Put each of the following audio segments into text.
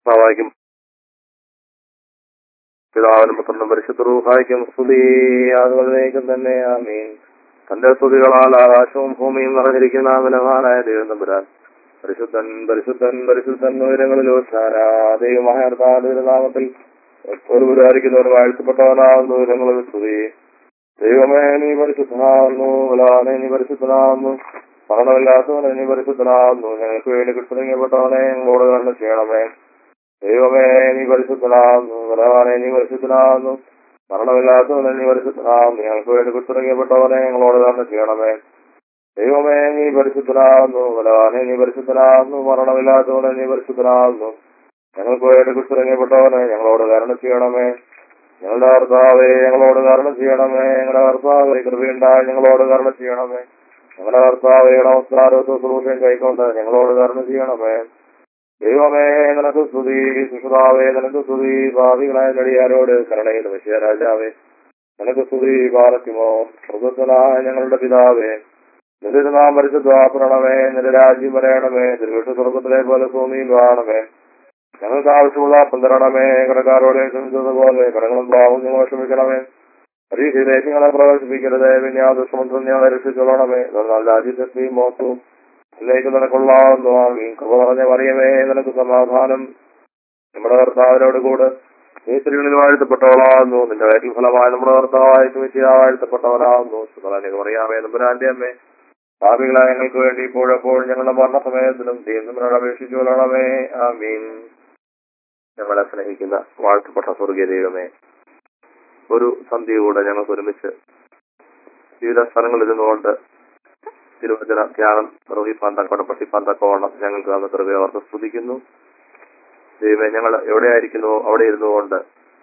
വായിക്കും പിതാവിനും പുത്രനും പരിശുദ്ധ റൂഹായിക്കും സ്തുതി അതുപോലേക്കും തന്നെ ആമീൻ തന്റെ സ്തുതികളാൽ ആകാശവും ഭൂമിയും നിറഞ്ഞിരിക്കുന്ന ബലവാനായ ദൈവം തമ്പുരാൻ പരിശുദ്ധൻ പരിശുദ്ധൻ പരിശുദ്ധൻ ഉയരങ്ങളിലോ ദൈവമായ നാമത്തിൽ ഒരു പുരാരിക്കുന്നവർ വാഴ്ത്തപ്പെട്ടവനാകുന്നു ഉയരങ്ങളിൽ സ്തുതി ദൈവമേ നീ പരിശുദ്ധനാകുന്നു ബലാനെ നീ പരിശുദ്ധനാകുന്നു മരണമില്ലാത്തവനെ നീ പരിശുദ്ധനാകുന്നു ഞങ്ങൾക്ക് വേണ്ടി കിട്ടുന്നപ്പെട്ടവനെ ഞങ്ങളോട് കരണം ചെയ്യണമേ ദൈവമേ നീ പരിശുദ്ധനാകുന്നു ബലവാനെ നീ പരിശുദ്ധനാകുന്നു മരണമില്ലാത്തവനെ നീ പരിശുദ്ധനാകുന്നു ഞങ്ങൾക്ക് വേണ്ടി കിട്ടുന്നപ്പെട്ടവനെ ഞങ്ങളോട് കരണം ചെയ്യണമേ ദൈവമേ നീ പരിശുദ്ധനാകുന്നു ബലവാനെ നീ പരിശുദ്ധനാകുന്നു മരണമില്ലാത്തവനെ നീ പരിശുദ്ധനാകുന്നു ഞങ്ങൾക്ക് വേണ്ടി കിട്ടുന്നപ്പെട്ടവനെ ഞങ്ങളോട് കരണം ചെയ്യണമേ ഞങ്ങളുടെ കർത്താവെ ഞങ്ങളോട് കരണം ചെയ്യണമേ ഞങ്ങളുടെ കർത്താവെ കൃപയുണ്ടായി ഞങ്ങളോട് കരണം ചെയ്യണമേ ഞങ്ങളുടെ കർത്താവെ നമസ്കാരവും ശുശ്രൂഷയും കൈക്കൊണ്ട് ഞങ്ങളോട് കരണം ചെയ്യണമേ ദൈവമേ നിനക്ക് സ്തുതി സുഷുതാവേ നിനക്ക് സ്തുതി ഭാവികളായ നടിയാരോട് കരുണയിൽ വിഷയ രാജാവേ നിനക്ക് സ്തുതി പാലക്കുമോ സ്വർഗത്തിനായ ഞങ്ങളുടെ പിതാവേ നിന്റെ നാം പരിശുദ്ധാപരണമേ നിന്റെ രാജ്യം വരയണമേ തിരുവിട്ട സ്വർഗത്തിലെ പോലെ ഭൂമിയിൽ കാണണമേ ഞങ്ങൾക്ക് ആവശ്യമുള്ള അപ്പം തരണമേ കടക്കാരോടെ ക്ഷമിച്ചതുപോലെ കടങ്ങളും പാവം ഞങ്ങളെ ക്ഷമിക്കണമേ പരീക്ഷയിലേക്ക് ഞങ്ങളെ പ്രവേശിപ്പിക്കരുത് വിന്യാസമന്ത്രം ഞങ്ങളെ രക്ഷിച്ചോളണമേ എന്നാൽ രാജ്യത്തെ മോസവും ഇതിലേക്ക് നിനക്കൊള്ളാവുന്നു ആമീൻ കൃപ പറഞ്ഞ പറയമേ നിനക്ക് സമാധാനം നമ്മുടെ കർത്താവിനോട് കൂടെ നീ സ്ത്രീകളിൽ വാഴ്ത്തപ്പെട്ടവളാകുന്നു നിന്റെ വയറ്റിൽ ഫലമായ നമ്മുടെ കർത്താവായ വിദ്യ വാഴ്ത്തപ്പെട്ടവരാകുന്നു സുതലനിക്ക് പറയാമേ നമ്പുരാന്റെ അമ്മേ ഭാവികളായ ഞങ്ങൾക്ക് വേണ്ടി ഇപ്പോഴെപ്പോഴും ഞങ്ങളുടെ മരണസമയത്തിലും ദൈവത്തിനോട് അപേക്ഷിച്ചു കൊള്ളണമേ ആമീൻ ഞങ്ങളെ സ്നേഹിക്കുന്ന വാഴ്ത്തപ്പെട്ട സ്വർഗീയ ദൈവമേ ഒരു സന്ധ്യയോടെ ഞങ്ങൾക്ക് ഒരുമിച്ച് വിവിധ സ്ഥലങ്ങളിൽ ഇരുന്നുകൊണ്ട് തിരുവചന ധ്യാനം നിർവഹിപ്പാൻ തക്കോണം പഠിപ്പാൻ തക്കോണം ഞങ്ങൾക്ക് അന്ന് കൃപയെ ഓർത്ത് സ്തുതിക്കുന്നു ദൈവമേ ഞങ്ങൾ എവിടെയായിരിക്കുന്നുവോ അവിടെ ഇരുന്നുകൊണ്ട്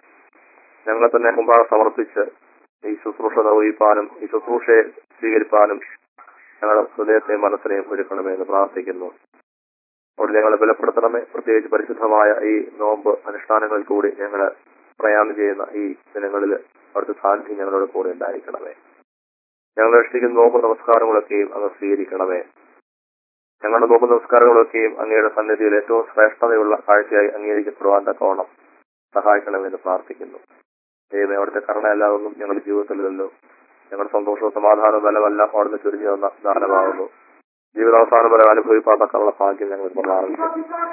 ഞങ്ങളെ തന്നെ മുമ്പാകെ സമർപ്പിച്ച് ഈ ശുശ്രൂഷ നിർവഹിപ്പാനും ഈ ശുശ്രൂഷയെ സ്വീകരിപ്പാനും ഞങ്ങളുടെ ഹൃദയത്തെയും മനസ്സിനെയും ഒരുക്കണമേ എന്ന് പ്രാർത്ഥിക്കുന്നു അവിടെ ഞങ്ങളെ ബലപ്പെടുത്തണമേ പ്രത്യേകിച്ച് പരിശുദ്ധമായ ഈ നോമ്പ് അനുഷ്ഠാനങ്ങളിൽ കൂടി ഞങ്ങൾ പ്രയാണം ചെയ്യുന്ന ഈ ദിനങ്ങളിൽ അവിടുത്തെ സാന്നിധ്യം ഞങ്ങളുടെ കൂടെ ഉണ്ടായിരിക്കണമേ ഞങ്ങൾ അനുഷ്ഠിക്കുന്ന നോമ്പ് നമസ്കാരങ്ങളൊക്കെയും അങ്ങ് സ്വീകരിക്കണമേ ഞങ്ങളുടെ നോമ്പ് നമസ്കാരങ്ങളൊക്കെയും അങ്ങയുടെ സന്നിധിയിൽ ഏറ്റവും ശ്രേഷ്ഠതയുള്ള കാഴ്ചയായി അംഗീകരിക്കപ്പെടുവാൻ തക്കവണ്ണം സഹായിക്കണമെന്ന് പ്രാർത്ഥിക്കുന്നു ദൈവമേ അവിടുത്തെ കരുണയല്ലാതൊന്നും ഞങ്ങളുടെ ജീവിതത്തിലല്ലോ ഞങ്ങളുടെ സന്തോഷവും സമാധാനവും ബലമെല്ലാം അവിടുന്ന് ചുരുങ്ങി വന്ന ദാനമാകുന്നു ജീവിതാവസാനം വരെ അനുഭവിപ്പാൻ തക്കമുള്ള ഭാഗ്യം ഞങ്ങൾ പ്രാർത്ഥിക്കുന്നു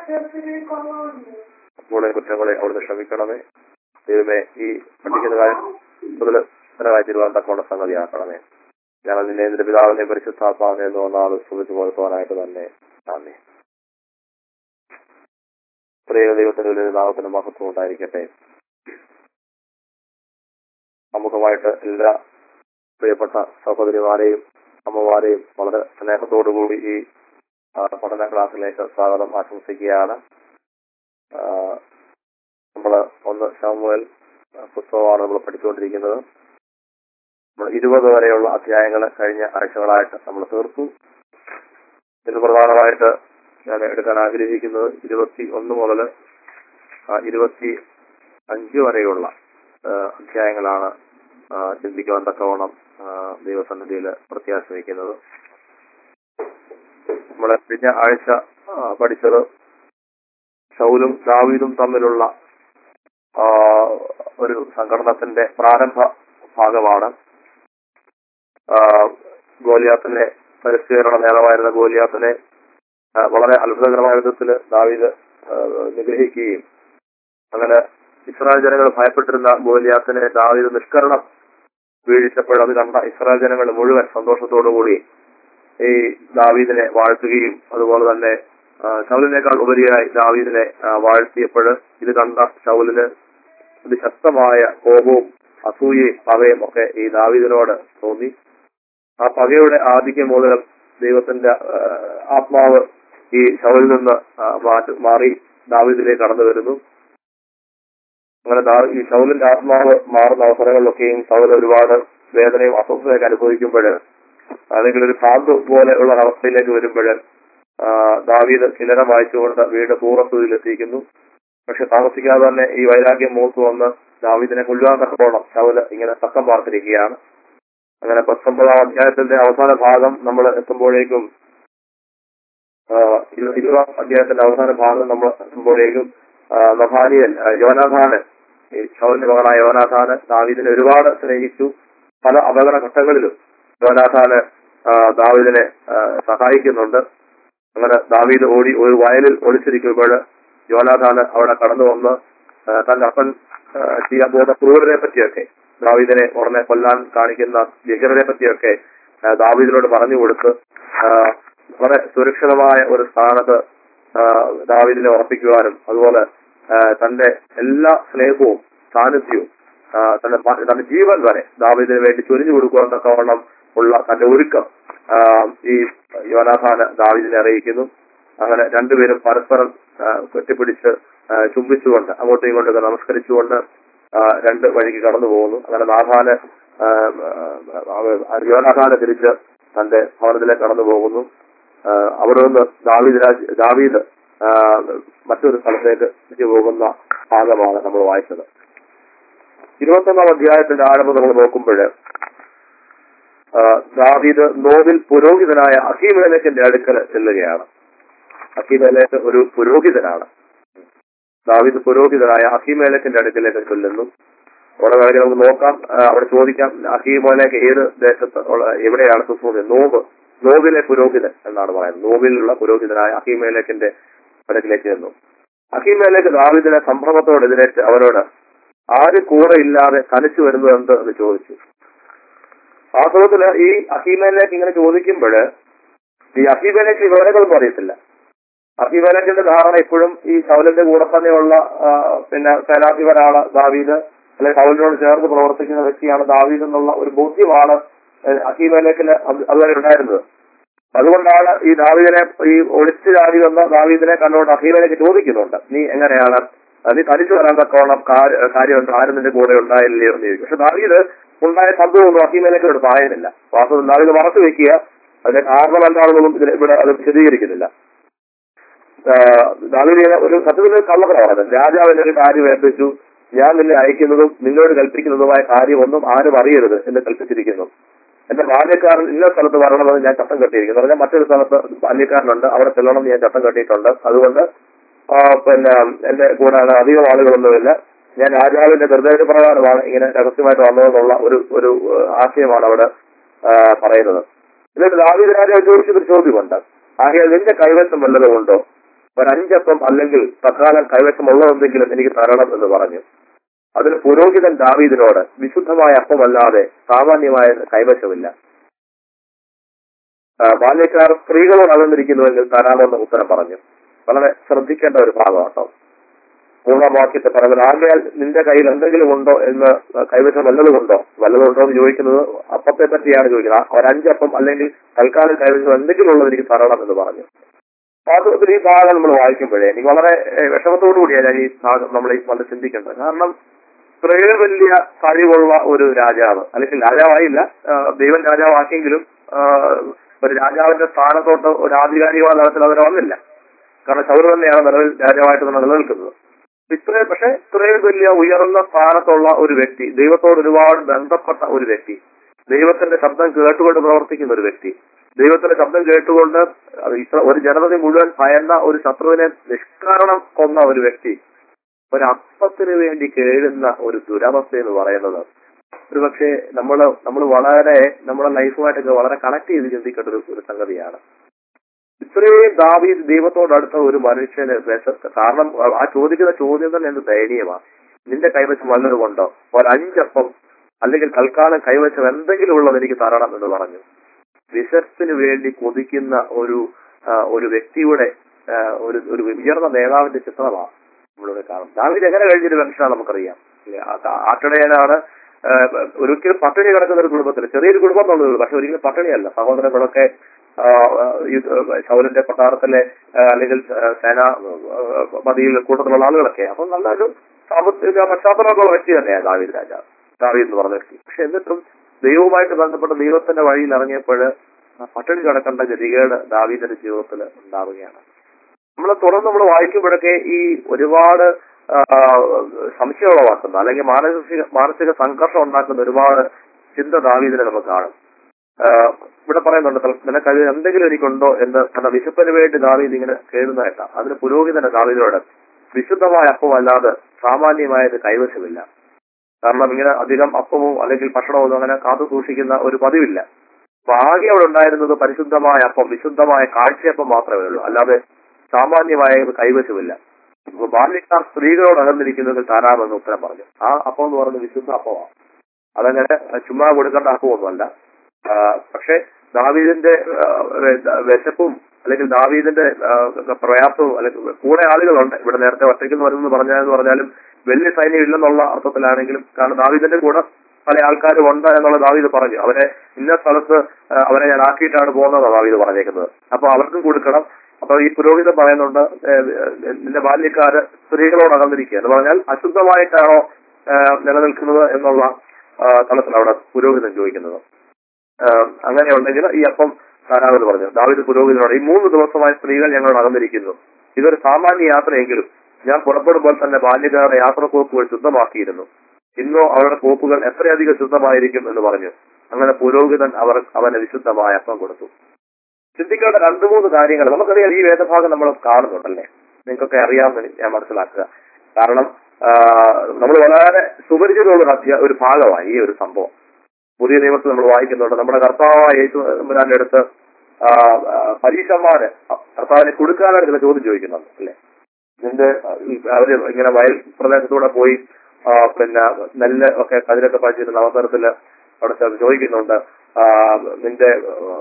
നമ്മുടെ കുറ്റങ്ങളെ അവിടുന്ന് ക്ഷമിക്കണമേ ദൈവമേ ഈ പഠിക്കുന്ന കാര്യം മുതൽ സ്ഥിരമായി തീരുവാൻ തക്കമുള്ള സംഗതിയാക്കണമേ ഞങ്ങൾ നിന്നെ നിന്റെ പിതാവിനെ പരിശുദ്ധാത്മാവിനെ എന്ന് ഒന്നാമത് സ്തുതിച്ചു പോയപ്പോനായിട്ട് തന്നെ നന്ദി പ്രിയ ദൈവത്തിന്റെ നാമത്തിന് മഹത്വം ഉണ്ടായിരിക്കട്ടെ അമുഖമായിട്ട് എല്ലാ പ്രിയപ്പെട്ട സഹോദരിമാരെയും അമ്മമാരെയും വളരെ സ്നേഹത്തോടുകൂടി ഈ ആ, പഠന ക്ലാസ്സിലേക്ക് സ്വാഗതം ആശംസിക്കുകയാണ് ആ, നമ്മള് ഒന്ന് സാമുവൽ പുസ്തകമാണ് നമ്മൾ പഠിച്ചുകൊണ്ടിരിക്കുന്നത് നമ്മൾ ഇരുപത് വരെയുള്ള അധ്യായങ്ങൾ കഴിഞ്ഞ ആഴ്ചകളായിട്ട് നമ്മൾ തീർത്തു ഇന്ന് പ്രധാനമായിട്ട് ഞാൻ എടുക്കാൻ ആഗ്രഹിക്കുന്നത് ഇരുപത്തി ഒന്ന് മുതൽ ഇരുപത്തി അഞ്ച് വരെയുള്ള ആ, അധ്യായങ്ങളാണ് ആ, ചിന്തിക്കുവാൻ തക്കവണ്ണം ആ, ദൈവസന്നിധിയിൽ പ്രത്യാശ വയ്ക്കുന്നത് നമ്മളെ കഴിഞ്ഞ ആഴ്ച ആ, പഠിച്ചത് ശൗലും ദാവീദും തമ്മിലുള്ള ആ, ഒരു സംഘടനത്തിന്റെ പ്രാരംഭ ഭാഗമാണ് ആ, ഗോലിയാത്തിനെ പരിസ്ഥിതിയുടെ നേതാവായിരുന്ന ഗോലിയാത്തിനെ ആ, വളരെ അത്ഭുതകരമായ വിധത്തിൽ ദാവീദ് ആ, നിഗ്രഹിക്കുകയും അങ്ങനെ ഇസ്രായേൽ ജനങ്ങൾ ഭയപ്പെട്ടിരുന്ന ഗോലിയാത്തിനെ ദാവീദ് നിഷ്കരണം വീഴിച്ചപ്പോൾ അത് കണ്ട ഇസ്രായേൽ ജനങ്ങൾ മുഴുവൻ സന്തോഷത്തോടുകൂടി ഈ ദാവീദിനെ വാഴ്ത്തുകയും അതുപോലെ തന്നെ ആ, ശൗലിനേക്കാൾ ഉപരിയായി ദാവീദിനെ ആ, വാഴ്ത്തിയപ്പോൾ ഇത് കണ്ട ശൗലിന് അതിശക്തമായ കോപവും അസൂയയും പകയും ഒക്കെ ഈ ദാവീദിനോട് തോന്നി ആ പകയുടെ ആധിക്യം മൂലം ദൈവത്തിന്റെ ആ, ആത്മാവ് ഈ ശൗലിൽ നിന്ന് ആ, മാറ്റി മാറി ദാവീദിലേക്ക് കടന്നു വരുന്നു അങ്ങനെ ദാ- ഈ ശൗലിന്റെ ആത്മാവ് മാറുന്ന അവസരങ്ങളിലൊക്കെയും ശൗൽ ഒരുപാട് വേദനയും അസ്വസ്ഥതയൊക്കെ അനുഭവിക്കുമ്പോൾ അല്ലെങ്കിൽ ഒരു ഭ്രാന്ത് പോലെ ഉള്ള അവസ്ഥയിലേക്ക് വരുമ്പോൾ ദാവീദ് കിലനം വായിച്ചുകൊണ്ട് വീട് പൂർവ്വസ്ഥിതിയിലെത്തിക്കുന്നു പക്ഷെ താമസിക്കാതെ തന്നെ ഈ വൈരാഗ്യം മൂത്ത് വന്ന് ദാവീദിനെ കൊല്ലുവാൻ തക്കോണം ശൗല് ഇങ്ങനെ തക്കം പാർത്തിരിക്കുകയാണ് അങ്ങനെ പത്തൊമ്പതാം അധ്യായത്തിന്റെ അവസാന ഭാഗം നമ്മൾ എത്തുമ്പോഴേക്കും ആ, ഇരു- ഇരുപതാം അധ്യായത്തിന്റെ അവസാന ഭാഗം നമ്മൾ എത്തുമ്പോഴേക്കും നഭാനിയൻ യോനാഥാന് ഈ ഷൗലിന്റെ മകനായ യോനാഥാന് ദാവീദിനെ ഒരുപാട് സ്നേഹിച്ചു പല അപകട ഘട്ടങ്ങളിലും യോനാഥാന് ആ, ദാവീദിനെ ആ, സഹായിക്കുന്നുണ്ട് അങ്ങനെ ദാവീദ് ഓടി ഒരു വയലിൽ ഒളിച്ചിരിക്കുമ്പോൾ യോനാഥാന് അവിടെ കടന്നു വന്ന് ആ, തന്റെ അപ്പൻ ആ, ചെയ്യാൻ പോകുന്ന ക്രൂരരെ പറ്റിയൊക്കെ ദാവീദിനെ ഉടനെ കൊല്ലാൻ കാണിക്കുന്ന ഭീകരരെ പറ്റിയൊക്കെ ആ, ദാവീദിനോട് പറഞ്ഞു കൊടുത്ത് ആ, വളരെ സുരക്ഷിതമായ ഒരു സ്ഥാനത്ത് ആ, ദാവീദിനെ ഉറപ്പിക്കുവാനും അതുപോലെ ആ, തന്റെ എല്ലാ സ്നേഹവും സാന്നിധ്യവും ആ, തന്റെ മ- തന്റെ ജീവൻ വരെ ദാവീദിന് വേണ്ടി ചൊരിഞ്ഞു കൊടുക്കുവാൻ തക്കവണ്ണം ഉള്ള തന്റെ ഒരുക്കം ആ, ഈ യോനാഥാന് ദാവീദിനെ അറിയിക്കുന്നു അങ്ങനെ രണ്ടുപേരും പരസ്പരം ആ, കെട്ടിപ്പിടിച്ച് ആ, ചുംബിച്ചുകൊണ്ട് അങ്ങോട്ടും ഇങ്ങോട്ടൊക്കെ നമസ്കരിച്ചുകൊണ്ട് ആ, രണ്ട് വഴിക്ക് കടന്നു പോകുന്നു അങ്ങനെ നാഥാന് ആ, ആ, യോനാഥാന് തിരിച്ച് തന്റെ ഭവനത്തിലേക്ക് കടന്നു പോകുന്നു ആ, അവിടെ നിന്ന് ദാവീദ് രാജ് ദാവീദ് ആ, മറ്റൊരു സ്ഥലത്തേക്ക് തിരിച്ചു പോകുന്ന ഭാഗമാണ് നമ്മൾ വായിച്ചത് ഇരുപത്തൊന്നാം അധ്യായത്തിന്റെ ആരംഭം നമ്മൾ നോക്കുമ്പോൾ ദാവീദ് നോവിൽ പുരോഹിതനായ അഹീമേലേക്കിന്റെ അടുക്കൽ ചെല്ലുകയാണ് അഹീമേലേക്ക് ഒരു പുരോഹിതനാണ് ദാവീദ് പുരോഹിതനായ അഹീമേലേക്കിന്റെ അടുക്കലേക്ക് ചെല്ലുന്നു അവിടെ കാര്യം നമുക്ക് നോക്കാം ആ, അവിടെ ചോദിക്കാം അഹീമേലേക്ക് ഏത് ദേശത്ത് ഉള്ള- എവിടെയാണ് ശുശ്രൂഷ നോവ് നോവിലെ പുരോഹിതൻ എന്നാണ് പറയുന്നത് നോവിലുള്ള പുരോഹിതനായ അഹീമേലേക്കിന്റെ അടുക്കിലേക്ക് ചെന്നു അഹീമേലേക്ക് ദാവീദിനെ സംഭ്രമത്തോട് എതിരേറ്റ് അവരോട് ആര് കൂടെ ഇല്ലാതെ തനിച്ചു വരുന്നത് എന്ത് എന്ന് ചോദിച്ചു വാസ്തവത്തില് ഈ അഹീമേലേക്ക് ഇങ്ങനെ ചോദിക്കുമ്പോൾ ഈ അഹീമേലേക്ക് വിവരങ്ങളൊന്നും അറിയത്തില്ല അഹീമേലേക്കിന്റെ ധാരണ ഇപ്പോഴും ഈ ശൗലിന്റെ കൂടെ തന്നെയുള്ള ആ, പിന്നെ സേനാധിപനാണ് ദാവീദ് അല്ലെങ്കിൽ ശൗലിനോട് ചേർന്ന് പ്രവർത്തിക്കുന്ന വ്യക്തിയാണ് ദാവീദ് എന്നുള്ള ഒരു ബോധ്യമാണ് ഏഹ്, അഹീമേലേക്കിന് അത് അതുവരെ ഉണ്ടായിരുന്നത് അതുകൊണ്ടാണ് ഈ ദാവീദിനെ ഈ ഒളിച്ചു ചാടി വന്ന ദാവീദിനെ കണ്ടുകൊണ്ട് അഹീമേലേക്ക് ചോദിക്കുന്നുണ്ട് നീ എങ്ങനെയാണ് ആ, നീ തനിച്ചു വരാൻ തക്കോണം കാര്യം ആരും നിന്റെ കൂടെ ഉണ്ടായില്ലയോ എന്ന് ചോദിക്കും പക്ഷെ ദാവീദ് ഉണ്ടായ സംഭവമൊന്നും അഹീമേലേക്കിനോട് പറയുന്നില്ല വാസ്തവം ദാവീദ് മറച്ചു വെക്കുക അതിന്റെ കാരണം എന്താണെന്നൊന്നും ഇതിൽ ഇവിടെ അത് വിശദീകരിക്കുന്നില്ല ദാവീദ് ഇങ്ങനെ ഒരു സത്യത്തിൽ കള്ളപ്പനാണ് രാജാവിന്റെ ഒരു കാര്യം ഏൽപ്പിച്ചു ഞാൻ നിന്നെ അയക്കുന്നതും നിന്നോട് കൽപ്പിക്കുന്നതുമായ കാര്യമൊന്നും ആരും അറിയരുത് എന്ന് കൽപ്പിച്ചിരിക്കുന്നു എന്റെ ബാല്യക്കാരൻ ഇന്ന സ്ഥലത്ത് വരണമെന്ന് ഞാൻ ചട്ടം കെട്ടിയിരിക്കുന്നു പറഞ്ഞാൽ മറ്റൊരു സ്ഥലത്ത് ബാല്യക്കാരനുണ്ട് അവിടെ ചെല്ലണം എന്ന് ഞാൻ ചട്ടം കെട്ടിയിട്ടുണ്ട് അതുകൊണ്ട് ആ, പിന്നെ എന്റെ കൂടെ അധികം ആളുകളൊന്നുമില്ല ഞാൻ രാജാവിന്റെ നിർദ്ദേശപ്രകാരമാണ് ഇങ്ങനെ രഹസ്യമായിട്ട് വന്നതെന്നുള്ള ഒരു ഒരു ഏഹ്, ആശയമാണ് അവിടെ ആ, പറയുന്നത് എന്നിട്ട് ദാവീദ് രാജാവ് ചോദിച്ചൊരു ചോദ്യമുണ്ട് ആകെ നിന്റെ കൈവശം വല്ലതും ഉണ്ടോ ഒരഞ്ചപ്പം അല്ലെങ്കിൽ തൽക്കാലം കൈവശമുള്ളതെന്തെങ്കിലും എനിക്ക് തരണം എന്ന് പറഞ്ഞു അതിന് പുരോഹിതൻ ദാവീദിനോട് വിശുദ്ധമായ അപ്പമല്ലാതെ സാമാന്യമായ കൈവശമില്ല ആ, ബാല്യക്കാർ സ്ത്രീകളോട് അകന്നിരിക്കുന്നുവെങ്കിൽ തരാമെന്ന് ഉത്തരം പറഞ്ഞു വളരെ ശ്രദ്ധിക്കേണ്ട ഒരു ഭാഗം കേട്ടോ മൂന്നാം വാക്യത്തെ പറയുന്നത് ആകയാൽ നിന്റെ കയ്യിൽ എന്തെങ്കിലും ഉണ്ടോ എന്ന് കൈവശം വല്ലതും ഉണ്ടോ വല്ലതും ഉണ്ടോ എന്ന് ചോദിക്കുന്നത് അപ്പത്തെ പറ്റിയാണ് ചോദിക്കുന്നത് ആ ഒരഞ്ചപ്പം അല്ലെങ്കിൽ തൽക്കാലം കൈവശം എന്തെങ്കിലും ഉള്ളത് എനിക്ക് തരണം എന്ന് പറഞ്ഞു വാസ്തവത്തിൽ ഈ ഭാഗം നമ്മൾ വായിക്കുമ്പോഴേ എനിക്ക് വളരെ ഏഹ്, വിഷമത്തോടു കൂടിയാണ് ഞാൻ ഈ ഭാഗം നമ്മൾ ഈ വളരെ ചിന്തിക്കേണ്ടത് കാരണം ഇത്രയും വലിയ കഴിവുള്ള ഒരു രാജാവ് അല്ലെങ്കിൽ രാജാവായില്ല ആ, ദൈവം രാജാവാക്കിയെങ്കിലും ആ, ഒരു രാജാവിന്റെ സ്ഥാനത്തോട്ട് ഒരു ആധികാരികമായ തലത്തിൽ അവർ വന്നില്ല കാരണം ശൗര തന്നെയാണ് നിലവിൽ രാജാവായിട്ട് തന്നെ നിലനിൽക്കുന്നത് ഇത്രയും പക്ഷെ ഇത്രയും വലിയ ഉയർന്ന സ്ഥാനത്തുള്ള ഒരു വ്യക്തി ദൈവത്തോട് ഒരുപാട് ബന്ധപ്പെട്ട ഒരു വ്യക്തി ദൈവത്തിന്റെ ശബ്ദം കേട്ടുകൊണ്ട് പ്രവർത്തിക്കുന്ന ഒരു വ്യക്തി ദൈവത്തിന്റെ ശബ്ദം കേട്ടുകൊണ്ട് അത് ഇത്ര ഒരു ജനതയെ മുഴുവൻ ഭയന്ന ഒരു ശത്രുവിനെ നിഷ്കാരണം കൊന്ന ഒരു വ്യക്തി ഒരു അപ്പത്തിന് വേണ്ടി കേഴുന്ന ഒരു ദുരവസ്ഥ എന്ന് പറയുന്നത് ഒരു പക്ഷേ നമ്മൾ നമ്മൾ വളരെ നമ്മുടെ ലൈഫുമായിട്ടൊക്കെ വളരെ കണക്ട് ചെയ്ത് ചിന്തിക്കേണ്ട ഒരു ഒരു സംഗതിയാണ് ഇത്രയും ദാവീദ് ദൈവത്തോടടുത്ത ഒരു മനുഷ്യന് വിശ- കാരണം ആ ചോദിക്കുന്ന ചോദ്യം തന്നെ എന്ത് ദയനീയമാണ് നിന്റെ കൈവശം വല്ലതും കൊണ്ടോ ഒരഞ്ചപ്പം അല്ലെങ്കിൽ തൽക്കാലം കൈവശം എന്തെങ്കിലും ഉള്ളത് എനിക്ക് തരണം എന്ന് പറഞ്ഞു വിശപ്പിന് വേണ്ടി കൊതിക്കുന്ന ഒരു ആ, ഒരു വ്യക്തിയുടെ ആ, ഒരു ഒരു ഉയർന്ന നേതാവിന്റെ ചിത്രമാണ് നമ്മളിവിടെ കാണുന്നത് ദാവീദ് എങ്ങനെ കഴിഞ്ഞൊരു മനുഷ്യനാണ് നമുക്കറിയാം ഇല്ലേ? ആ- ആട്ടിടയനാണ് ആ, ഒരിക്കലും പട്ടിണി കിടക്കുന്ന ഒരു കുടുംബത്തിൽ ചെറിയൊരു കുടുംബം എന്നുള്ളത് പക്ഷെ ഒരിക്കലും പട്ടിണിയല്ല സഹോദരങ്ങളൊക്കെ ആ, ഈ ശൗലിന്റെ കൊട്ടാരത്തിലെ ആ, അല്ലെങ്കിൽ ആ, സേന ആ, മതിയിൽ കൂട്ടത്തിലുള്ള ആളുകളൊക്കെ അപ്പൊ നല്ലൊരു സാമ്പത്തിക പശ്ചാത്തലമൊക്കെയുള്ള വ്യക്തി തന്നെയാണ് ദാവീദ് രാജാവ് ദാവീദ് എന്ന് പറഞ്ഞ വ്യക്തി പക്ഷെ എന്നിട്ടും ദൈവവുമായിട്ട് ബന്ധപ്പെട്ട ദൈവത്തിന്റെ വഴിയിൽ ഇറങ്ങിയപ്പോൾ പട്ടിണി കിടക്കേണ്ട ഗതികേട് ദാവീദിന്റെ ജീവിതത്തിൽ ഉണ്ടാവുകയാണ് നമ്മൾ തുടർന്ന് നമ്മൾ വായിക്കുമ്പോഴൊക്കെ ഈ ഒരുപാട് ആ, സംശയം ഉളവാക്കുന്ന അല്ലെങ്കിൽ മാനസിക മാനസിക സംഘർഷം ഉണ്ടാക്കുന്ന ഒരുപാട് ചിന്ത ദാവീദിനെ നമുക്ക് കാണും ആ, ഇവിടെ പറയുന്നുണ്ട് തൽ- നിനക്ക് അതിൽ എന്തെങ്കിലും എനിക്കുണ്ടോ എന്ന് തന്റെ വിശപ്പിന് വേണ്ടി ദാവീദ് ഇങ്ങനെ കേൾക്കുന്നതായിട്ടാ അതിന് പുരോഹിതന്റെ ദാവീദിനോട് വിശുദ്ധമായ അപ്പം അല്ലാതെ സാമാന്യമായത് കൈവശമില്ല കാരണം ഇങ്ങനെ അധികം അപ്പമോ അല്ലെങ്കിൽ ഭക്ഷണമോ ഒന്നും അങ്ങനെ കാത്തു സൂക്ഷിക്കുന്ന ഒരു പതിവില്ല അപ്പൊ ആകെ അവിടെ ഉണ്ടായിരുന്നത് പരിശുദ്ധമായ അപ്പം വിശുദ്ധമായ കാഴ്ചയപ്പം മാത്രമേ ഉള്ളൂ അല്ലാതെ സാമാന്യമായ ഒരു കൈവശമില്ല അപ്പൊ ബാല്യക്കാർ സ്ത്രീകളോട് അകന്നിരിക്കുന്നതിൽ താരാമെന്ന് ഉത്തരം പറഞ്ഞു ആ അപ്പം എന്ന് പറയുന്നത് വിശുദ്ധ അപ്പമാണ് അതങ്ങനെ ചുമ്മാ കൊടുക്കേണ്ട അപ്പമൊന്നുമല്ല ആ, പക്ഷെ ദാവീദിന്റെ ആ, വെ- വിശപ്പും അല്ലെങ്കിൽ ദാവീദിന്റെ ആ, പ്രയാസവും അല്ലെങ്കിൽ കൂടെ ആളുകളുണ്ട് ഇവിടെ നേരത്തെ ഒറ്റയ്ക്ക് വരുമെന്ന് പറഞ്ഞാലെന്ന് പറഞ്ഞാലും വലിയ സൈന്യം ഇല്ലെന്നുള്ള അർത്ഥത്തിലാണെങ്കിലും കാരണം ദാവീദിന്റെ കൂടെ പല ആൾക്കാരും ഉണ്ട് എന്നുള്ള ദാവീദ് പറഞ്ഞു അവരെ ഇന്ന സ്ഥലത്ത് ആ, അവരെ ഞാൻ ആക്കിയിട്ടാണ് പോകുന്നത് ദാവീദ് പറഞ്ഞേക്കുന്നത് അപ്പൊ അവർക്കും കൊടുക്കണം അപ്പൊ ഈ പുരോഹിതൻ പറയുന്നുണ്ട് ഏ, ഏ, നിന്റെ ബാല്യക്കാര് സ്ത്രീകളോട് അകന്നിരിക്കുക എന്ന് പറഞ്ഞാൽ അശുദ്ധമായിട്ടാണോ ആ, നിലനിൽക്കുന്നത് എന്നുള്ള ആ, തലത്തിൽ അവിടെ പുരോഹിതൻ ചോദിക്കുന്നത് ആഹ് അങ്ങനെ ഉണ്ടെങ്കിൽ ഈ അപ്പം ധാരാളം പറഞ്ഞു ദാവിദ് പുരോഹിതനോട് ഈ മൂന്ന് ദിവസമായി സ്ത്രീകൾ ഞങ്ങളോട് അകന്നിരിക്കുന്നു ഇതൊരു സാമാന്യ യാത്രയെങ്കിലും ഞാൻ പുറപ്പെടുമ്പോൾ തന്നെ ബാല്യക്കാരുടെ യാത്രക്കോപ്പുകൾ ശുദ്ധമാക്കിയിരുന്നു ഇന്നോ അവരുടെ കോപ്പുകൾ എത്രയധികം ശുദ്ധമായിരിക്കും എന്ന് പറഞ്ഞു അങ്ങനെ പുരോഹിതൻ അവർ അവന് വിശുദ്ധമായ അപ്പം കൊടുത്തു ചിന്തിക്കേണ്ട രണ്ടു മൂന്ന് കാര്യങ്ങൾ നമുക്കറിയാം ഈ വേദഭാഗം നമ്മൾ കാണുന്നുണ്ടല്ലേ നിങ്ങൾക്കൊക്കെ അറിയാമെന്ന് ഞാൻ മനസ്സിലാക്കുക കാരണം നമ്മൾ വളരെ സുപരിചിതമുള്ള ഒരു അധ്യാ ഒരു ഭാഗമാണ് ഈ ഒരു സംഭവം പുതിയ നിയമത്തിൽ നമ്മൾ വായിക്കുന്നുണ്ട് നമ്മുടെ കർത്താവായ യേശു തമ്പുരാന്റെ അടുത്ത് ആ, ആ, പരീക്ഷന്മാര് കർത്താവിനെ കൊടുക്കാനായിട്ട് ചില ചോദ്യം ചോദിക്കുന്നുണ്ട് അല്ലെ നിന്റെ ആ, ഈ അവര് ഇങ്ങനെ വയൽ പ്രദേശത്തൂടെ പോയി ആ, പിന്നെ നെല്ല് ഒക്കെ കതിരൊക്കെ പഴിച്ചിരുന്ന അവസരത്തില് അവിടെ ചെ- ചോദിക്കുന്നുണ്ട് ആ, നിന്റെ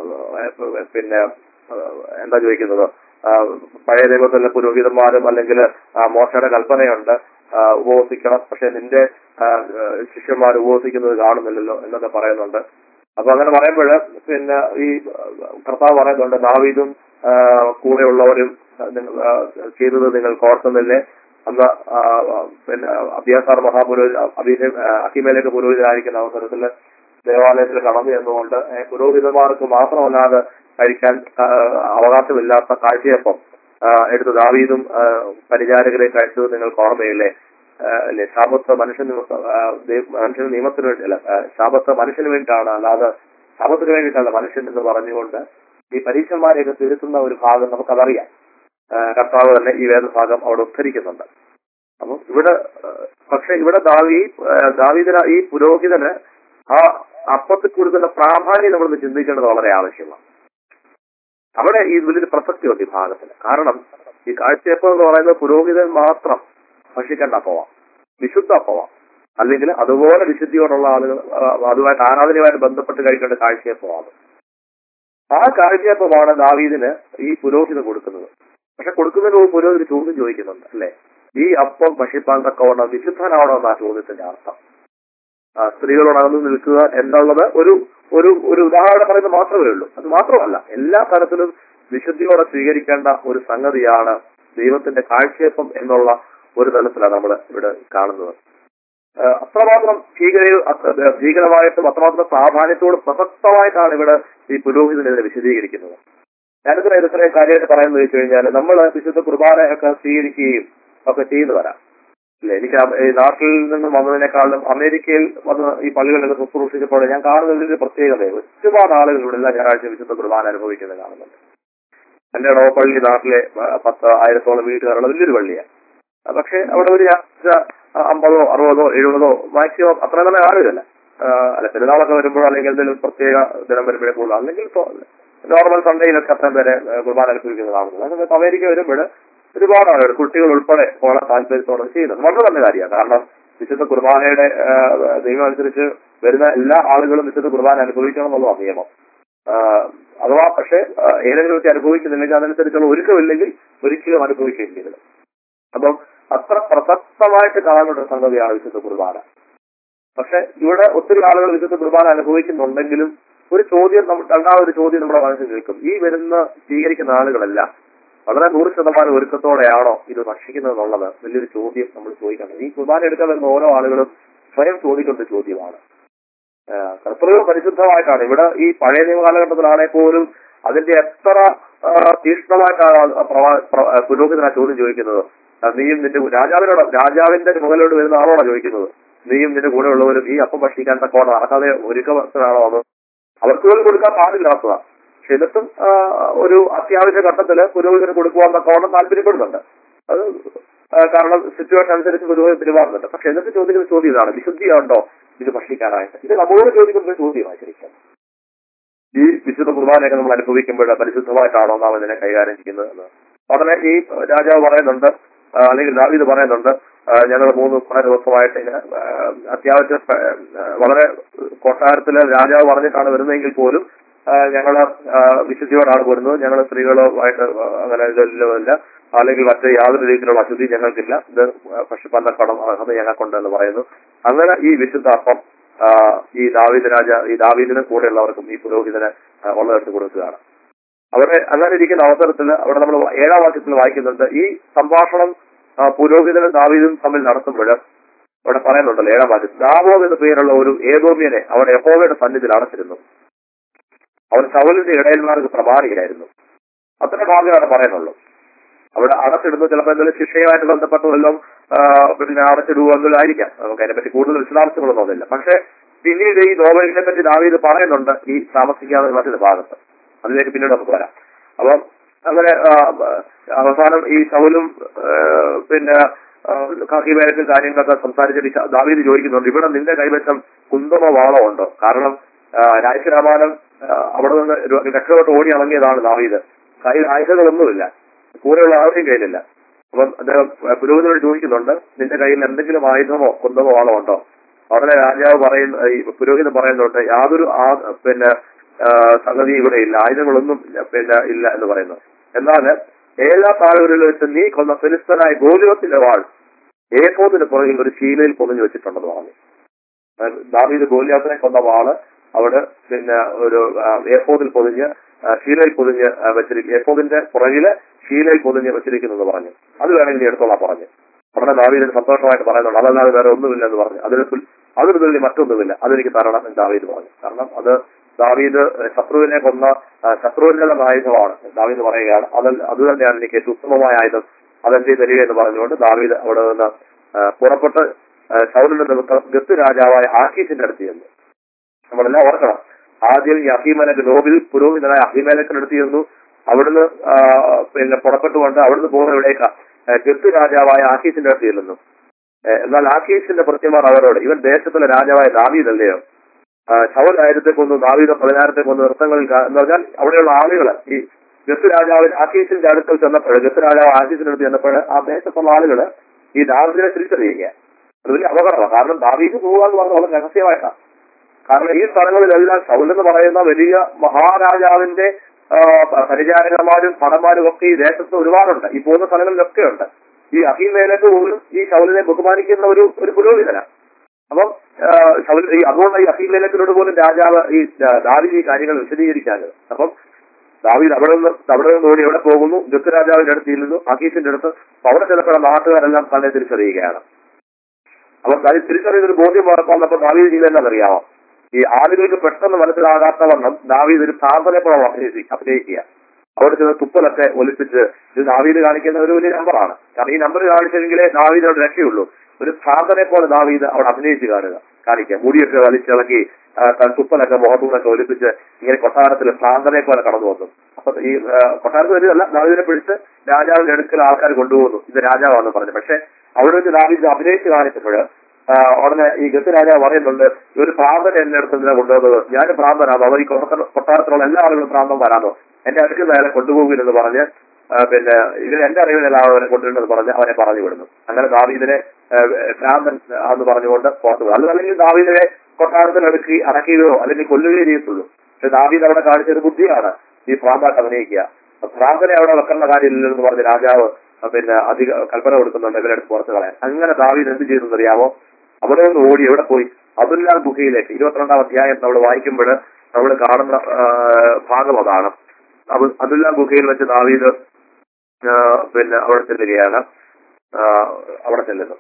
ആ, പിന്നെ ആ, എന്താ ചോദിക്കുന്നത് ആ, പഴയ ദൈവത്തിലെ പുരോഹിതന്മാരും അല്ലെങ്കിൽ മോശയുടെ കൽപ്പനയുണ്ട് ആ, ഉപവസിക്കണം പക്ഷെ നിന്റെ ആ, ആ, ശിഷ്യന്മാർ ഉപവസിക്കുന്നത് കാണുന്നില്ലല്ലോ എന്നൊക്കെ പറയുന്നുണ്ട് അപ്പൊ അങ്ങനെ പറയുമ്പോൾ പിന്നെ ഈ ആ, കർത്താവ് പറയുന്നുണ്ട് ദാവീദും ആ, കൂടെയുള്ളവരും ആ, നിങ്ങൾ, ആ, ചെയ്തത് നിങ്ങൾ ഓർക്കുന്നില്ലേ അന്ന് ആ, ആ, പിന്നെ അഭ്യാസാർ മഹാപുരോഹിത അഭിഷേക് അക്കിമേലേക്ക് പുരോഹിതനായിരിക്കുന്ന അവസരത്തിൽ ദേവാലയത്തിൽ കടന്നു ചെന്നുകൊണ്ട് ഏ, പുരോഹിതന്മാർക്ക് മാത്രമല്ലാതെ കഴിക്കാൻ ആ, അവകാശമില്ലാത്ത കാഴ്ചയപ്പം ആ, എടുത്ത് ദാവീദും ആ, പരിചാരകരെ കഴിച്ചത് നിങ്ങൾക്ക് ഓർമ്മയില്ലേ ആ, അല്ലെ ശാപത്ത് മനുഷ്യന് ആ, ദൈവ- മനുഷ്യന് നിയമത്തിന് വേണ്ടി അല്ല ആ, ശാപത്ത് മനുഷ്യന് വേണ്ടിയിട്ടാണ് അല്ലാതെ ശാപത്തിന് വേണ്ടിയിട്ടല്ല മനുഷ്യൻ എന്ന് പറഞ്ഞുകൊണ്ട് ഈ പരീക്ഷന്മാരെയൊക്കെ തിരുത്തുന്ന ഒരു ഭാഗം നമുക്കതറിയാം ആ, കർത്താവ് തന്നെ ഈ വേദഭാഗം അവിടെ ഉദ്ധരിക്കുന്നുണ്ട് അപ്പം ഇവിടെ ആ, പക്ഷെ ഇവിടെ ദാവി ആ, ദാവീദിന് ഈ പുരോഹിതന് ആ അപ്പത്തിൽ കൊടുക്കുന്ന പ്രാധാന്യം നമ്മളൊന്ന് ചിന്തിക്കേണ്ടത് വളരെ ആവശ്യമാണ് അവിടെ ഈ വലിയൊരു പ്രസക്തിയുണ്ട് ഈ ഭാഗത്തിന് കാരണം ഈ കാഴ്ചയപ്പം എന്ന് പറയുന്നത് പുരോഹിതൻ മാത്രം ഭക്ഷിക്കേണ്ട അപ്പമാണ് വിശുദ്ധ അപ്പമാണ് അല്ലെങ്കിൽ അതുപോലെ വിശുദ്ധിയോടുള്ള ആളുകൾ ആ, അതുമായിട്ട് ആരാധനയുമായിട്ട് ബന്ധപ്പെട്ട് കഴിക്കേണ്ട കാഴ്ചയപ്പമാണ് ആ കാഴ്ചയപ്പമാണ് ദാവീദിന് ഈ പുരോഹിതൻ കൊടുക്കുന്നത് പക്ഷെ കൊടുക്കുന്നതിന് മുമ്പ് പുരോഹിതൻ ചോദ്യം ചോദിക്കുന്നുണ്ട് അല്ലെ ഈ അപ്പം ഭക്ഷിപ്പാൻ തക്കവണ്ണം വിശുദ്ധനാണോ എന്നാ ചോദ്യത്തിന്റെ അർത്ഥം ആ, സ്ത്രീകളോട് അകന്നു നിൽക്കുക എന്നുള്ളത് ഒരു ഒരു ഒരു ഉദാഹരണം പറയുന്നത് മാത്രമേ ഉള്ളൂ അത് മാത്രമല്ല എല്ലാ തരത്തിലും വിശുദ്ധിയോടെ സ്വീകരിക്കേണ്ട ഒരു സംഗതിയാണ് ദൈവത്തിന്റെ കാഴ്ചയപ്പം എന്നുള്ള ഒരു തലത്തിലാണ് നമ്മൾ ഇവിടെ കാണുന്നത് ആ, അത്രമാത്രം ഭീകര അത്ര- ഭീകരമായിട്ടും അത്രമാത്രം പ്രാധാന്യത്തോട് പ്രസക്തമായിട്ടാണ് ഇവിടെ ഈ പുരോഹിതനെതിരെ വിശദീകരിക്കുന്നത് ഞാനിത്ര ഇത്രയും കാര്യമായിട്ട് പറയുന്നത് വെച്ച് കഴിഞ്ഞാൽ നമ്മൾ വിശുദ്ധ കുർബാനയൊക്കെ സ്വീകരിക്കുകയും ഒക്കെ ചെയ്തു വരാം ഇല്ല എനിക്ക് ആ- ഈ നാട്ടിൽ നിന്നും വന്നതിനേക്കാളും അമേരിക്കയിൽ വന്ന് ഈ പള്ളികളിൽ ശുശ്രൂഷിച്ചപ്പോൾ ഞാൻ കാണുന്നതിൽ ഒരു പ്രത്യേകത ഒരുപാട് ആളുകൾ ഇവിടെ എല്ലാ ഞായറാഴ്ച വിശുദ്ധ കുർബാന അനുഭവിക്കുന്നത് കാണുന്നുണ്ട് എന്റെ ഇടവപ്പള്ളി നാട്ടിലെ ആ, പത്ത് ആയിരത്തോളം വീട്ടുകാരുള്ള വലിയൊരു പള്ളിയാണ് ആ, പക്ഷെ അവിടെ ഒരു ഞായറാഴ്ച ആ, അമ്പതോ അറുപതോ എഴുപതോ മാക്സിമം അത്ര തന്നെ ആളുകളല്ല ആ, അല്ല പെരുന്നാളൊക്കെ വരുമ്പോൾ അല്ലെങ്കിൽ എന്തെങ്കിലും പ്രത്യേക ദിനം വരുമ്പോഴേ കൂടുതൽ അല്ലെങ്കിൽ നോർമൽ സൺഡേയിലൊക്കെ അത്രയും പേരെ ആ, കുർബാന അനുഭവിക്കുന്നത് കാണുന്നത് ആ സമയത്ത് അമേരിക്ക വരുമ്പോൾ ഒരുപാട് ആളുകൾ കുട്ടികൾ ഉൾപ്പെടെ വളരെ താല്പര്യത്തോടെ ചെയ്യുന്നത് വളരെ നല്ല കാര്യമാണ് കാരണം വിശുദ്ധ കുർബാനയുടെ ആ, നിയമം അനുസരിച്ച് വരുന്ന എല്ലാ ആളുകളും വിശുദ്ധ കുർബാന അനുഭവിക്കണം എന്നുള്ളതാണ് നിയമം ആ, അഥവാ പക്ഷേ ആ, ഏതെങ്കിലും വ്യക്തി അനുഭവിക്കുന്നില്ലെങ്കിൽ അതനുസരിച്ചുള്ള ഒരുക്കമില്ലെങ്കിൽ ഒരിക്കലും അനുഭവിക്കുകയും ചെയ്തത് അപ്പം അത്ര പ്രസക്തമായിട്ട് കാണുന്ന ഒരു സംഗതിയാണ് വിശുദ്ധ കുർബാന പക്ഷെ ഇവിടെ ഒത്തിരി ആളുകൾ വിശുദ്ധ കുർബാന അനുഭവിക്കുന്നുണ്ടെങ്കിലും ഒരു ചോദ്യം നമ്മ- രണ്ടാമതൊരു ചോദ്യം നമ്മുടെ മനസ്സിൽ നിൽക്കും ഈ വരുന്ന സ്വീകരിക്കുന്ന ആളുകളെല്ലാം വളരെ നൂറ് ശതമാനം ഒരുക്കത്തോടെയാണോ ഇത് ഭക്ഷിക്കുന്നത് എന്നുള്ളത് വലിയൊരു ചോദ്യം നമ്മൾ ചോദിക്കണം ഈ കുർബാന എടുക്കാൻ വരുന്ന ഓരോ ആളുകളും സ്വയം ചോദിക്കേണ്ട ഒരു ചോദ്യമാണ് ആഹ് കർത്തൃക പരിശുദ്ധമായിട്ടാണ് ഇവിടെ ഈ പഴയ നിയമ കാലഘട്ടത്തിലാണെങ്കിൽ പോലും അതിന്റെ എത്ര ആഹ് തീക്ഷ്ണമായിട്ടാണ് ആ പ്രവാ- പ്ര- ആ പുരോഹിതൻ ആ ചോദ്യം ചോദിക്കുന്നത് ആ നീയും നിന്റെ രാജാവിനോട് രാജാവിന്റെ മുകളിലോട്ട് വരുന്ന ആളോടാ ചോദിക്കുന്നത് നീയും നിന്റെ കൂടെ ഉള്ളവരും ഈ അപ്പം ഭക്ഷിക്കാൻ തക്കോണം നടക്കാതെ ഒരുക്കമാണോ അത് അവർക്ക് പോലും കൊടുക്കാൻ പാടില്ലാത്തതാ പക്ഷെ എന്നിട്ടും ആ, ഒരു അത്യാവശ്യ ഘട്ടത്തില് പുരോഹിതന് കൊടുക്കുവാൻ തക്കോണം താല്പര്യപ്പെടുന്നുണ്ട് അത് ആ, കാരണം സിറ്റുവേഷൻ അനുസരിച്ച് പുരോഹിതൻ പെരുമാറുന്നുണ്ട് പക്ഷെ എന്നിട്ട് ചോദിക്കുന്ന ചോദ്യം ഇതാണ് വിശുദ്ധിയുണ്ടോ ഇത് ഭക്ഷിക്കാനായിട്ട് ഇത് നമ്മളോട് ചോദിക്കുന്ന ഒരു ചോദ്യമാണ് ശരിക്കും ഈ വിശുദ്ധ കുർബാനയൊക്കെ നമ്മൾ അനുഭവിക്കുമ്പോൾ പരിശുദ്ധമായിട്ടാണോ നാം ഇതിനെ കൈകാര്യം ചെയ്യുന്നത് എന്ന് ഉടനെ ഈ രാജാവ് പറയുന്നുണ്ട് ആ, അല്ലെങ്കിൽ ദാവീദ് പറയുന്നുണ്ട് ഞങ്ങൾ മൂന്ന് കുറേ ദിവസമായിട്ട് ഇങ്ങനെ ആ, അത്യാവശ്യം ആ, വളരെ കൊട്ടാരത്തിലെ രാജാവ് പറഞ്ഞിട്ടാണ് വരുന്നതെങ്കിൽ പോലും ആ, ഞങ്ങള് ആ, വിശുദ്ധിയോടാണ് വരുന്നത് ഞങ്ങൾ സ്ത്രീകളുമായിട്ട് അങ്ങനെ ഇതൊന്നുമില്ല അല്ലെങ്കിൽ മറ്റ് യാതൊരു രീതിയിലുള്ള അശുദ്ധി ഞങ്ങൾക്കില്ല ഇത് പക്ഷെ പല കടം അർഹത ഞങ്ങൾക്കുണ്ട് എന്ന് പറയുന്നു അങ്ങനെ ഈ വിശുദ്ധ അപ്പം ആ, ഈ ദാവീദ് രാജ ഈ ദാവീദിന് കൂടെയുള്ളവർക്കും ഈ പുരോഹിതന് ആ, ഉള്ളതെടുത്ത് കൊടുക്കുകയാണ് അവിടെ അങ്ങനെ ഇരിക്കുന്ന അവസരത്തിൽ അവിടെ നമ്മൾ ഏഴാം വാക്യത്തിൽ വായിക്കുന്നുണ്ട് ഈ സംഭാഷണം ആ, പുരോഹിതനും ദാവീദും തമ്മിൽ നടത്തുമ്പോൾ അവിടെ പറയുന്നുണ്ടല്ലോ ഏഴാം വാക്യത്തിൽ ദാവോദ് എന്ന പേരുള്ള ഒരു ഏതോമ്യനെ അവിടെ യഹോവയുടെ സന്നിധിയിൽ അടച്ചിരുന്നു അവൻ ശൗലിന്റെ ഇടയന്മാർക്ക് പ്രമാണിയായിരുന്നു അത്ര ഭാഗം അവിടെ പറയുന്നുള്ളൂ അവിടെ അടച്ചിടുന്നു ചിലപ്പോൾ എന്തെങ്കിലും ശിക്ഷയുമായിട്ട് ബന്ധപ്പെട്ട വല്ലതും ആ, പിന്നെ അടച്ചിടുക എന്നുള്ളതായിരിക്കാം നമുക്ക് അതിനെപ്പറ്റി കൂടുതൽ വിശദാംശങ്ങളൊന്നും ഒന്നുമില്ല പക്ഷെ പിന്നീട് ഈ നോവലിനെ പറ്റി ദാവീദ് പറയുന്നുണ്ട് ഈ താമസിക്കാതെ മറ്റൊരു ഭാഗത്ത് അതിലേക്ക് പിന്നീട് നമുക്ക് വരാം അപ്പം അങ്ങനെ ആ, അവസാനം ഈ ശൗലും ആ, പിന്നെ കാക്കിവേലക്കും കാര്യങ്ങളൊക്കെ സംസാരിച്ചിട്ട് ഈ ദാവീദ് ചോദിക്കുന്നുണ്ട് ഇവിടെ നിന്റെ കൈവശം കുന്തമ വാളമുണ്ടോ കാരണം ആ, രാജരാമാനം ആ, അവിടെ നിന്ന് ര- രക്ഷപ്പെട്ട് ഓടി ഇറങ്ങിയതാണ് ദാവീദ് കയ്യിൽ ആയുധങ്ങളൊന്നുമില്ല കൂടെയുള്ള ആരുടെയും കയ്യിലില്ല അപ്പം അദ്ദേഹം പുരോഹിതനോട് ചോദിക്കുന്നുണ്ട് നിന്റെ കയ്യിൽ എന്തെങ്കിലും ആയുധമോ കുന്തമോ വാളോ ഉണ്ടോ ഉടനെ രാജാവ് പറയുന്ന ഈ പുരോഹിതൻ പറയുന്നുണ്ട് യാതൊരു ആ- പിന്നെ ആ, സംഗതി ഇവിടെ ഇല്ല ആയുധങ്ങളൊന്നും പിന്നെ ഇല്ല എന്ന് പറയുന്നു എന്നാൽ എല്ലാ താഴ്വരയിൽ വെച്ച് നീ കൊന്ന ഫിലിസ്തനായ ഗോലിയത്തിന്റെ വാൾ ഏഫോദിന് പുറകിൽ ഒരു ശീലയിൽ പൊതിഞ്ഞു വെച്ചിട്ടുണ്ടെന്ന് പറഞ്ഞു അതായത് ദാവീദ് ഗോലിയാത്തിനെ കൊന്ന വാള് അവിടെ പിന്നെ ഒരു ആ, ഏഫോദിൽ പൊതിഞ്ഞ് ആ, ശീലയിൽ പൊതിഞ്ഞ് ആ, വെച്ചിരിക്കും ഏഫോദിന്റെ പുറകില് ശീലയിൽ പൊതിഞ്ഞ് വെച്ചിരിക്കുന്നു എന്ന് പറഞ്ഞു അത് വേണമെങ്കിൽ നീ എടുത്തോളാം പറഞ്ഞു ഉടനെ ദാവീദിന് സന്തോഷമായിട്ട് പറയുന്നുണ്ട് അതല്ലാതെ വേറെ ഒന്നുമില്ല എന്ന് പറഞ്ഞു അതിന് തുൽ- അതിന് തുല്യം മറ്റൊന്നുമില്ല അതെനിക്ക് തരണം എന്ന് ദാവീദ് പറഞ്ഞു കാരണം അത് ദാവീദ് ശത്രുവിനെ കൊന്ന ആ, ശത്രുവിന്റെ തന്നെ ആയുധമാണ് ദാവീദ് പറയുകയാണ് അത് അത് തന്നെയാണ് എനിക്ക് ഏറ്റവും ഉത്തമമായ ആയുധം അതെന്റെ തരിക എന്ന് പറഞ്ഞുകൊണ്ട് ദാവീദ് അവിടെ നിന്ന് ആ, പുറപ്പെട്ട് ആ, ശൗലിന്റെ നിമിത്തം ഗത്ത് രാജാവായ ആക്കീസിന്റെ അടുത്ത് ചെന്നു നമ്മളെല്ലാം ഓർക്കണം ആദ്യം ഈ അഹിമലക്ക് നോബിൽ പുരോഹിതനായ അഹിമലക്കിന്റെ അടുത്ത് ചെന്നു അവിടുന്ന് ആ, പിന്നെ പുറപ്പെട്ടുകൊണ്ട് അവിടുന്ന് പോകുന്ന ഇവിടേക്ക് ഗത്ത് രാജാവായ ആക്കീസിന്റെ അടുത്ത് ചെല്ലുന്നു ഏ, എന്നാൽ ആക്കീസിന്റെ പ്രത്യമാർ അവരോട് ഇവൻ ദേശത്തിലെ രാജാവായ ദാവീദല്ലയോ ആ, ശൗൽ ആയിരത്തെ കൊന്നു ദാവീദ പതിനായിരത്തെ കൊന്നു നൃത്തങ്ങളിൽ കാ- എന്ന് പറഞ്ഞാൽ അവിടെയുള്ള ആളുകൾ ഈ ഗത്ത് രാജാവിന് ആക്കീസിന്റെ അടുത്ത് ചെന്നപ്പോൾ ഗത്ത് രാജാവ് ആക്കീസിന്റെ അടുത്ത് ചെന്നപ്പോൾ ആ ദേശത്തുള്ള ആളുകൾ ഈ ദാവീദിനെ തിരിച്ചറിയുക അത് വലിയ അപകടമാണ് കാരണം ദാവീദ് പോവുക എന്ന് പറഞ്ഞാൽ വളരെ രഹസ്യമായിട്ടാണ് കാരണം ഈ സ്ഥലങ്ങളിലെല്ലാം ശൗൽ എന്ന് പറയുന്ന വലിയ മഹാരാജാവിന്റെ ആ, പരിചാരകന്മാരും ഭടന്മാരും ഒക്കെ ഈ ദേശത്ത് ഒരുപാടുണ്ട് ഈ പോകുന്ന സ്ഥലങ്ങളിലൊക്കെ ഉണ്ട് ഈ അഹിമേലേക്ക് പോലും ഈ ശൗലിനെ ബഹുമാനിക്കുന്ന ഒരു ഒരു പുരോഹിതനാണ് അപ്പം ആ, ശൗൽ ഈ അതുകൊണ്ട് ഈ അഹിമേലക്കിനോട് പോലും രാജാവ് ഈ ദാ- ദാവീദ് ഈ കാര്യങ്ങൾ വിശദീകരിക്കാറ് അപ്പം ദാവീദ് അവിടെ നിന്ന് അവിടെ നിന്ന് ഓടി എവിടെ പോകുന്നു ദുഃഖ രാജാവിന്റെ അടുത്ത് ചെല്ലുന്നു അഖീസിന്റെ അടുത്ത് അപ്പൊ അവിടെ ചിലപ്പോൾ നാട്ടുകാരെല്ലാം തന്നെ തിരിച്ചറിയുകയാണ് അപ്പൊ അത് തിരിച്ചറിയുന്ന ഒരു ബോധ്യം വന്നപ്പോൾ ദാവീദ് ചെയ്യുന്നതെന്നറിയാമോ ഈ ആളുകൾക്ക് പെട്ടെന്ന് മനസ്സിലാകാത്ത വണ്ണം ദാവീദ് ഒരു പ്രാർത്ഥനയെ പോലെ അഭിനയിച്ച് അഭിനയിക്കുക അവിടെ ചെന്ന് തുപ്പലൊക്കെ ഒലിപ്പിച്ച് ഇത് ദാവീദ് കാണിക്കുന്ന ഒരു വലിയ നമ്പറാണ് കാരണം ഈ നമ്പർ കാണിച്ചെങ്കിലേ ദാവീദ് അവിടെ രക്ഷയുള്ളൂ ഒരു പ്രാർത്ഥനയെ പോലെ ദാവീദ് അവിടെ അഭിനയിച്ച് കാണുക കാണിക്കുക മുടിയൊക്കെ വലിച്ചിളക്കി ആ, താൻ തുപ്പലൊക്കെ മുഖത്തൂന്നൊക്കെ ഒലിപ്പിച്ച് ഇങ്ങനെ കൊട്ടാരത്തിൽ പ്രാർത്ഥനയെ പോലെ കടന്നു വന്നു അപ്പൊ ഈ ആ, കൊട്ടാരത്തിൽ വരികയല്ല ദാവീദിനെ പിടിച്ച് രാജാവിന്റെ അടുക്കൽ ആൾക്കാർ കൊണ്ടുപോകുന്നു ഇത് രാജാവാണെന്ന് പറഞ്ഞു പക്ഷെ അവിടെ വെച്ച് ദാവീദ് അഭിനയിച്ച് കാണിച്ചപ്പോൾ ആ, ഉടനെ ഈ ഗത്ത് രാജാവ് പറയുന്നുണ്ട് ഒരു പ്രാന്തൻ എന്റെ അടുത്ത് എന്തിനാ കൊണ്ടുവന്നത് ഞാൻ പ്രാന്തനാണോ അവർ ഈ കൊട്ടാര- കൊട്ടാരത്തിലുള്ള എല്ലാ ആളുകളും പ്രാന്തം വരാമോ എന്റെ അടുക്കൽ അയാളെ കൊണ്ടുപോകില്ലെന്ന് പറഞ്ഞ് ആ, പിന്നെ ഇതിൽ എന്റെ അറിവിൽ എല്ലാവരും കൊണ്ടുവരുന്നത് പറഞ്ഞ് അവനെ പറഞ്ഞു വിടുന്നു അങ്ങനെ ദാവീദിനെ ആ, ഭ്രാന്തൻ എന്ന് പറഞ്ഞുകൊണ്ട് പുറത്തു വിടും അത് അല്ലെങ്കിൽ ദാവീദിനെ കൊട്ടാരത്തിൽ അടുക്കി അടക്കുകയോ അല്ലെങ്കിൽ കൊല്ലുകയോ ചെയ്യത്തുള്ളൂ പക്ഷെ ദാവീദ് അവിടെ കാണിച്ച ഒരു ബുദ്ധിയാണ് ഈ ഭ്രാന്തായിട്ട് അഭിനയിക്കുക അപ്പൊ ഭ്രാന്തനെ അവിടെ വെക്കേണ്ട കാര്യമില്ലെന്ന് പറഞ്ഞ് രാജാവ് ആ, പിന്നെ അധിക കൽപ്പന കൊടുക്കുന്നുണ്ട് ഇവരെടുത്ത് പുറത്ത് കളയാൻ അങ്ങനെ ദാവീദ് എന്ത് ചെയ്തെന്ന് അറിയാമോ അവിടെ നിന്ന് ഓടി എവിടെ പോയി അബ്ദുല്ലാ ഗുഹയിലേക്ക് ഇരുപത്തിരണ്ടാം അധ്യായം നമ്മൾ വായിക്കുമ്പോൾ നമ്മൾ കാണുന്ന ആ, ഭാഗം അതാണ് അബു- അബ്ദുല്ലാ ഗുഹയിൽ വെച്ച് ദാവീദ് ആ, പിന്നെ അവിടെ ചെല്ലുകയാണ് ആ, അവിടെ ചെല്ലുന്നു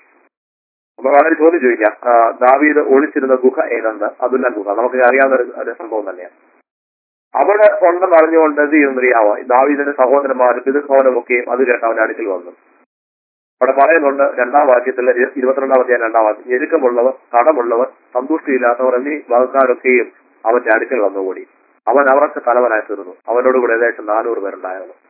അപ്പൊ വളരെ ചോദ്യം ചോദിക്കാം ആ, ദാവീദ് ഒളിച്ചിരുന്ന ഗുഹ ഏതെന്ന് അബ്ദുല്ല ഗുഹ നമുക്ക് അറിയാവുന്ന ഒരു- ഒരു സംഭവം തന്നെയാണ് അവിടെ ഉണ്ടെന്ന് അറിഞ്ഞുകൊണ്ട് എന്ത് ചെയ്യുന്നറിയാമോ ദാവീദിന്റെ സഹോദരന്മാരും പിതൃഭവനമൊക്കെയും അത് കേട്ട് അവന്റെ അടുക്കൽ വന്നു അവിടെ പറയുന്നുണ്ട് രണ്ടാം വാക്യത്തിൽ ഇ- ഇരുപത്തിരണ്ടാം അധ്യായം രണ്ടാം വാക്യം ഞെരുക്കമുള്ളവർ കടമുള്ളവർ സന്തുഷ്ടിയില്ലാത്തവർ എന്നീ വകക്കാരൊക്കെയും അവന്റെ അടുക്കൽ വന്നുകൂടി അവൻ അവർക്ക് തലവനായി തീർന്നു അവനോട് കൂടെ ഏകദേശം നാനൂറ് പേരുണ്ടായിരുന്നു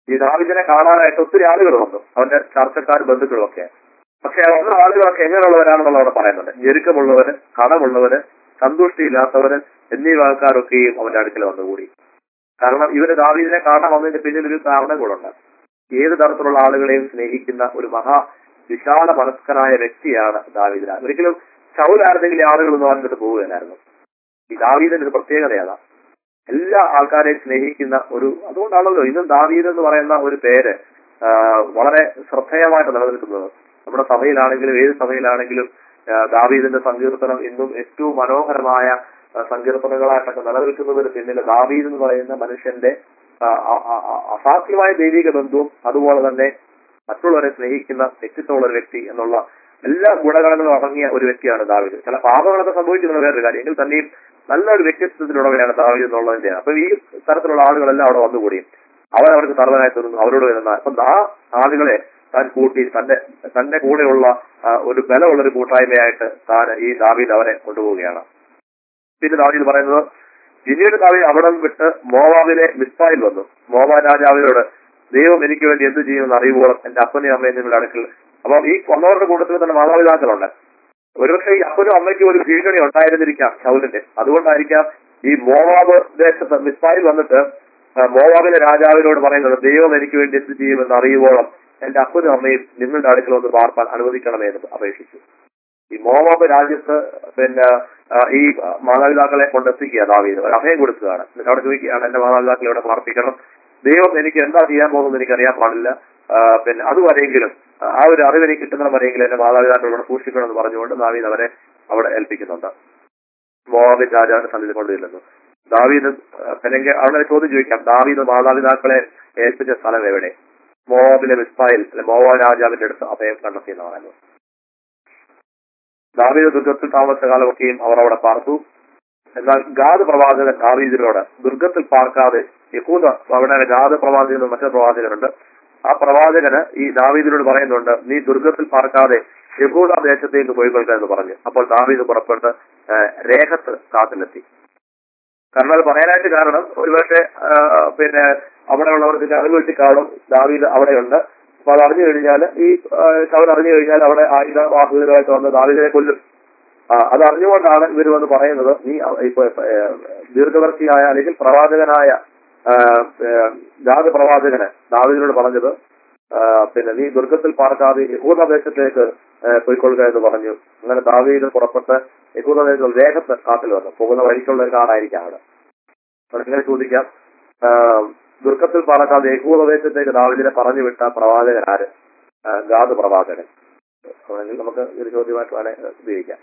ഈ ദാവിദിനെ കാണാനായിട്ട് ഒത്തിരി ആളുകൾ വന്നു അവന്റെ ചർച്ചക്കാരും ബന്ധുക്കളും ഒക്കെ പക്ഷെ വന്ന ആളുകളൊക്കെ എങ്ങനെയുള്ളവരാണെന്നുള്ള അവിടെ പറയുന്നുണ്ട് ഞെരുക്കമുള്ളവര് കടമുള്ളവര് സന്തുഷ്ടിയില്ലാത്തവര് എന്നീ ആൾക്കാരൊക്കെയും അവന്റെ അടുക്കൽ വന്നുകൂടി കാരണം ഇവര് ദാവീദിനെ കാണാൻ വന്നതിന്റെ പിന്നിൽ ഒരു കാരണം കൂടെ ഉണ്ട് ഏത് തരത്തിലുള്ള ആളുകളെയും സ്നേഹിക്കുന്ന ഒരു മഹാ വിശാല മനസ്കനായ വ്യക്തിയാണ് ദാവീദിന ഒരിക്കലും ശൗലായിരുന്നെങ്കിൽ ആളുകളൊന്നും അവൻ്റെ പോവുകയില്ലായിരുന്നു ഈ ദാവീദിന്റെ ഒരു പ്രത്യേകതയാണ് എല്ലാ ആൾക്കാരെയും സ്നേഹിക്കുന്ന ഒരു അതുകൊണ്ടാണല്ലോ ഇന്നും ദാവീദ് എന്ന് പറയുന്ന ഒരു പേര് ആ, വളരെ ശ്രദ്ധേയമായിട്ട് നിലനിൽക്കുന്നത് നമ്മുടെ സഭയിലാണെങ്കിലും ഏത് സഭയിലാണെങ്കിലും ആ, ദാവീദിന്റെ സങ്കീർത്തനം ഇന്നും ഏറ്റവും മനോഹരമായ ആ, സങ്കീർത്തനങ്ങളായിട്ടൊക്കെ നിലനിൽക്കുന്നതിന് പിന്നിൽ ദാവീദ് എന്ന് പറയുന്ന മനുഷ്യന്റെ ആ, ആ- ആ- ആ- അസാധ്യമായ ദൈവിക ബന്ധവും അതുപോലെ തന്നെ മറ്റുള്ളവരെ സ്നേഹിക്കുന്ന വ്യക്തിത്വമുള്ള ഒരു വ്യക്തി എന്നുള്ള എല്ലാ ഗുണഗണങ്ങളും അടങ്ങിയ ഒരു വ്യക്തിയാണ് ദാവീദ് ചില പാപങ്ങളൊക്കെ സംഭവിക്കുന്ന വേറൊരു കാര്യം എങ്കിൽ തന്നെയും നല്ലൊരു വ്യക്തിത്വത്തിലുള്ളവരാണ് ദാവീദ് എന്നുള്ളതിന്റെ അപ്പൊ ഈ തരത്തിലുള്ള ആളുകളെല്ലാം അവിടെ വന്നുകൂടി അവൻ അവർക്ക് സർവനായി തീർന്നു അവരോട് വരുന്ന അപ്പം ആ ആളുകളെ താൻ കൂട്ടി തന്റെ തന്റെ കൂടെയുള്ള ആ, ഒരു ബലമുള്ള ഒരു കൂട്ടായ്മയായിട്ട് താൻ ഈ ദാവീദ് അവരെ കൊണ്ടുപോവുകയാണ് പിന്നെ ദാവീദ് പറയുന്നത് പിന്നീട് ദാവീദ് അവിടെ വിട്ട് മോവാബിലെ മിസ്ബായിൽ വന്നു മോവാ രാജാവിനോട് ദൈവം എനിക്ക് വേണ്ടി എന്ത് ചെയ്യുമെന്ന് അറിയുവോളം എന്റെ അപ്പനെയും അമ്മയും നിങ്ങളുടെ അടുക്കൽ അപ്പൊ ഈ കൊന്നവരുടെ കൂട്ടത്തിൽ തന്നെ മാതാപിതാക്കളുണ്ട് ഒരുപക്ഷെ ഈ അപ്പനും അമ്മയ്ക്കും ഒരു ഭീഷണി ഉണ്ടായിരുന്നിരിക്കാം ശൗലിന്റെ അതുകൊണ്ടായിരിക്കാം ഈ മോവാബ് ദേശത്ത് മിസ്ബായിൽ വന്നിട്ട് ആ, മോവാബിലെ രാജാവിനോട് പറയുന്നത് ദൈവം എനിക്ക് വേണ്ടി എന്ത് ചെയ്യുമെന്ന് അറിയുവോളം എന്റെ അപ്പനും അമ്മയും നിങ്ങളുടെ അടുക്കൽ ഒന്ന് പാർപ്പാൻ അനുവദിക്കണമേ എന്ന് അപേക്ഷിച്ചു ഈ മോവാബ് രാജ്യത്ത് പിന്നെ ആ, ഈ മാതാപിതാക്കളെ കൊണ്ടെത്തിക്കുക ദാവീദ് ഒരു അഭയം കൊടുക്കുകയാണ് എന്നിട്ട് അവിടെ ചോദിക്കുകയാണ് എന്റെ മാതാപിതാക്കളെ ഇവിടെ പാർപ്പിക്കണം ദൈവം എനിക്ക് എന്താ ചെയ്യാൻ പോകുന്നത് എനിക്ക് അറിയാൻ പാടില്ല ആ, പിന്നെ അതുവരെയെങ്കിലും ആ ഒരു അറിവ് എനിക്ക് കിട്ടുന്ന വരെയെങ്കിലും എന്റെ മാതാപിതാക്കളോട് സൂക്ഷിക്കണം എന്ന് പറഞ്ഞുകൊണ്ട് ദാവീദ് അവരെ അവിടെ ഏൽപ്പിക്കുന്നുണ്ട് മോവാബിൻ രാജാവിന്റെ സന്നിധി കൊണ്ടുവരുന്നു ദാവീദ് അല്ലെങ്കിൽ അവിടെ ചോദ്യം ചോദിക്കാം ദാവീദ് മാതാപിതാക്കളെ ഏൽപ്പിച്ച സ്ഥലം എവിടെ മോവാബിലെ മിസ്ബായിൽ അല്ലെ മോവാബ് രാജാവിന്റെ അടുത്ത് അഭയം കണ്ടെത്തിയെന്ന് പറയുന്നു ദാവീദ് ദുർഗത്തിൽ താമസ കാലമൊക്കെയും അവർ അവിടെ പാർത്തു എന്നാൽ ഗാദ് പ്രവാചകൻ ദാവീദിനോട് ദുർഗത്തിൽ പാർക്കാതെ യഹൂദ അവിടെ ഗാദ് പ്രവാചകൻ എന്ന മറ്റൊരു പ്രവാചകനുണ്ട് ആ പ്രവാചകന് ഈ ദാവീദിനോട് പറയുന്നുണ്ട് നീ ദുർഗത്തിൽ പാർക്കാതെ യഹൂദ ദേശത്തേക്ക് പോയി കൊള്ളുക എന്ന് പറഞ്ഞു അപ്പോൾ ദാവീദ് പുറപ്പെട്ട് ആ, രേഖത്ത് കാട്ടിലെത്തി കാരണം അത് പറയാനായിട്ട് കാരണം ഒരുപക്ഷെ ആ, പിന്നെ അവിടെയുള്ളവർക്ക് അറിവ് വെച്ച് കാണും ദാവീദ് അവിടെയുണ്ട് അപ്പൊ അത് അറിഞ്ഞു കഴിഞ്ഞാൽ ഈ ശവൻ അറിഞ്ഞു കഴിഞ്ഞാൽ അവിടെ ആയുധ വാഹകരായിട്ട് വന്ന് ദാവീദിനെ കൊല്ലും ആ, അത് അറിഞ്ഞുകൊണ്ടാണ് ഇവർ വന്ന് പറയുന്നത് നീ അ- ഇപ്പൊ ഏ, ദീർഘദർശിയായ അല്ലെങ്കിൽ പ്രവാചകനായ ആ, ഏ, ഗാദ് പ്രവാചകന് ദാവീദിനോട് പറഞ്ഞത് ആ, പിന്നെ നീ ദുർഗത്തിൽ പാർക്കാതെ യഹൂദദേശത്തേക്ക് ഏ, പോയിക്കൊള്ളുക എന്ന് പറഞ്ഞു അങ്ങനെ ദാവീദ് പുറപ്പെട്ട് യഹൂദദേശം വേഗത്ത് കാട്ടിൽ വന്നു പോകുന്ന വഴിക്കുള്ള ഒരു കാടായിരിക്കാം അവിടെ അവിടെ ഇങ്ങനെ ചോദിക്കാം ആ, ദുർഗത്തിൽ പാർക്കാതെ യഹൂദദേശത്തേക്ക് ദാവീദിനെ പറഞ്ഞു വിട്ട പ്രവാചകൻ ആര് ആ, ഗാദ് പ്രവാചകൻ അല്ലെങ്കിൽ നമുക്ക് ഒരു ചോദ്യമായിട്ട് വേണേ ഉപയോഗിക്കാം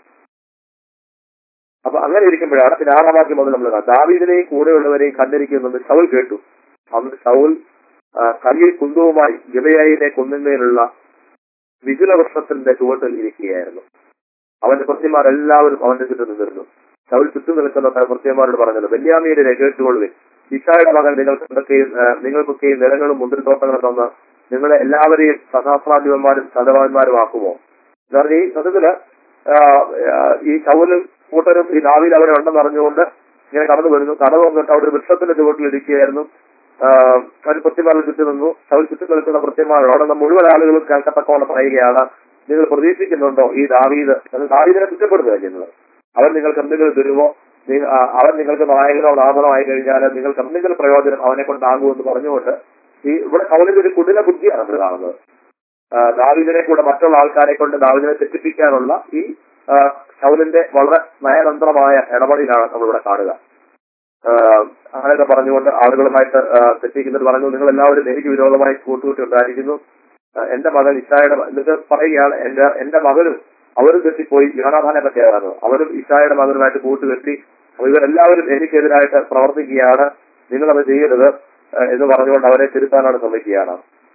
അപ്പൊ അങ്ങനെ ഇരിക്കുമ്പോഴാണ് പിന്നെ ആറാം വാക്യം മുതൽ നമ്മൾ കാണാം ദാവീദിനെയും കൂടെയുള്ളവരെയും കണ്ടിരിക്കുന്നുണ്ട് ശൗൽ കേട്ടു അന്ന് ശൗൽ ആ, കയ്യിൽ കുന്തവുമായി ഗിബയായിലെ കുന്നിന്മേലുള്ള വിജുല വൃക്ഷത്തിന്റെ ചുവട്ടിൽ ഇരിക്കുകയായിരുന്നു അവന്റെ ഭൃത്യന്മാരെല്ലാവരും അവന്റെ ചുറ്റും നിന്നിരുന്നു ശൗൽ ചുറ്റും നിൽക്കുന്ന ഭൃത്യന്മാരോട് പറഞ്ഞത് ബെന്യാമിയുടെ കേട്ടുകൊള്ളുവിൻ ഇഷായുടെ മകൻ നിങ്ങൾക്കൊക്കെയും ആ, നിങ്ങൾക്കൊക്കെയും നിലങ്ങളും മുന്തിരിത്തോട്ടങ്ങളും തന്ന് നിങ്ങളെ എല്ലാവരെയും സഹസ്രാധിപന്മാരും ശതവാന്മാരും ആക്കുമോ എന്ന് പറഞ്ഞ ഈ സത്യത്തില് ആ, ആ, ഈ ശൗലും കൂട്ടരും ഈ ദാവീദ് അവിടെ ഉണ്ടെന്ന് അറിഞ്ഞുകൊണ്ട് ഇങ്ങനെ കടന്നു വരുന്നു കടന്നു വന്നിട്ട് അവിടെ ഒരു വൃക്ഷത്തിന്റെ ചുവട്ടിൽ ഇരിക്കുകയായിരുന്നു അവർ കൃത്യമാരുടെ ചുറ്റും നിന്നു ശൗൽ ചുറ്റും നിൽക്കുന്ന കൃത്യമാരോട് അവിടെ നിന്ന് മുഴുവൻ ആളുകളും കേൾക്കത്തക്കോണം പറയുകയാണ് നിങ്ങൾ പ്രതീക്ഷിക്കുന്നുണ്ടോ ഈ ദാവീദ് അത് ദാവീദിനെ കുറ്റപ്പെടുത്തുക ചെയ്യുന്നത് അവൻ നിങ്ങൾക്ക് എന്തെങ്കിലും തരുമോ നി- ആ, അവൻ നിങ്ങൾക്ക് നായകനോ നാമനോ ആയി കഴിഞ്ഞാൽ നിങ്ങൾക്ക് എന്തെങ്കിലും പ്രയോജനം അവനെ കൊണ്ടാകുമെന്ന് പറഞ്ഞുകൊണ്ട് ഈ ഇവിടെ അവനിന്റെ ഒരു കുടില ബുദ്ധിയാണ് നമ്മൾ കാണുന്നത് ആ, ദാവീദിനെ കൂടെ മറ്റുള്ള ആൾക്കാരെ കൊണ്ട് ദാവീദിനെ തെറ്റിപ്പിക്കാനുള്ള ഈ ആ, ശൗലിന്റെ വളരെ നയതന്ത്രമായ ഇടപെടലാണ് നമ്മളിവിടെ കാണുക ആ, അങ്ങനെയൊക്കെ പറഞ്ഞുകൊണ്ട് ആളുകളുമായിട്ട് ആ, തെറ്റിക്കുന്നത് പറഞ്ഞു നിങ്ങൾ എല്ലാവരും എനിക്ക് വിരോധമായി കൂട്ടുകൂട്ടി ഉണ്ടായിരിക്കുന്നു ആ, എന്റെ മകൻ ഇഷായുടെ മ- എന്നിട്ട് പറയുകയാണ് എന്റെ എന്റെ മകനും അവരും തെറ്റിപ്പോയി യോനാഥാനെ പറ്റിയാണ് അവരും ഇഷായുടെ മകനുമായിട്ട് കൂട്ടുകെട്ടി അപ്പൊ ഇവരെല്ലാവരും എനിക്കെതിരായിട്ട് പ്രവർത്തിക്കുകയാണ് നിങ്ങൾ അത് ചെയ്യരുത് ആ, എന്ന് പറഞ്ഞുകൊണ്ട് അവരെ തിരുത്താനാണ് ശ്രമിക്കുകയാണ്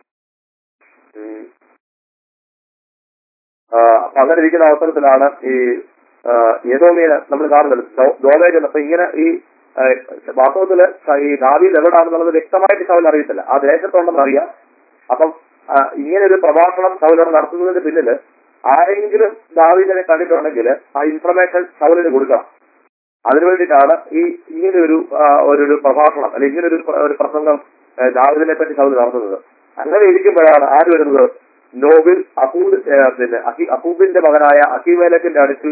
ഉം. ആ, അപ്പൊ അങ്ങനെ ഇരിക്കുന്ന അവസരത്തിലാണ് ഈ യദോമിയെ നമ്മൾ കാണുന്നത് ദോ- ദോവേജ് അപ്പൊ ഇങ്ങനെ ഈ ആ, വാസ്തവത്തില് ഈ ദാവീദ് എവിടാണെന്നുള്ളത് വ്യക്തമായിട്ട് ശവൽ അറിയത്തില്ല ആ ദേശത്തുണ്ടെന്ന് അറിയാം അപ്പം ആ, ഇങ്ങനെ ഒരു പ്രഭാഷണം ശവലോട് നടത്തുന്നതിന് പിന്നില് ആരെങ്കിലും ദാവീദിനെ കണ്ടിട്ടുണ്ടെങ്കിൽ ആ ഇൻഫർമേഷൻ ശവലിന് കൊടുക്കണം അതിനു വേണ്ടിയിട്ടാണ് ഈ ഇങ്ങനെ ഒരു ആ, ഒരു ഒരു പ്രഭാഷണം അല്ലെങ്കിൽ ഇങ്ങനെ ഒരു പ്ര- ഒരു പ്രസംഗം ഏഹ്, ദാവീദിനെ പറ്റി സൗല് നടത്തുന്നത് അങ്ങനെ ഇരിക്കുമ്പോഴാണ് ആര് വരുന്നത് നോബിൽ അഹൂബ് ഏഹ്, പിന്നെ അഹി- അഹൂബിന്റെ മകനായ അഹീമേലക്കിന്റെ അടുത്ത്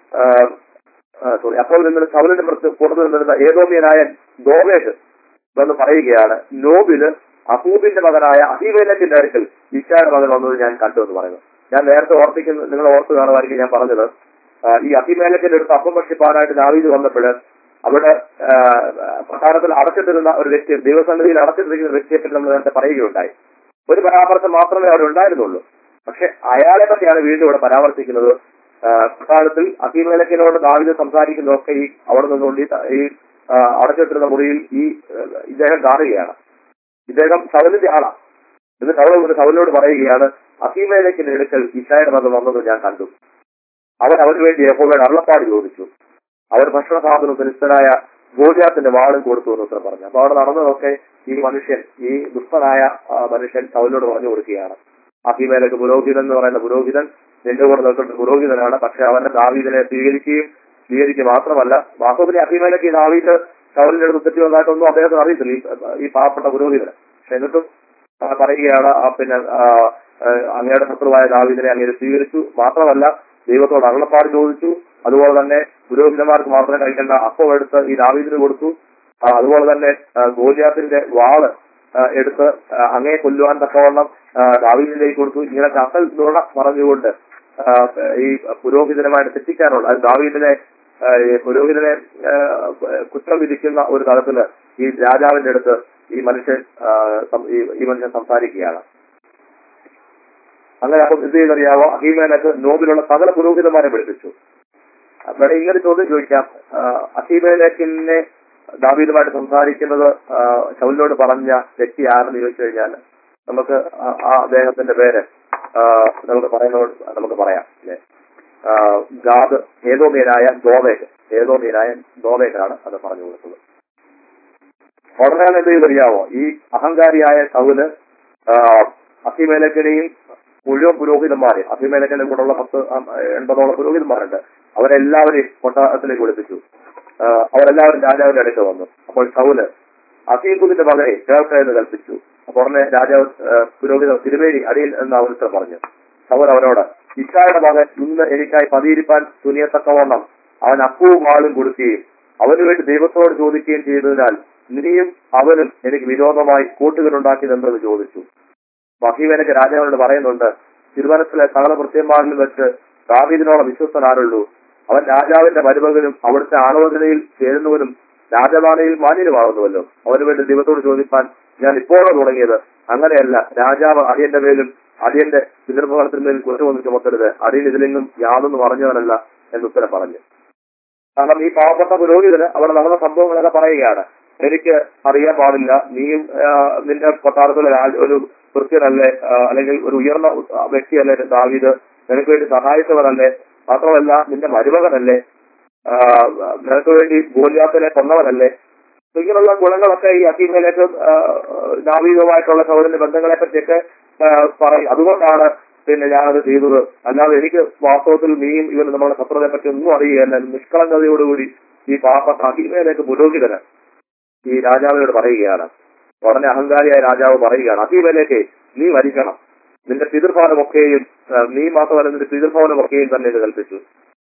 സോറി അപ്പോൾ നിന്ന് സൗലിന്റെ പുറത്ത് പുറത്തു നിന്നിരുന്ന ഏതോമിയനായ ദോവേഷ് എന്ന് പറയുകയാണ് നോബില് അഹൂബിന്റെ മകനായ അഹീമേലക്കിന്റെ അടുക്കൽ ഇഷായുടെ മകൻ വന്നത് ഞാൻ കണ്ടു എന്ന് പറയുന്നു ഞാൻ നേരത്തെ ഓർപ്പിക്കുന്ന നിങ്ങൾ ഓർത്ത് കാണുമായിരിക്കും ഞാൻ പറഞ്ഞത് ആ, ഈ അഹിമേലക്കിന്റെ അടുത്ത് അപ്പം ഭക്ഷിപ്പാനായിട്ട് ദാവീദ് വന്നപ്പോൾ അവിടെ ആ, കൊട്ടാരത്തിൽ അടച്ചിട്ടിരുന്ന ഒരു വ്യക്തി ദൈവസന്നിധിയിൽ അടച്ചിട്ടിരിക്കുന്ന വ്യക്തിയെ പറ്റി നമ്മൾ നേരത്തെ പറയുകയുണ്ടായി ഒരു പരാമർശം മാത്രമേ അവിടെ ഉണ്ടായിരുന്നുള്ളൂ പക്ഷെ അയാളെ പറ്റിയാണ് വീണ്ടും ഇവിടെ പരാമർശിക്കുന്നത് ആ, കൊട്ടാരത്തിൽ അഹിമേലക്കിനോട് ദാവീദ് സംസാരിക്കുന്നതൊക്കെ ഈ അവിടെ നിന്നുകൊണ്ട് ഈ ത- ഈ ആ, അടച്ചിട്ടിരുന്ന മുറിയിൽ ഈ ആ, ഇദ്ദേഹം കാണുകയാണ് ഇദ്ദേഹം സവലിന്റെ ആളാണ് എന്നിട്ട് അവൾ സവലിനോട് പറയുകയാണ് അഹിമേലക്കിന്റെ എടുക്കൽ ഇഷായുടെ മതം വന്നത് ഞാൻ കണ്ടു അവർ അവന് വേണ്ടി യഹോവയുടെ അരുളപ്പാട് ചോദിച്ചു അവർ ഭക്ഷണ സാധനവും ഫിലിസ്തനായ ഗോലിയാത്തിന്റെ വാളും കൊടുത്തു എന്ന് ഉത്തരം പറഞ്ഞു അപ്പൊ അവിടെ നടന്നതൊക്കെ ഈ മനുഷ്യൻ ഈ ദുഷ്ടനായ ആ, മനുഷ്യൻ സൗലിനോട് പറഞ്ഞു കൊടുക്കുകയാണ് അഹിമേലക്ക് പുരോഹിതൻ എന്ന് പറയുന്ന പുരോഹിതൻ നിന്റെ കൂടെ നിൽക്കുന്ന പുരോഹിതനാണ് പക്ഷെ അവന്റെ ദാവീദിനെ സ്വീകരിക്കുകയും സ്വീകരിക്കുക മാത്രമല്ല വാസ്തവത്തിൽ അഹിമേലക്ക് ഈ ദാവീദ് സൗലിന്റെ അടുത്ത് തെറ്റി വന്നതായിട്ടൊന്നും അദ്ദേഹത്തിന് അറിയത്തില്ല ഈ- ഈ പാവപ്പെട്ട പുരോഹിതന് പക്ഷെ എന്നിട്ടും ആ, പറയുകയാണ് ആ, പിന്നെ ആ, ആ, അങ്ങയുടെ ശത്രുവായ ദാവീദിനെ അങ്ങനെ സ്വീകരിച്ചു മാത്രമല്ല ദൈവത്തോട് അരുളപ്പാട് ചോദിച്ചു അതുപോലെ തന്നെ പുരോഹിതന്മാർക്ക് മാത്രമേ കഴിക്കേണ്ട അപ്പം എടുത്ത് ഈ ദാവീദിന് കൊടുത്തു ആ, അതുപോലെ തന്നെ ആ, ഗോലിയാത്തിന്റെ വാള് ആ, എടുത്ത് ആ, അങ്ങയെ കൊല്ലുവാൻ തക്കവണ്ണം ആ, ദാവീദിലേക്ക് കൊടുത്തു ഇങ്ങനെ അസൽ നുണ പറഞ്ഞുകൊണ്ട് ആ, ഈ പുരോഹിതനുമായിട്ട് തെറ്റിക്കാനുള്ള അത് ദാവീദിനെ ആ, ഈ പുരോഹിതനെ ആ, കുറ്റം വിധിക്കുന്ന ഒരു തലത്തില് ഈ രാജാവിന്റെ അടുത്ത് ഈ മനുഷ്യൻ ആ, സം- ഈ ഈ മനുഷ്യൻ സംസാരിക്കുകയാണ് അങ്ങനെ അപ്പം എന്ത് ചെയ്യുന്നറിയാവോ അഹീമേനക്ക് നോബിലുള്ള സകല പുരോഹിതന്മാരെ വിളിപ്പിച്ചു വേണേ ഇങ്ങനെ ചോദ്യം ചോദിക്കാം അഹീമേനക്കിനെ ദാവീദുമായിട്ട് സംസാരിക്കുന്നത് ആ, ശൗലിനോട് പറഞ്ഞ വ്യക്തി ആരെന്ന് ചോദിച്ചു കഴിഞ്ഞാൽ നമുക്ക് ആ- ആ അദ്ദേഹത്തിന്റെ പേര് ആ, നമുക്ക് പറയുന്നതോട് നമുക്ക് പറയാം അല്ലേ ആ, ഗാദ് ഏതോമീനായ ദോവേക്ക് ഏതോമീനായ ദോവേക്കാണ് അത് പറഞ്ഞു കൊടുത്തത് ഉടനെ എന്ത് ചെയ്തറിയാവോ ഈ അഹങ്കാരിയായ സൗല് അഹിമേലക്കനെയും മുഴുവൻ പുരോഹിതന്മാരെ അഹിമേലക്കന്റെ കൂടെയുള്ള പത്ത് ആ, എൺപതോളം പുരോഹിതന്മാരുണ്ട് അവരെല്ലാവരെയും കൊട്ടാരത്തിലേക്ക് വിളിപ്പിച്ചു ആ, അവരെല്ലാവരും രാജാവിന്റെ അടുത്ത് വന്നു അപ്പോൾ സൗല് അസീബുദിന്റെ മകനെ കേൾക്ക എന്ന് കൽപ്പിച്ചു അപ്പോൾ ഉടനെ രാജാവ് ആ, പുരോഹിത തിരുവേണി അടിയിൽ എന്ന് അവർ ഉത്തരം പറഞ്ഞു സൗൽ അവനോട് ഇഷായുടെ മകൻ ഇന്ന് എനിക്കായി പതിയിരിപ്പാൻ തുനിയത്തക്കവണ്ണം അവൻ അപ്പവും ആളും കൊടുക്കുകയും അവന് വേണ്ടി ദൈവത്തോട് ചോദിക്കുകയും ചെയ്തതിനാൽ നീയും അവനും എനിക്ക് വിരോധമായി കൂട്ടുകെട്ടുണ്ടാക്കിയതെന്തെന്ന് ചോദിച്ചു വഹീവനക്ക് രാജാവിനോട് പറയുന്നുണ്ട് തിരുവനത്തിലെ സകല കൃത്യന്മാരിൽ വെച്ച് ദാവീദിനോളം വിശ്വസ്തനാരുള്ളൂ അവൻ രാജാവിന്റെ മരുമകനും അവിടുത്തെ ആലോചനയിൽ ചേരുന്നവനും രാജവാണിയിൽ മാന്യനുമാകുന്നുവല്ലോ അവന് വേണ്ടി ദൈവത്തോട് ചോദിപ്പാൻ ഞാൻ ഇപ്പോഴാണ് തുടങ്ങിയത് അങ്ങനെയല്ല രാജാവ് അടിയന്റെ മേലും അടിയന്റെ പിതൃഭവനത്തിന്മേൽ കുറ്റമൊന്നും ചുമത്തരുത് അടിയൻ ഇതിലെങ്ങും യാതൊന്നും അറിഞ്ഞവനല്ല എന്ന് ഉത്തരം പറഞ്ഞു കാരണം ഈ പാവപ്പെട്ട പുരോഹിതന് അവിടെ നടന്ന സംഭവങ്ങളൊക്കെ പറയുകയാണ് എനിക്ക് അറിയാൻ പാടില്ല നീയും ആ, നിന്റെ കൊട്ടാരത്തിലെ രാജ- ഒരു കൃത്യനല്ലേ ആ, അല്ലെങ്കിൽ ഒരു ഉയർന്ന ആ, വ്യക്തിയല്ലേ ദാവീദ് നിനക്ക് വേണ്ടി സഹായിച്ചവനല്ലേ മാത്രമല്ല നിന്റെ മരുമകനല്ലേ ആ, നിനക്ക് വേണ്ടി ഗോലിയാത്തിനെ കൊന്നവനല്ലേ അപ്പൊ ഇങ്ങനെയുള്ള ഗുണങ്ങളൊക്കെ ഈ അക്കീമിലേക്ക് ദാവീദുമായിട്ടുള്ള സൗരന്റെ ബന്ധങ്ങളെ പറ്റിയൊക്കെ ആ, പറയും അതുകൊണ്ടാണ് പിന്നെ ഞാനത് ചെയ്തത് അല്ലാതെ എനിക്ക് വാസ്തവത്തിൽ നീയും ഇവന് നമ്മുടെ ശത്രുതയെ പറ്റി ഒന്നും അറിയുകയല്ല നിഷ്കളങ്കതയോടുകൂടി ഈ പാപ്പ അക്കീമയിലേക്ക് പുരോഹിതന് ഈ രാജാവിനോട് പറയുകയാണ് ഉടനെ അഹങ്കാരിയായ രാജാവ് പറയുകയാണ് അക്കീമയിലേക്ക് നീ മരിക്കണം നിന്റെ പിതൃഭവനമൊക്കെയും ആ, നീ മാത്രമല്ല നിന്റെ പിതൃഭവനമൊക്കെയും തന്നെ ഇത് കൽപ്പിച്ചു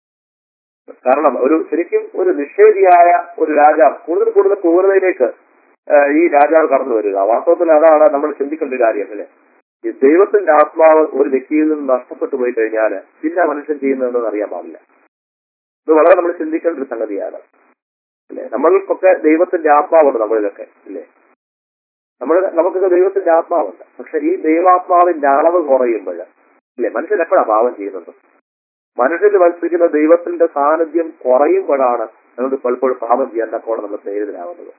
കാരണം ഒരു ശരിക്കും ഒരു നിഷേധിയായ ഒരു രാജാവ് കൂടുതൽ കൂടുതൽ ക്രൂരതയിലേക്ക് ആ, ഈ രാജാവ് കടന്നു വരിക വാസ്തവത്തിൽ അതാണ് നമ്മൾ ചിന്തിക്കേണ്ട ഒരു കാര്യം അല്ലേ ഈ ദൈവത്തിന്റെ ആത്മാവ് ഒരു വ്യക്തിയിൽ നിന്ന് നഷ്ടപ്പെട്ടു പോയി കഴിഞ്ഞാൽ പിന്നെ ആ മനുഷ്യൻ ചെയ്യുന്നതെന്ന് അറിയാൻ പാടില്ല ഇത് വളരെ നമ്മൾ ചിന്തിക്കേണ്ട ഒരു സംഗതിയാണ് അല്ലേ നമ്മൾക്കൊക്കെ ദൈവത്തിന്റെ ആത്മാവുണ്ട് നമ്മളിലൊക്കെ ഇല്ലേ നമ്മൾ നമുക്കൊക്കെ ദൈവത്തിന്റെ ആത്മാവുണ്ട് പക്ഷെ ഈ ദൈവാത്മാവിന്റെ അളവ് കുറയുമ്പോൾ ഇല്ലേ മനുഷ്യൻ എപ്പോഴാണ് പാവം ചെയ്യുന്നത് മനുഷ്യന് മത്സരിക്കുന്ന ദൈവത്തിന്റെ സാന്നിധ്യം കുറയുമ്പോഴാണ് നമുക്ക് പലപ്പോഴും പാപം ചെയ്യാൻ തക്കോളം നമ്മൾ പ്രേരിതരാകുന്നത്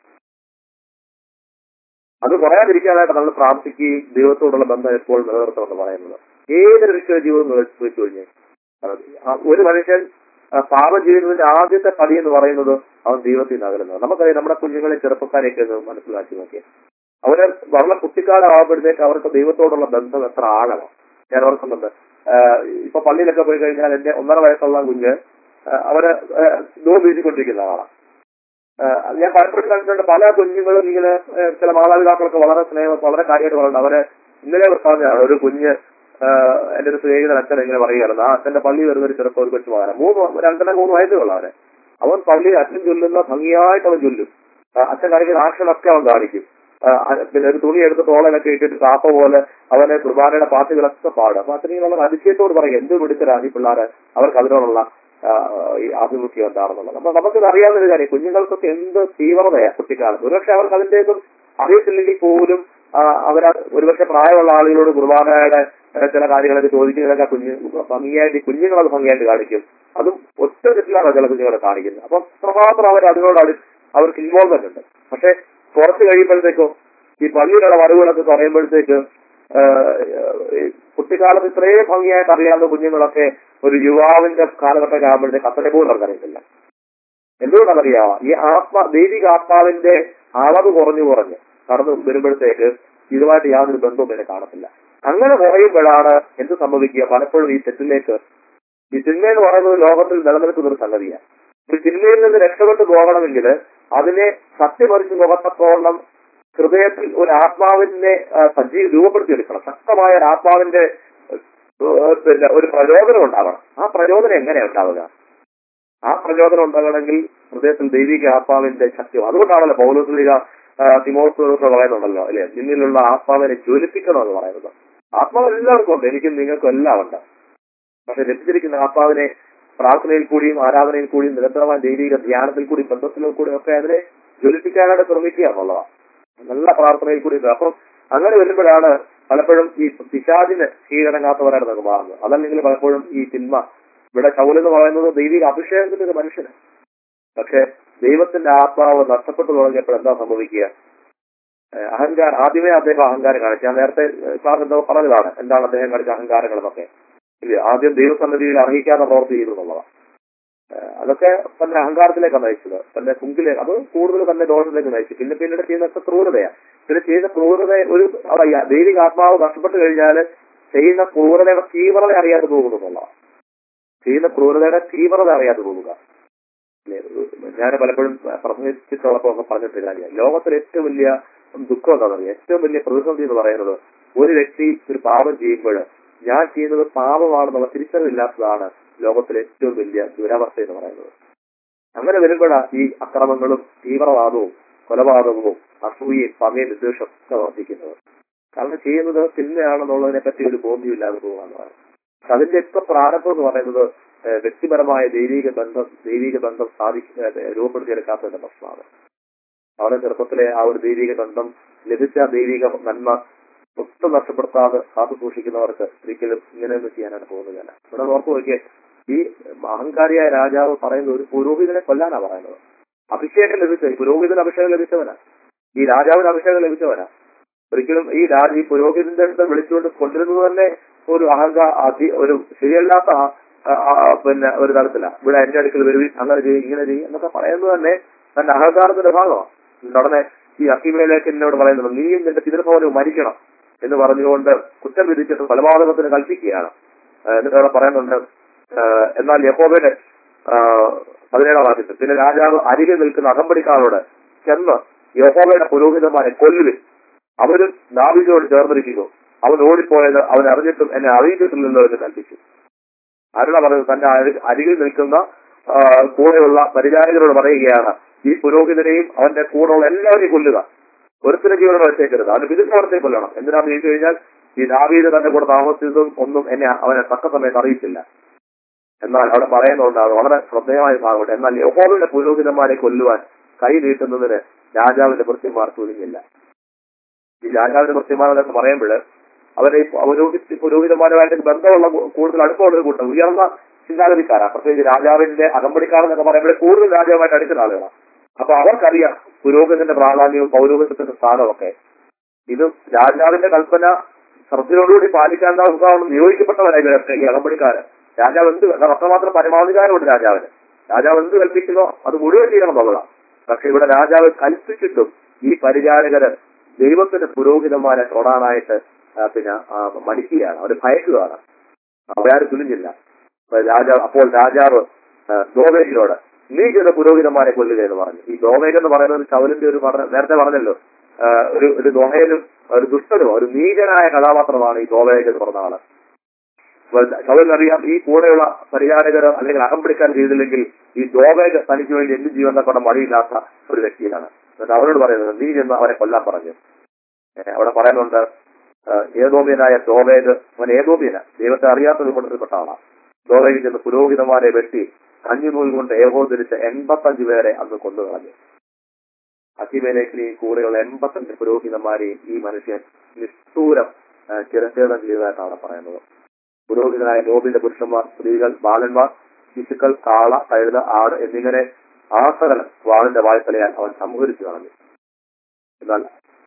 അത് കുറയാതിരിക്കാനായിട്ട് നമ്മൾ പ്രാർത്ഥിക്കുകയും ദൈവത്തോടുള്ള ബന്ധം എപ്പോഴും നിലനിർത്തണമെന്ന് പറയുന്നത് ഏതൊരു വ്യക്തിയുടെ ജീവിതം വെച്ചു കഴിഞ്ഞാൽ ഒരു മനുഷ്യൻ ആ, പാപം ചെയ്യുന്നതിന്റെ ആദ്യത്തെ പടി എന്ന് പറയുന്നത് അവൻ ദൈവത്തിൽ നിന്ന് അകലുന്നത് നമുക്കറിയാം നമ്മുടെ കുഞ്ഞുങ്ങളെ ചെറുപ്പക്കാരെയൊക്കെ ഒന്ന് മനസ്സിലാക്കി നോക്കിയാൽ അവര് വളരെ കുട്ടിക്കാലമാകുമ്പോഴത്തേക്ക് അവർക്ക് ദൈവത്തോടുള്ള ബന്ധം എത്ര ആഴമാണ് ഞാൻ ഓർക്കുന്നുണ്ട് ആ, ഇപ്പൊ പള്ളിയിലൊക്കെ പോയി കഴിഞ്ഞാൽ എന്റെ ഒന്നര വയസ്സുള്ള കുഞ്ഞ് ആ, അവര് ദോ വീതിക്കൊണ്ടിരിക്കുന്ന ആളാണ് ആ, ഞാൻ പലപ്പോഴും കണ്ടിട്ടുണ്ട് പല കുഞ്ഞുങ്ങളും ഇങ്ങനെ ആ, ചില മാതാപിതാക്കളൊക്കെ വളരെ സ്നേഹം വളരെ കാര്യമായിട്ട് പറയുന്നത് അവരെ ഇന്നലെ പറഞ്ഞതാണ് ഒരു കുഞ്ഞ് ആ, എന്റെ ഒരു സ്നേഹിതൻ അച്ഛൻ ഇങ്ങനെ പറയുകയായിരുന്നു ആ അച്ഛന്റെ പള്ളി വരുന്ന ഒരു ചെറുപ്പം ഒരു കൊച്ചു മകന മൂന്ന് രണ്ടര മൂന്ന് വയസ്സുള്ള അവന് അവൻ പള്ളി അച്ഛൻ ചൊല്ലുന്ന ഭംഗിയായിട്ട് അവൻ ചൊല്ലും ആ, അച്ഛൻ കാണിക്കുന്ന ആക്ഷനൊക്കെ അവൻ കാണിക്കും ആ, ആ, പിന്നെ ഒരു തുണി എടുത്ത് തോളലൊക്കെ ഇട്ടിട്ട് കാപ്പ പോലെ അവനെ കുർബാനയുടെ പാട്ടുകളൊക്കെ പാടും അപ്പൊ അച്ഛനെ വളരെ അതിശയത്തോട് പറയും എന്ത് പിടിച്ചരാണ് ഈ പിള്ളേരെ അവർക്ക് അതിനോടുള്ള ആ, ഈ ആഭിമുഖ്യം എന്താണെന്നുള്ളത് അപ്പൊ നമുക്കിത് അറിയാവുന്ന ഒരു കാര്യം കുഞ്ഞുങ്ങൾക്കൊക്കെ എന്ത് തീവ്രതയാണ് കുട്ടിക്കാലത്ത് ഒരുപക്ഷെ അവർക്ക് അതിന്റെയൊന്നും അറിയത്തില്ലെങ്കിൽ പോലും ആ, അവർ ഒരുപക്ഷെ പ്രായമുള്ള ആളുകളോട് കുർബാനയുടെ ആ, ചില കാര്യങ്ങളൊക്കെ ചോദിക്കുന്നതൊക്കെ കുഞ്ഞ് ഭംഗിയായിട്ട് ഈ കുഞ്ഞുങ്ങൾ അത് ഭംഗിയായിട്ട് കാണിക്കും അതും ഒറ്റ തെറ്റിലാണ് ചില കുഞ്ഞുങ്ങളെ കാണിക്കുന്നത് അപ്പൊ അത്രമാത്രം അവർ അതിനോട് അടു അവർക്ക് ഇൻവോൾവ്മെന്റ് ഉണ്ട് പക്ഷെ കുറച്ച് കഴിയുമ്പോഴത്തേക്കോ ഈ പള്ളിയിലുള്ള വരവുകളൊക്കെ പറയുമ്പോഴത്തേക്ക് ഈ കുട്ടിക്കാലത്ത് ഇത്രയും ഭംഗിയായിട്ട് അറിയാവുന്ന കുഞ്ഞുങ്ങളൊക്കെ ഒരു യുവാവിന്റെ കാലഘട്ടമൊക്കെ ആകുമ്പോഴത്തേക്ക് അത്രയും പോലും അവർക്കറിയത്തില്ല എന്തുകൊണ്ടറിയാമോ ഈ ആത്മ ദൈവിക ആത്മാവിന്റെ അളവ് കുറഞ്ഞു കുറഞ്ഞ് കടന്നു വരുമ്പോഴത്തേക്ക് ഇതുമായിട്ട് യാതൊരു ബന്ധവും പിന്നെ കാണത്തില്ല അങ്ങനെ കുറയുമ്പോഴാണ് എന്ത് സംഭവിക്കുക പലപ്പോഴും ഈ തെറ്റിലേക്ക് ഈ സിനിമ എന്ന് പറയുന്നത് ലോകത്തിൽ നിലനിൽക്കുന്ന ഒരു സംഗതിയാണ് ഈ സിനിമയിൽ നിന്ന് രക്ഷപ്പെട്ടു പോകണമെങ്കിൽ അതിനെ സത്യമറിഞ്ഞു പോകത്തക്കോളം ഹൃദയത്തിൽ ഒരു ആത്മാവിനെ ആ, സജീവ രൂപപ്പെടുത്തിയെടുക്കണം ശക്തമായ ഒരു ആത്മാവിന്റെ ഏഹ്, പിന്നെ ഒരു പ്രചോദനം ഉണ്ടാവണം ആ പ്രചോദനം എങ്ങനെയാ ഉണ്ടാവുക ആ പ്രചോദനം ഉണ്ടാകണമെങ്കിൽ ഹൃദയത്തിൽ ദൈവിക ആത്മാവിന്റെ ശക്തി അതുകൊണ്ടാണല്ലോ പൗലോസ്ലിക തിമോസ് പറയുന്നുണ്ടല്ലോ അല്ലെ നിന്നിലുള്ള ആത്മാവിനെ ജ്വലിപ്പിക്കണം എന്ന് പറയുന്നത് ആത്മാവ് എല്ലാവർക്കും ഉണ്ട് എനിക്കും നിങ്ങൾക്കും എല്ലാം ഉണ്ട് പക്ഷെ ലഭിച്ചിരിക്കുന്ന ആത്മാവിനെ പ്രാർത്ഥനയിൽ കൂടിയും ആരാധനയിൽ കൂടിയും നിരന്തരമായ ദൈവിക ധ്യാനത്തിൽ കൂടി ബന്ധത്തിൽ കൂടി ഒക്കെ അതിനെ ജ്വലിപ്പിക്കാനായിട്ട് ശ്രമിക്കുക എന്നുള്ളതാണ് നല്ല പ്രാർത്ഥനയിൽ കൂടി അപ്പം അങ്ങനെ വരുമ്പോഴാണ് പലപ്പോഴും ഈ പിശാചിന് കീഴടങ്ങാത്തവരായിട്ട് നമുക്ക് മാറുന്നത് അതല്ലെങ്കിൽ പലപ്പോഴും ഈ തിന്മ ഇവിടെ ശൗൽ എന്ന് പറയുന്നത് ദൈവിക അഭിഷേകത്തിന്റെ ഒരു മനുഷ്യന് പക്ഷെ ദൈവത്തിന്റെ ആത്മാവ് നഷ്ടപ്പെട്ടു തുടങ്ങിയപ്പോൾ എന്താ സംഭവിക്കുക ഏഹ് അഹങ്കാരം ആദ്യമേ അദ്ദേഹം അഹങ്കാരം കാണിച്ചു ഞാൻ നേരത്തെ ക്ലാസ് എന്തോ പറഞ്ഞതാണ് എന്താണ് അദ്ദേഹം കാണിച്ച അഹങ്കാരങ്ങൾ എന്നൊക്കെ ഇല്ല ആദ്യം ദൈവസന്നിധിയിൽ അർഹിക്കാതെ പ്രവർത്തി ചെയ്തു എന്നുള്ളതാണ് ഏഹ് അതൊക്കെ തന്റെ അഹങ്കാരത്തിലേക്കാണ് നയിച്ചത് തന്റെ കുങ്കിലേക്ക് അത് കൂടുതൽ തന്നെ ദോഷത്തിലേക്ക് നയിച്ചു പിന്നെ പിന്നീട് ചെയ്യുന്നതൊക്കെ ക്രൂരതയാണ് പിന്നെ ചെയ്യുന്ന ക്രൂരത ഒരു അവിടെ ഈ ദൈവിക ആത്മാവ് നഷ്ടപ്പെട്ടു കഴിഞ്ഞാൽ ചെയ്യുന്ന ക്രൂരതയുടെ തീവ്രത അറിയാതെ പോകുന്നു എന്നുള്ളതാണ് ചെയ്യുന്ന ക്രൂരതയുടെ തീവ്രത അറിയാതെ പോവുക ഞാൻ പലപ്പോഴും പ്രസംഗിച്ചിട്ടുള്ളപ്പോ ഒക്കെ പറഞ്ഞിട്ട് കാര്യമാണ് ലോകത്തിലെ ഏറ്റവും വലിയ ദുഃഖം എന്താണെന്നറിയാം ഏറ്റവും വലിയ പ്രതിസന്ധി എന്ന് പറയുന്നത് ഒരു വ്യക്തി ഒരു പാപം ചെയ്യുമ്പോൾ ഞാൻ ചെയ്യുന്നത് പാപമാണെന്നുള്ള തിരിച്ചറിവില്ലാത്തതാണ് ലോകത്തിലെ ഏറ്റവും വലിയ ദുരവസ്ഥ എന്ന് പറയുന്നത് അങ്ങനെ വരുമ്പോഴാണ് ഈ അക്രമങ്ങളും തീവ്രവാദവും കൊലപാതകവും അസൂയയും പകയും വിദ്വേഷം ഒക്കെ വർദ്ധിക്കുന്നത് കാരണം ചെയ്യുന്നത് തിന്മയാണെന്നുള്ളതിനെ പറ്റി ഒരു ബോധ്യമില്ലാതെ പോകാന്നുള്ളതാണ് പക്ഷെ അതിന്റെ ഒക്കെ പ്രാരംഭം എന്ന് പറയുന്നത് ഏഹ് വ്യക്തിപരമായ ദൈവിക ബന്ധം ദൈവിക ബന്ധം സാധിക്ക ഏഹ് രൂപപ്പെടുത്തിയെടുക്കാത്തതിന്റെ പ്രശ്നമാണ് അവരുടെ ചെറുപ്പത്തിലെ ആ ഒരു ദൈവിക ബന്ധം ലഭിച്ച ദൈവിക നന്മ ഒട്ടും നഷ്ടപ്പെടുത്താതെ കാത്തു സൂക്ഷിക്കുന്നവർക്ക് ഒരിക്കലും ഇങ്ങനെയൊന്നും ചെയ്യാനാണ് പോകുന്നതല്ല ഇവിടെ ഓർത്ത് നോക്കിയേ ഈ അഹങ്കാരിയായ രാജാവ് പറയുന്ന ഒരു പുരോഹിതനെ കൊല്ലാനാ പറയുന്നത് അഭിഷേകം ലഭിച്ച ഈ പുരോഹിതന് അഭിഷേകം ലഭിച്ചവനാ ഈ രാജാവിന് അഭിഷേകം ലഭിച്ചവനാ ഒരിക്കലും ഈ രാജ ഈ പുരോഹിതന്റെ അടുത്ത് വിളിച്ചുകൊണ്ട് കൊണ്ടിരുന്നത് തന്നെ ഒരു അഹങ്കാ അതി- ഒരു ശരിയല്ലാത്ത ആ- ആ- ആ- പിന്നെ ഒരു തരത്തില ഇവിടെ എന്റെ അടുക്കൽ വരുവിൻ അങ്ങനെ ചെയ്യും ഇങ്ങനെ ചെയ്യും എന്നൊക്കെ പറയുന്നത് തന്നെ തന്റെ അഹങ്കാരത്തിന്റെ ഭാഗമാണ് ഉടനെ ഈ അക്കിമയിലേക്ക് എന്നോട് പറയുന്നത് നീയും നിന്റെ പിതൃഭവനും മരിക്കണം എന്ന് പറഞ്ഞുകൊണ്ട് കുറ്റം വിധിച്ചിട്ട് കൊലപാതകത്തിന് കൽപ്പിക്കുകയാണ് ആ, എന്നിട്ട് അവിടെ പറയുന്നുണ്ട് ആ, എന്നാൽ യഹോബയുടെ പതിനേഴാം വാക്യത്തിൽ പിന്നെ രാജാവ് അരികിൽ നിൽക്കുന്ന അകമ്പടിക്കാരോട് ചെന്ന് യഹോബയുടെ പുരോഹിതന്മാരെ കൊല്ലുവിൻ അവര് ദാവിദോട് ചേർന്നിരിക്കുന്നു അവൻ ഓടിപ്പോയത് അവൻ അറിഞ്ഞിട്ടും എന്നെ അറിയിച്ചിട്ടില്ലല്ലോ എന്ന് കൽപ്പിച്ചു അരുണ പറയുന്നത് തന്റെ അരി- അരികിൽ നിൽക്കുന്ന ആ, കൂടെയുള്ള പരിചാരകരോട് പറയുകയാണ് ഈ പുരോഹിതനെയും അവന്റെ കൂടെയുള്ള എല്ലാവരെയും കൊല്ലുക ഒരുത്തിനെ ജീവനോട് വെച്ചേക്കരുത് അവന് വിരുദ്ധവർത്തെ കൊല്ലണം എന്തിനാന്ന് ചോദിച്ചു കഴിഞ്ഞാൽ ഈ ദാവീദ് തന്റെ കൂടെ താമസിച്ചതും ഒന്നും എന്നെ അവനെ തക്ക സമയത്ത് അറിയിച്ചില്ല എന്നാൽ അവിടെ പറയുന്നുണ്ട് അത് വളരെ ശ്രദ്ധേയമായ ഭാഗമുണ്ട് എന്നാൽ യഹോവയുടെ പുരോഹിതന്മാരെ കൊല്ലുവാൻ കൈ നീട്ടുന്നതിന് രാജാവിന്റെ ഭൃത്യന്മാർ തുനിഞ്ഞില്ല ഈ രാജാവിന്റെ ഭൃത്യന്മാരെന്നൊക്കെ പറയുമ്പോൾ അവരെ ഈ പുരോഹിത പുരോഹിതന്മാരുമായിട്ട് ബന്ധമുള്ള കൂ- കൂടുതൽ അടുപ്പമുള്ള ഒരു കൂട്ടം ഉയർന്ന ചിന്താഗതിക്കാരാ പ്രത്യേകിച്ച് രാജാവിന്റെ അകമ്പടിക്കാരെന്നൊക്കെ പറയുമ്പോൾ കൂടുതൽ രാജാവുമായിട്ട് അടുക്കുന്ന ആളുകളാണ് അപ്പൊ അവർക്കറിയാം പുരോഹിതന്റെ പ്രാധാന്യവും പൗരോഹിതത്തിന്റെ സ്ഥാനമൊക്കെ ഇത് രാജാവിന്റെ കൽപ്പന ശ്രദ്ധയോടുകൂടി പാലിക്കാൻ നമുക്ക് നിയോഗിക്കപ്പെട്ടവരായി ഇവരൊക്കെ ഈ അകമ്പടിക്കാരൻ രാജാവ് എന്ത് അത്രമാത്രം പരമാധികാരമുണ്ട് രാജാവിന് രാജാവ് എന്ത് കൽപ്പിക്കുന്നോ അത് മുഴുവൻ ചെയ്യണം എന്നുള്ളതാണ് പക്ഷെ ഇവിടെ രാജാവ് കൽപ്പിച്ചിട്ടും ഈ പരിചാരകര് ദൈവത്തിന്റെ പുരോഹിതന്മാരെ തൊടാനായിട്ട് ആ, പിന്നെ ആ, മടിക്കുകയാണ് അവര് ഭയക്കുകയാണ് അവരാരും തുനിഞ്ഞില്ല അപ്പൊ രാജാവ് അപ്പോൾ രാജാവ് ദോവേരിനോട് നീ ചെയ്ത പുരോഹിതന്മാരെ കൊല്ലുക എന്ന് പറഞ്ഞു ഈ ദോമേഗ് എന്ന് പറയുന്നത് ശൗലിന്റെ ഒരു പറഞ്ഞ നേരത്തെ പറഞ്ഞല്ലോ ആ, ഒരു ഒരു ദോഹയിലും ഒരു ദുഷ്ടനും ഒരു നീചനായ കഥാപാത്രമാണ് ഈ ദോമേഗ് എന്ന് പറഞ്ഞ ആള് ശൗലിനറിയാം ഈ കൂടെയുള്ള പരിചാരകർ അല്ലെങ്കിൽ അകംപിടിക്കാൻ ചെയ്തില്ലെങ്കിൽ ഈ ദോമേഗ് തനിക്ക് വേണ്ടി എന്ത് ജീവനെ കൊണ്ട് മടിയില്ലാത്ത ഒരു വ്യക്തിയാണ് എന്നിട്ട് അവരോട് പറയുന്നത് നീ ചെന്ന് അവരെ കൊല്ലാൻ പറഞ്ഞു ഏ, അവിടെ പറയുന്നുണ്ട് ആ, ഏതോമ്യനായ ദോവേഗ് അവൻ ഏതോമ്യന ദൈവത്തെ അറിയാത്തത് കൊണ്ടപ്പെട്ട ആളാണ് ദോവേഗ് ചെന്ന് പുരോഹിതന്മാരെ വെട്ടി കഞ്ഞിനൂൽ കൊണ്ട് ഏകോദരിച്ച എൺപത്തഞ്ച് പേരെ അന്ന് കൊന്നു കളഞ്ഞു അഹിമേലേക്കിനെയും കൂടെയുള്ള എൺപത്തഞ്ച് പുരോഹിതന്മാരെയും ഈ മനുഷ്യൻ നിഷ്ഠൂരം ആ, ചിരച്ഛേദം ചെയ്തതായിട്ടാണ് പറയുന്നത് പുരോഹിതനായ നോബിന്റെ പുരുഷന്മാർ സ്ത്രീകൾ ബാലന്മാർ ശിശുക്കൾ കാള കഴുത ആട് എന്നിങ്ങനെ ആസകലം വാളിന്റെ വായ്ത്തലയാൽ അവൻ സംഹരിച്ചു കളഞ്ഞു എന്നാൽ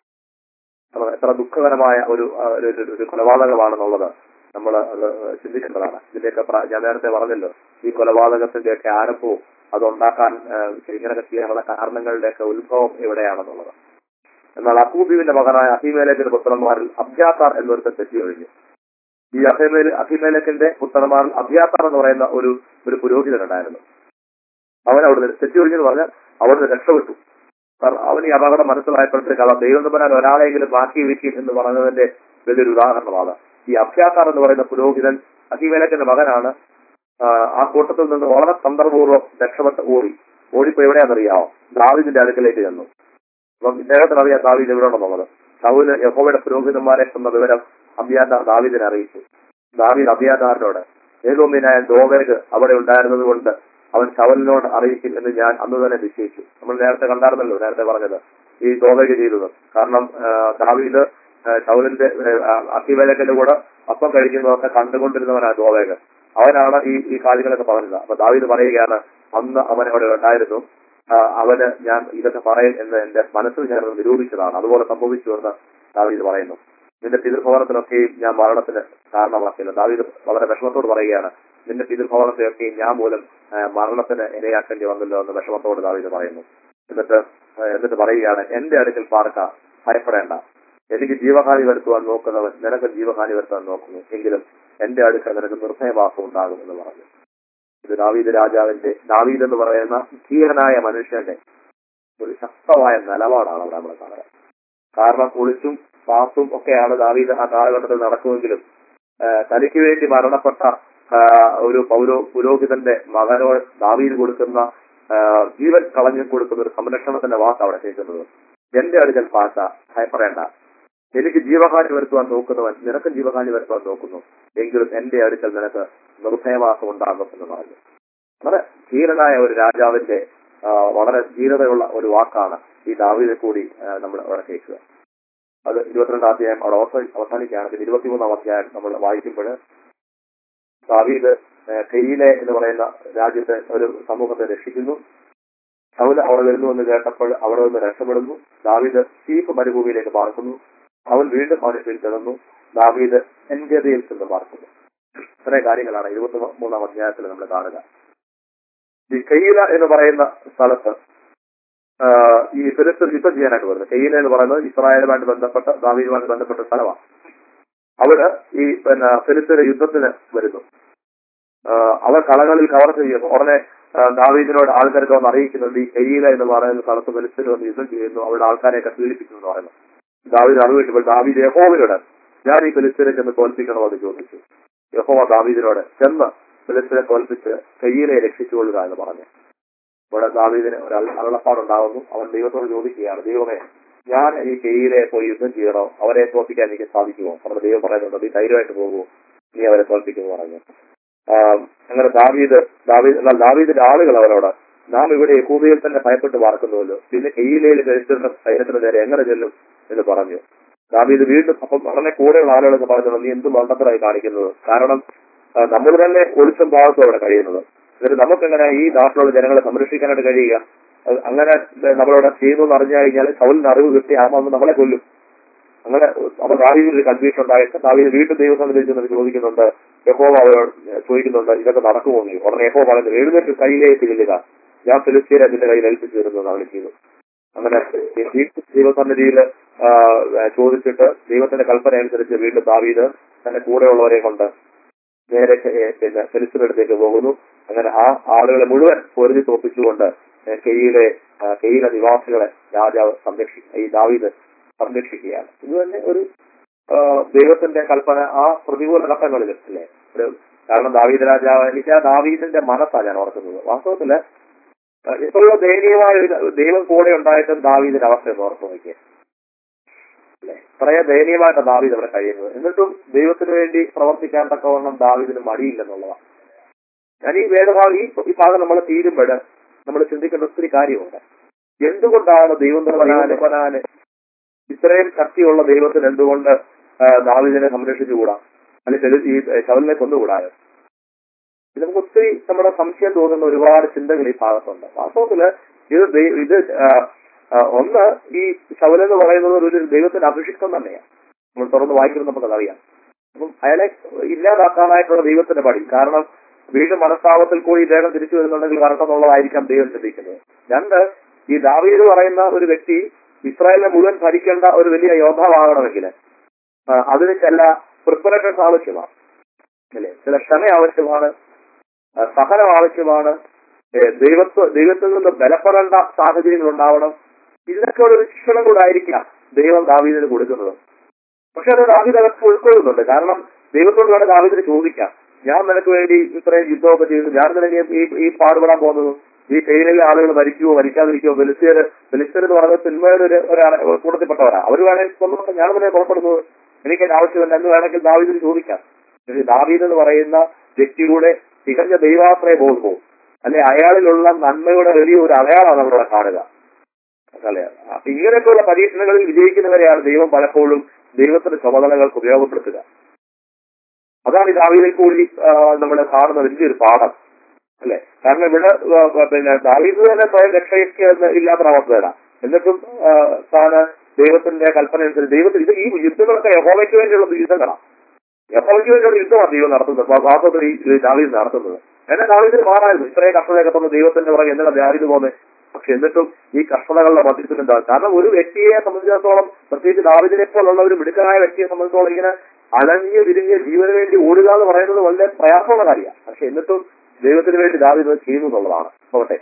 അത് എത്ര ദുഃഖകരമായ ഒരു ആ, ഒരു- ഒരു- ഒരു കൊലപാതകമാണെന്നുള്ളത് നമ്മൾ ചിന്തിക്കേണ്ടതാണ് ഇതിന്റെയൊക്കെ പ്ര- ഞാൻ നേരത്തെ പറഞ്ഞല്ലോ ഈ കൊലപാതകത്തിന്റെയൊക്കെ ആരംഭവും അതുണ്ടാക്കാൻ ആ, ഇങ്ങനെയൊക്കെ ചെയ്യാനുള്ള കാരണങ്ങളുടെയൊക്കെ ഉത്ഭവം എവിടെയാണെന്നുള്ളത് എന്നാൽ അക്കൂബീവിന്റെ മകനായ അഹിമേലേക്കിന്റെ പുത്രന്മാരിൽ അബ്യാത്താർ എന്നൊരുത്തൻ തെറ്റി കഴിഞ്ഞു ഈ അഹിമേൽ അഹിമേലക്കിന്റെ പുത്രന്മാരിൽ അബ്യാത്താർ എന്ന് പറയുന്ന ഒരു ഒരു പുരോഹിതനുണ്ടായിരുന്നു അവൻ അവിടുന്ന് തെറ്റി ഒഴിഞ്ഞു എന്ന് പറഞ്ഞാൽ അവിടുന്ന് രക്ഷപ്പെട്ടു കാരണം അവൻ ഈ അപകടം മനസ്സിലായപ്പോഴത്തേക്ക് അവ ദൈവം തമ്പരാൻ ഒരാളെങ്കിലും ബാക്കി വിളിക്കും എന്ന് പറഞ്ഞതിന്റെ വലിയൊരു ഉദാഹരണമാണ് ഈ അഭ്യാസാർ എന്ന് പറയുന്ന പുരോഹിതൻ അഹിമേലക്കിന്റെ മകനാണ് ആ, ആ കൂട്ടത്തിൽ നിന്ന് വളരെ തന്ത്രപൂർവ്വം രക്ഷപ്പെട്ട് ഓടി ഓടിപ്പോ എവിടെയാണെന്നറിയാമോ ദാവിദിന്റെ അടുക്കലേക്ക് ചെന്നു അപ്പം ഇദ്ദേഹത്തിന് അറിയാം ദാവീദ് എവിടെ ഉണ്ടെന്നുള്ളത് സൗല് യഹോവയുടെ പുരോഹിതന്മാരെ എന്ന വിവരം അബ്യാദാർ ദാവീദിനെ അറിയിച്ചു ദാവീദ് അബ്യാദാറിനോട് ഏതോമിനായ ദോവേഗ് അവിടെ ഉണ്ടായിരുന്നത് കൊണ്ട് അവൻ ശവലിനോട് അറിയിക്കും എന്ന് ഞാൻ അന്ന് തന്നെ നിശ്ചയിച്ചു നമ്മൾ നേരത്തെ കണ്ടായിരുന്നല്ലോ നേരത്തെ പറഞ്ഞത് ഈ ദോവേഗ് ചെയ്തത് കാരണം ആ, ദാവീദ് ആ, ശൗലിന്റെ അക്കിവേലക്കന്റെ കൂടെ അപ്പം കഴിക്കുന്നതൊക്കെ കണ്ടുകൊണ്ടിരുന്നവനാണ് ദോവേഗ് അവനാണ് ഈ ഈ കാര്യങ്ങളൊക്കെ പറഞ്ഞത് അപ്പൊ ദാവീദ് പറയുകയാണ് അന്ന് അവൻ അവിടെ ഉണ്ടായിരുന്നു ആ, അവന് ഞാൻ ഇതൊക്കെ പറയും എന്ന് എന്റെ മനസ്സിൽ ഞാൻ അത് നിരൂപിച്ചതാണ് അതുപോലെ സംഭവിച്ചു എന്ന് ദാവീദ് പറയുന്നു നിന്റെ പിതൃഭവനത്തിനൊക്കെയും ഞാൻ മരണത്തിന് കാരണമാക്കില്ല ദാവീദ് വളരെ വിഷമത്തോട് പറയുകയാണ് നിന്റെ പിതൃഭവനത്തെയൊക്കെയും ഞാൻ മൂലം ആ, മരണത്തിന് ഇരയാക്കേണ്ടി വന്നല്ലോ എന്ന് വിഷമത്തോട് ദാവീദ് പറയുന്നു എന്നിട്ട് ആ, എന്നിട്ട് പറയുകയാണ് എന്റെ അടുക്കൽ പാർക്ക ഭയപ്പെടേണ്ട എനിക്ക് ജീവഹാനി വരുത്തുവാൻ നോക്കുന്നവൻ നിനക്ക് ജീവഹാനി വരുത്താൻ നോക്കുന്നു എങ്കിലും എന്റെ അടുക്കൽ നിനക്ക് നിർഭയവാസം ഉണ്ടാകും എന്ന് പറഞ്ഞു ഇത് ദാവീദ് രാജാവിന്റെ ദാവീദ് എന്ന് പറയുന്ന ധീരനായ മനുഷ്യന്റെ ഒരു ശക്തമായ നിലപാടാണ് അവിടെ നമ്മൾ കാണുന്നത് കാരണം ഒളിച്ചും പാസും ഒക്കെയാണ് ദാവീദ് ആ കാലഘട്ടത്തിൽ നടക്കുമെങ്കിലും ആ, തനിക്ക് വേണ്ടി മരണപ്പെട്ട ആ, ഒരു പൗരോ പുരോഹിതന്റെ മകനോട് ദാവീദ് കൊടുക്കുന്ന ആ, ജീവൻ കളഞ്ഞു കൊടുക്കുന്ന ഒരു സംരക്ഷണത്തിന്റെ വാക്ക് അവിടെ കേൾക്കുന്നത് എന്റെ അടുക്കൽ പാസ ഭയപ്പെടേണ്ട എനിക്ക് ജീവഹാനി വരുത്തുവാൻ നോക്കുന്നവൻ നിനക്കും ജീവഹാനി വരുത്തുവാൻ നോക്കുന്നു എങ്കിലും എന്റെ അടുക്കൽ നിനക്ക് നിർഭയവാസം ഉണ്ടാകും എന്ന് പറഞ്ഞു വളരെ ധീരനായ ഒരു രാജാവിന്റെ ആ, വളരെ ധീരതയുള്ള ഒരു വാക്കാണ് ഈ ദാവീദെ കൂടി നമ്മൾ അവിടെ കേൾക്കുക അത് ഇരുപത്തിരണ്ടാം അധ്യായം അവിടെ അവസാനി അവസാനിക്കുകയാണെങ്കിൽ ഇരുപത്തിമൂന്നാം അധ്യായം നമ്മൾ വായിക്കുമ്പോൾ ദാവീദ് ആ, കെയിലെ എന്ന് പറയുന്ന രാജ്യത്തെ ഒരു സമൂഹത്തെ രക്ഷിക്കുന്നു അവന് അവിടെ വരുന്നു എന്ന് കേട്ടപ്പോൾ അവിടെ നിന്ന് രക്ഷപ്പെടുന്നു ദാവീദ് ചീഫ് മരുഭൂമിയിലേക്ക് പാർക്കുന്നു അവൻ വീണ്ടും അവനെ പിന്തുടർന്നു ദാവീദ് എൻഗതയിൽ ചെന്ന് പാർക്കുന്നു ഇത്രയും കാര്യങ്ങളാണ് ഇരുപത്തി മൂന്നാം അധ്യായത്തിൽ നമ്മൾ കാണുക ഈ കെയ്യില എന്ന് പറയുന്ന സ്ഥലത്ത് ആ, ഈ ഫിലിസ്തീൻ യുദ്ധം ചെയ്യാനായിട്ട് വരുന്നത് കെയ്യില എന്ന് പറയുന്നത് ഇസ്രായേലുമായിട്ട് ബന്ധപ്പെട്ട ദാവീദുമായിട്ട് ബന്ധപ്പെട്ട സ്ഥലമാണ് അവിടെ ഈ പിന്നെ ഫിലിസ്തീൻ യുദ്ധത്തിന് വരുന്നു ആ, അവർ കളകളിൽ കവർ ചെയ്യുന്നു ഉടനെ ആ, ദാവീദിനോട് ആൾക്കാർക്ക് വന്ന് അറിയിക്കുന്നുണ്ട് ഈ കെയ്യില എന്ന് പറയുന്ന സ്ഥലത്ത് ഫിലിസ്തീൻ വന്ന് യുദ്ധം ചെയ്യുന്നു അവിടെ ആൾക്കാരെയൊക്കെ പീഡിപ്പിക്കുന്നു എന്ന് പറയുന്നു ദാവീദ് അറിവ് കിട്ടുമ്പോൾ ദാവീദ് യഹോവയോട് ഞാൻ ഈ ഫിലിസ്തീനെ ചെന്ന് തോൽപ്പിക്കണോ എന്ന് ചോദിച്ചു യഹോവ ദാവീദിനോട് ചെന്ന് ഫിലിസ്തീനെ തോൽപ്പിച്ച് കയ്യിലെ രക്ഷിച്ചുകൊള്ളുക എന്ന് പറഞ്ഞു ഇവിടെ ദാവീദിന് ഒരു അള്ള- അരുളപ്പാടുണ്ടാകുന്നു അവൻ ദൈവത്തോട് ചോദിക്കുകയാണ് ദൈവമേ ഞാൻ ഈ കെയ്യിലെ പോയി യുദ്ധം ചെയ്യണോ അവരെ തോൽപ്പിക്കാൻ എനിക്ക് സാധിക്കുമോ നമ്മുടെ ദൈവം പറയുന്നുണ്ട് നീ ധൈര്യമായിട്ട് പോകൂ നീ അവരെ തോൽപ്പിക്കുമെന്ന് പറഞ്ഞു ആ, അങ്ങനെ ദാവീദ് ദാവീദ് എന്നാൽ ദാവീദിന്റെ ആളുകൾ അവരോട് നാം ഇവിടെ യഹൂദയിൽ തന്നെ ഭയപ്പെട്ട് പാർക്കുന്നുവല്ലോ പിന്നെ കെയ്യിലയിൽ ധരിച്ചിരുന്ന സൈന്യത്തിന് നേരെ എങ്ങനെ ചെല്ലും എന്ന് പറഞ്ഞു ദാവീദ് വീണ്ടും അപ്പം ഉടനെ കൂടെയുള്ള ആളുകളൊക്കെ പറഞ്ഞു നീ എന്ത് മണ്ടത്തരായി കാണിക്കുന്നത് കാരണം ആ, നമ്മൾ തന്നെ ഒളിച്ചും ഭാഗത്തും അവിടെ കഴിയുന്നത് എന്നിട്ട് നമുക്കെങ്ങനെ ഈ നാട്ടിലുള്ള ജനങ്ങളെ സംരക്ഷിക്കാനായിട്ട് കഴിയുക അത് അങ്ങനെ നമ്മളവിടെ ചെയ്യുന്നു എന്ന് അറിഞ്ഞു കഴിഞ്ഞാൽ സൗലിന് അറിവ് കിട്ടി ആ വന്ന് നമ്മളെ കൊല്ലും അങ്ങനെ അപ്പൊ ദാവീദിൽ ഒരു കൺഫ്യൂഷൻ ഉണ്ടായിട്ട് ദാവീദ് വീണ്ടും ദൈവസന്നിധിച്ച് ചോദിക്കുന്നുണ്ട് യഹോവ അവരോട് ചോദിക്കുന്നുണ്ട് ഇതൊക്കെ നടക്കുമോ എന്ന് ഉടനെ യഹോവ പറയുന്നത് എഴുന്നേറ്റ് കയ്യിലേക്ക് ചെല്ലുക ഞാൻ ഫിലിസ്തീനെ നിന്റെ കയ്യിൽ ഏൽപ്പിച്ചു തരുന്നു അവൾ ചെയ്തു അങ്ങനെ ഈ ദൈവസന്നിധിയിൽ ആ, ചോദിച്ചിട്ട് ദൈവത്തിന്റെ കൽപ്പന അനുസരിച്ച് വീണ്ടും ദാവീദ് തന്റെ കൂടെയുള്ളവരെ കൊണ്ട് നേരെ ഏ, പിന്നെ ഫിലിസ്തീനടുത്തേക്ക് പോകുന്നു അങ്ങനെ ആ ആളുകളെ മുഴുവൻ പൊരുതി തോപ്പിച്ചുകൊണ്ട് ഏഹ് കെയിലെ ആ, കെയിലെ നിവാസികളെ രാജാവ് സംരക്ഷിക്കും ഈ ദാവീദ് സംരക്ഷിക്കുകയാണ് ഇത് തന്നെ ഒരു ആ, ദൈവത്തിന്റെ കൽപ്പന ആ പ്രതികൂല ഘട്ടങ്ങളിൽ അല്ലേ ഒരു കാരണം ദാവീദ് രാജാവ് എനിക്ക് ആ ദാവീദിന്റെ മനസ്സാണ് ഞാൻ ഓർക്കുന്നത് വാസ്തവത്തില് ആ, എത്രയോ ദയനീയമായ ഒരു ദൈവം കൂടെ ഉണ്ടായിട്ടും ദാവീദിന്റെ അവസ്ഥ എന്ന് ഓർത്ത് നോക്കിയേ അല്ലേ ഇത്രയോ ദയനീയമായിട്ട് ദാവീദ് അവിടെ കഴിയുന്നത് എന്നിട്ടും ദൈവത്തിന് വേണ്ടി പ്രവർത്തിക്കാൻ തക്കവണ്ണം ദാവീദിന് മടിയില്ലെന്നുള്ളതാണ് ഞാൻ ഈ വേദഭാഗം ഈ ഈ ഭാഗം നമ്മൾ തീരുമ്പോൾ നമ്മൾ ചിന്തിക്കേണ്ട ഒത്തിരി കാര്യമുണ്ട് എന്തുകൊണ്ടാണ് ദൈവം ദൈവനാല് ഇത്രയും ശക്തിയുള്ള ദൈവത്തിന് എന്തുകൊണ്ട് ആ, ദാവീദിനെ സംരക്ഷിച്ചുകൂടാ അല്ലെങ്കിൽ ഈ ശവലിനെ കൊന്നുകൂടായോ ഇത് നമുക്ക് ഒത്തിരി നമ്മുടെ സംശയം തോന്നുന്ന ഒരുപാട് ചിന്തകൾ ഈ ഭാഗത്തുണ്ട് വാസ്തവത്തില് ഇത് ദൈ- ഇത് ആ, ആ, ഒന്ന് ഈ ശവലൻ എന്ന് പറയുന്നത് ഒരു ദൈവത്തിന്റെ അഭിഷിക്തം തന്നെയാണ് നമ്മൾ തുറന്ന് വായിക്കുന്നത് നമുക്കതറിയാം അപ്പം അയാളെ ഇല്ലാതാക്കാനായിട്ടുള്ള ദൈവത്തിന്റെ പടി കാരണം വീണ്ടും മനസ്താപത്തിൽ കൂടി ഇദ്ദേഹം തിരിച്ചു വരുന്നുണ്ടെങ്കിൽ വരട്ടെന്നുള്ളതായിരിക്കാം ദൈവം ചിന്തിക്കുന്നത് രണ്ട് ഈ ദാവീദ് പറയുന്ന ഒരു വ്യക്തി ഇസ്രായേലിനെ മുഴുവൻ ഭരിക്കേണ്ട ഒരു വലിയ യോദ്ധാവാകണമെങ്കിൽ ആ, അതിന് ചില പ്രിപ്പറേറ്റേഴ്സ് ആവശ്യമാണ് അല്ലേ ചില ക്ഷമ ആവശ്യമാണ് ആ, സഹനം ആവശ്യമാണ് ഏ, ദൈവത്വ ദൈവത്തിൽ നിന്ന് ബലപ്പെടേണ്ട സാഹചര്യങ്ങൾ ഉണ്ടാവണം ഇതിനൊക്കെ ഒരു ശിക്ഷണം കൂടെ ആയിരിക്കാം ദൈവം ദാവീദിന് കൊടുക്കുന്നത് പക്ഷെ അത് ദാവീദ് അതൊക്കെ ഉൾക്കൊള്ളുന്നുണ്ട് കാരണം ദൈവത്തോട് വേണം ദാവീദിന് ചോദിക്കാം ഞാൻ നിനക്ക് വേണ്ടി ഇത്രയും യുദ്ധമൊക്കെ ചെയ്തു ഞാൻ നിനക്ക് ഈ ഈ പാടുപെടാൻ പോകുന്നത് ഈ കെയിലിലെ ആളുകൾ മരിക്കുവോ മരിക്കാതിരിക്കുവോ ബലിസ്തീർ ബലിസ്തീർ എന്ന് പറയുന്നത് സിനിമയുടെ ഒരു ഒരു കൂട്ടത്തിൽപ്പെട്ടവരാ അവർ വേണമെങ്കിൽ കൊന്നുകൊണ്ട് ഞാൻ തന്നെ പുറപ്പെടുന്നത് എനിക്ക് അതിന് ആവശ്യമില്ല എന്ന് വേണമെങ്കിൽ ദാവീദിന് ചോദിക്കാം പക്ഷേ ദാവീദ് എന്ന് പറയുന്ന വ്യക്തിയുടെ തികഞ്ഞ ദൈവാശ്രയ ബോധവും അല്ലെ അയാളിലുള്ള നന്മയുടെ വലിയ ഒരു അടയാളമാണ് നമ്മളിവിടെ കാണുക അല്ലേ അപ്പൊ ഇങ്ങനെയൊക്കെയുള്ള പരീക്ഷണങ്ങളിൽ വിജയിക്കുന്നവരെയാണ് ദൈവം പലപ്പോഴും ദൈവത്തിന്റെ ചുമതലകൾക്ക് ഉപയോഗപ്പെടുത്തുക അതാണ് ഈ ദാവീദിൽ കൂടി നമ്മൾ കാണുന്ന വലിയൊരു പാഠം അല്ലെ കാരണം ഇവിടെ ആ, ആ, പിന്നെ ദാവീദ് തന്നെ സ്വയം രക്ഷയ്ക്ക് ഇല്ലാത്ത അവസ്ഥയാണ് എന്നിട്ടും ആ, താന് ദൈവത്തിന്റെ കൽപ്പന അനുസരിച്ച് ദൈവത്തിന് ഇത് ഈ യുദ്ധങ്ങളൊക്കെ യഹോവയ്ക്ക് വേണ്ടിയുള്ള യുദ്ധങ്ങളാണ് യഹോവയ്ക്ക് വേണ്ടിയുള്ള യുദ്ധമാണ് ദൈവം നടത്തുന്നത് വാ- വാസ്തവത്തിൽ ഈ ഈ ദാവീദ് നടത്തുന്നത് എന്നാൽ ദാവീദിന് മാറായിരുന്നു ഇത്രയും കഷ്ടതയൊക്കെ തന്ന ദൈവത്തിന്റെ പുറകെ എന്തിനാ ദാവീദ് പോകുന്നത് പക്ഷെ എന്നിട്ടും ഈ കഷ്ടതകളുടെ മധ്യത്തിൽ എന്താ കാരണം ഒരു വ്യക്തിയെ സംബന്ധിച്ചിടത്തോളം പ്രത്യേകിച്ച് ദാവിദിനെ പോലുള്ള ഒരു മിടുക്കനായ വ്യക്തിയെ സംബന്ധിച്ചിടത്തോളം ഇങ്ങനെ അലഞ്ഞ് വിരിഞ്ഞ് ജീവന് വേണ്ടി ഓടുക എന്ന് പറയുന്നത് വളരെ പ്രയാസമുള്ള കാര്യമാണ് പക്ഷെ എന്നിട്ടും ദൈവത്തിന് വേണ്ടി ദാവിദ് ഇത് ചെയ്യുന്നു എന്നുള്ളതാണ് പോകട്ടെ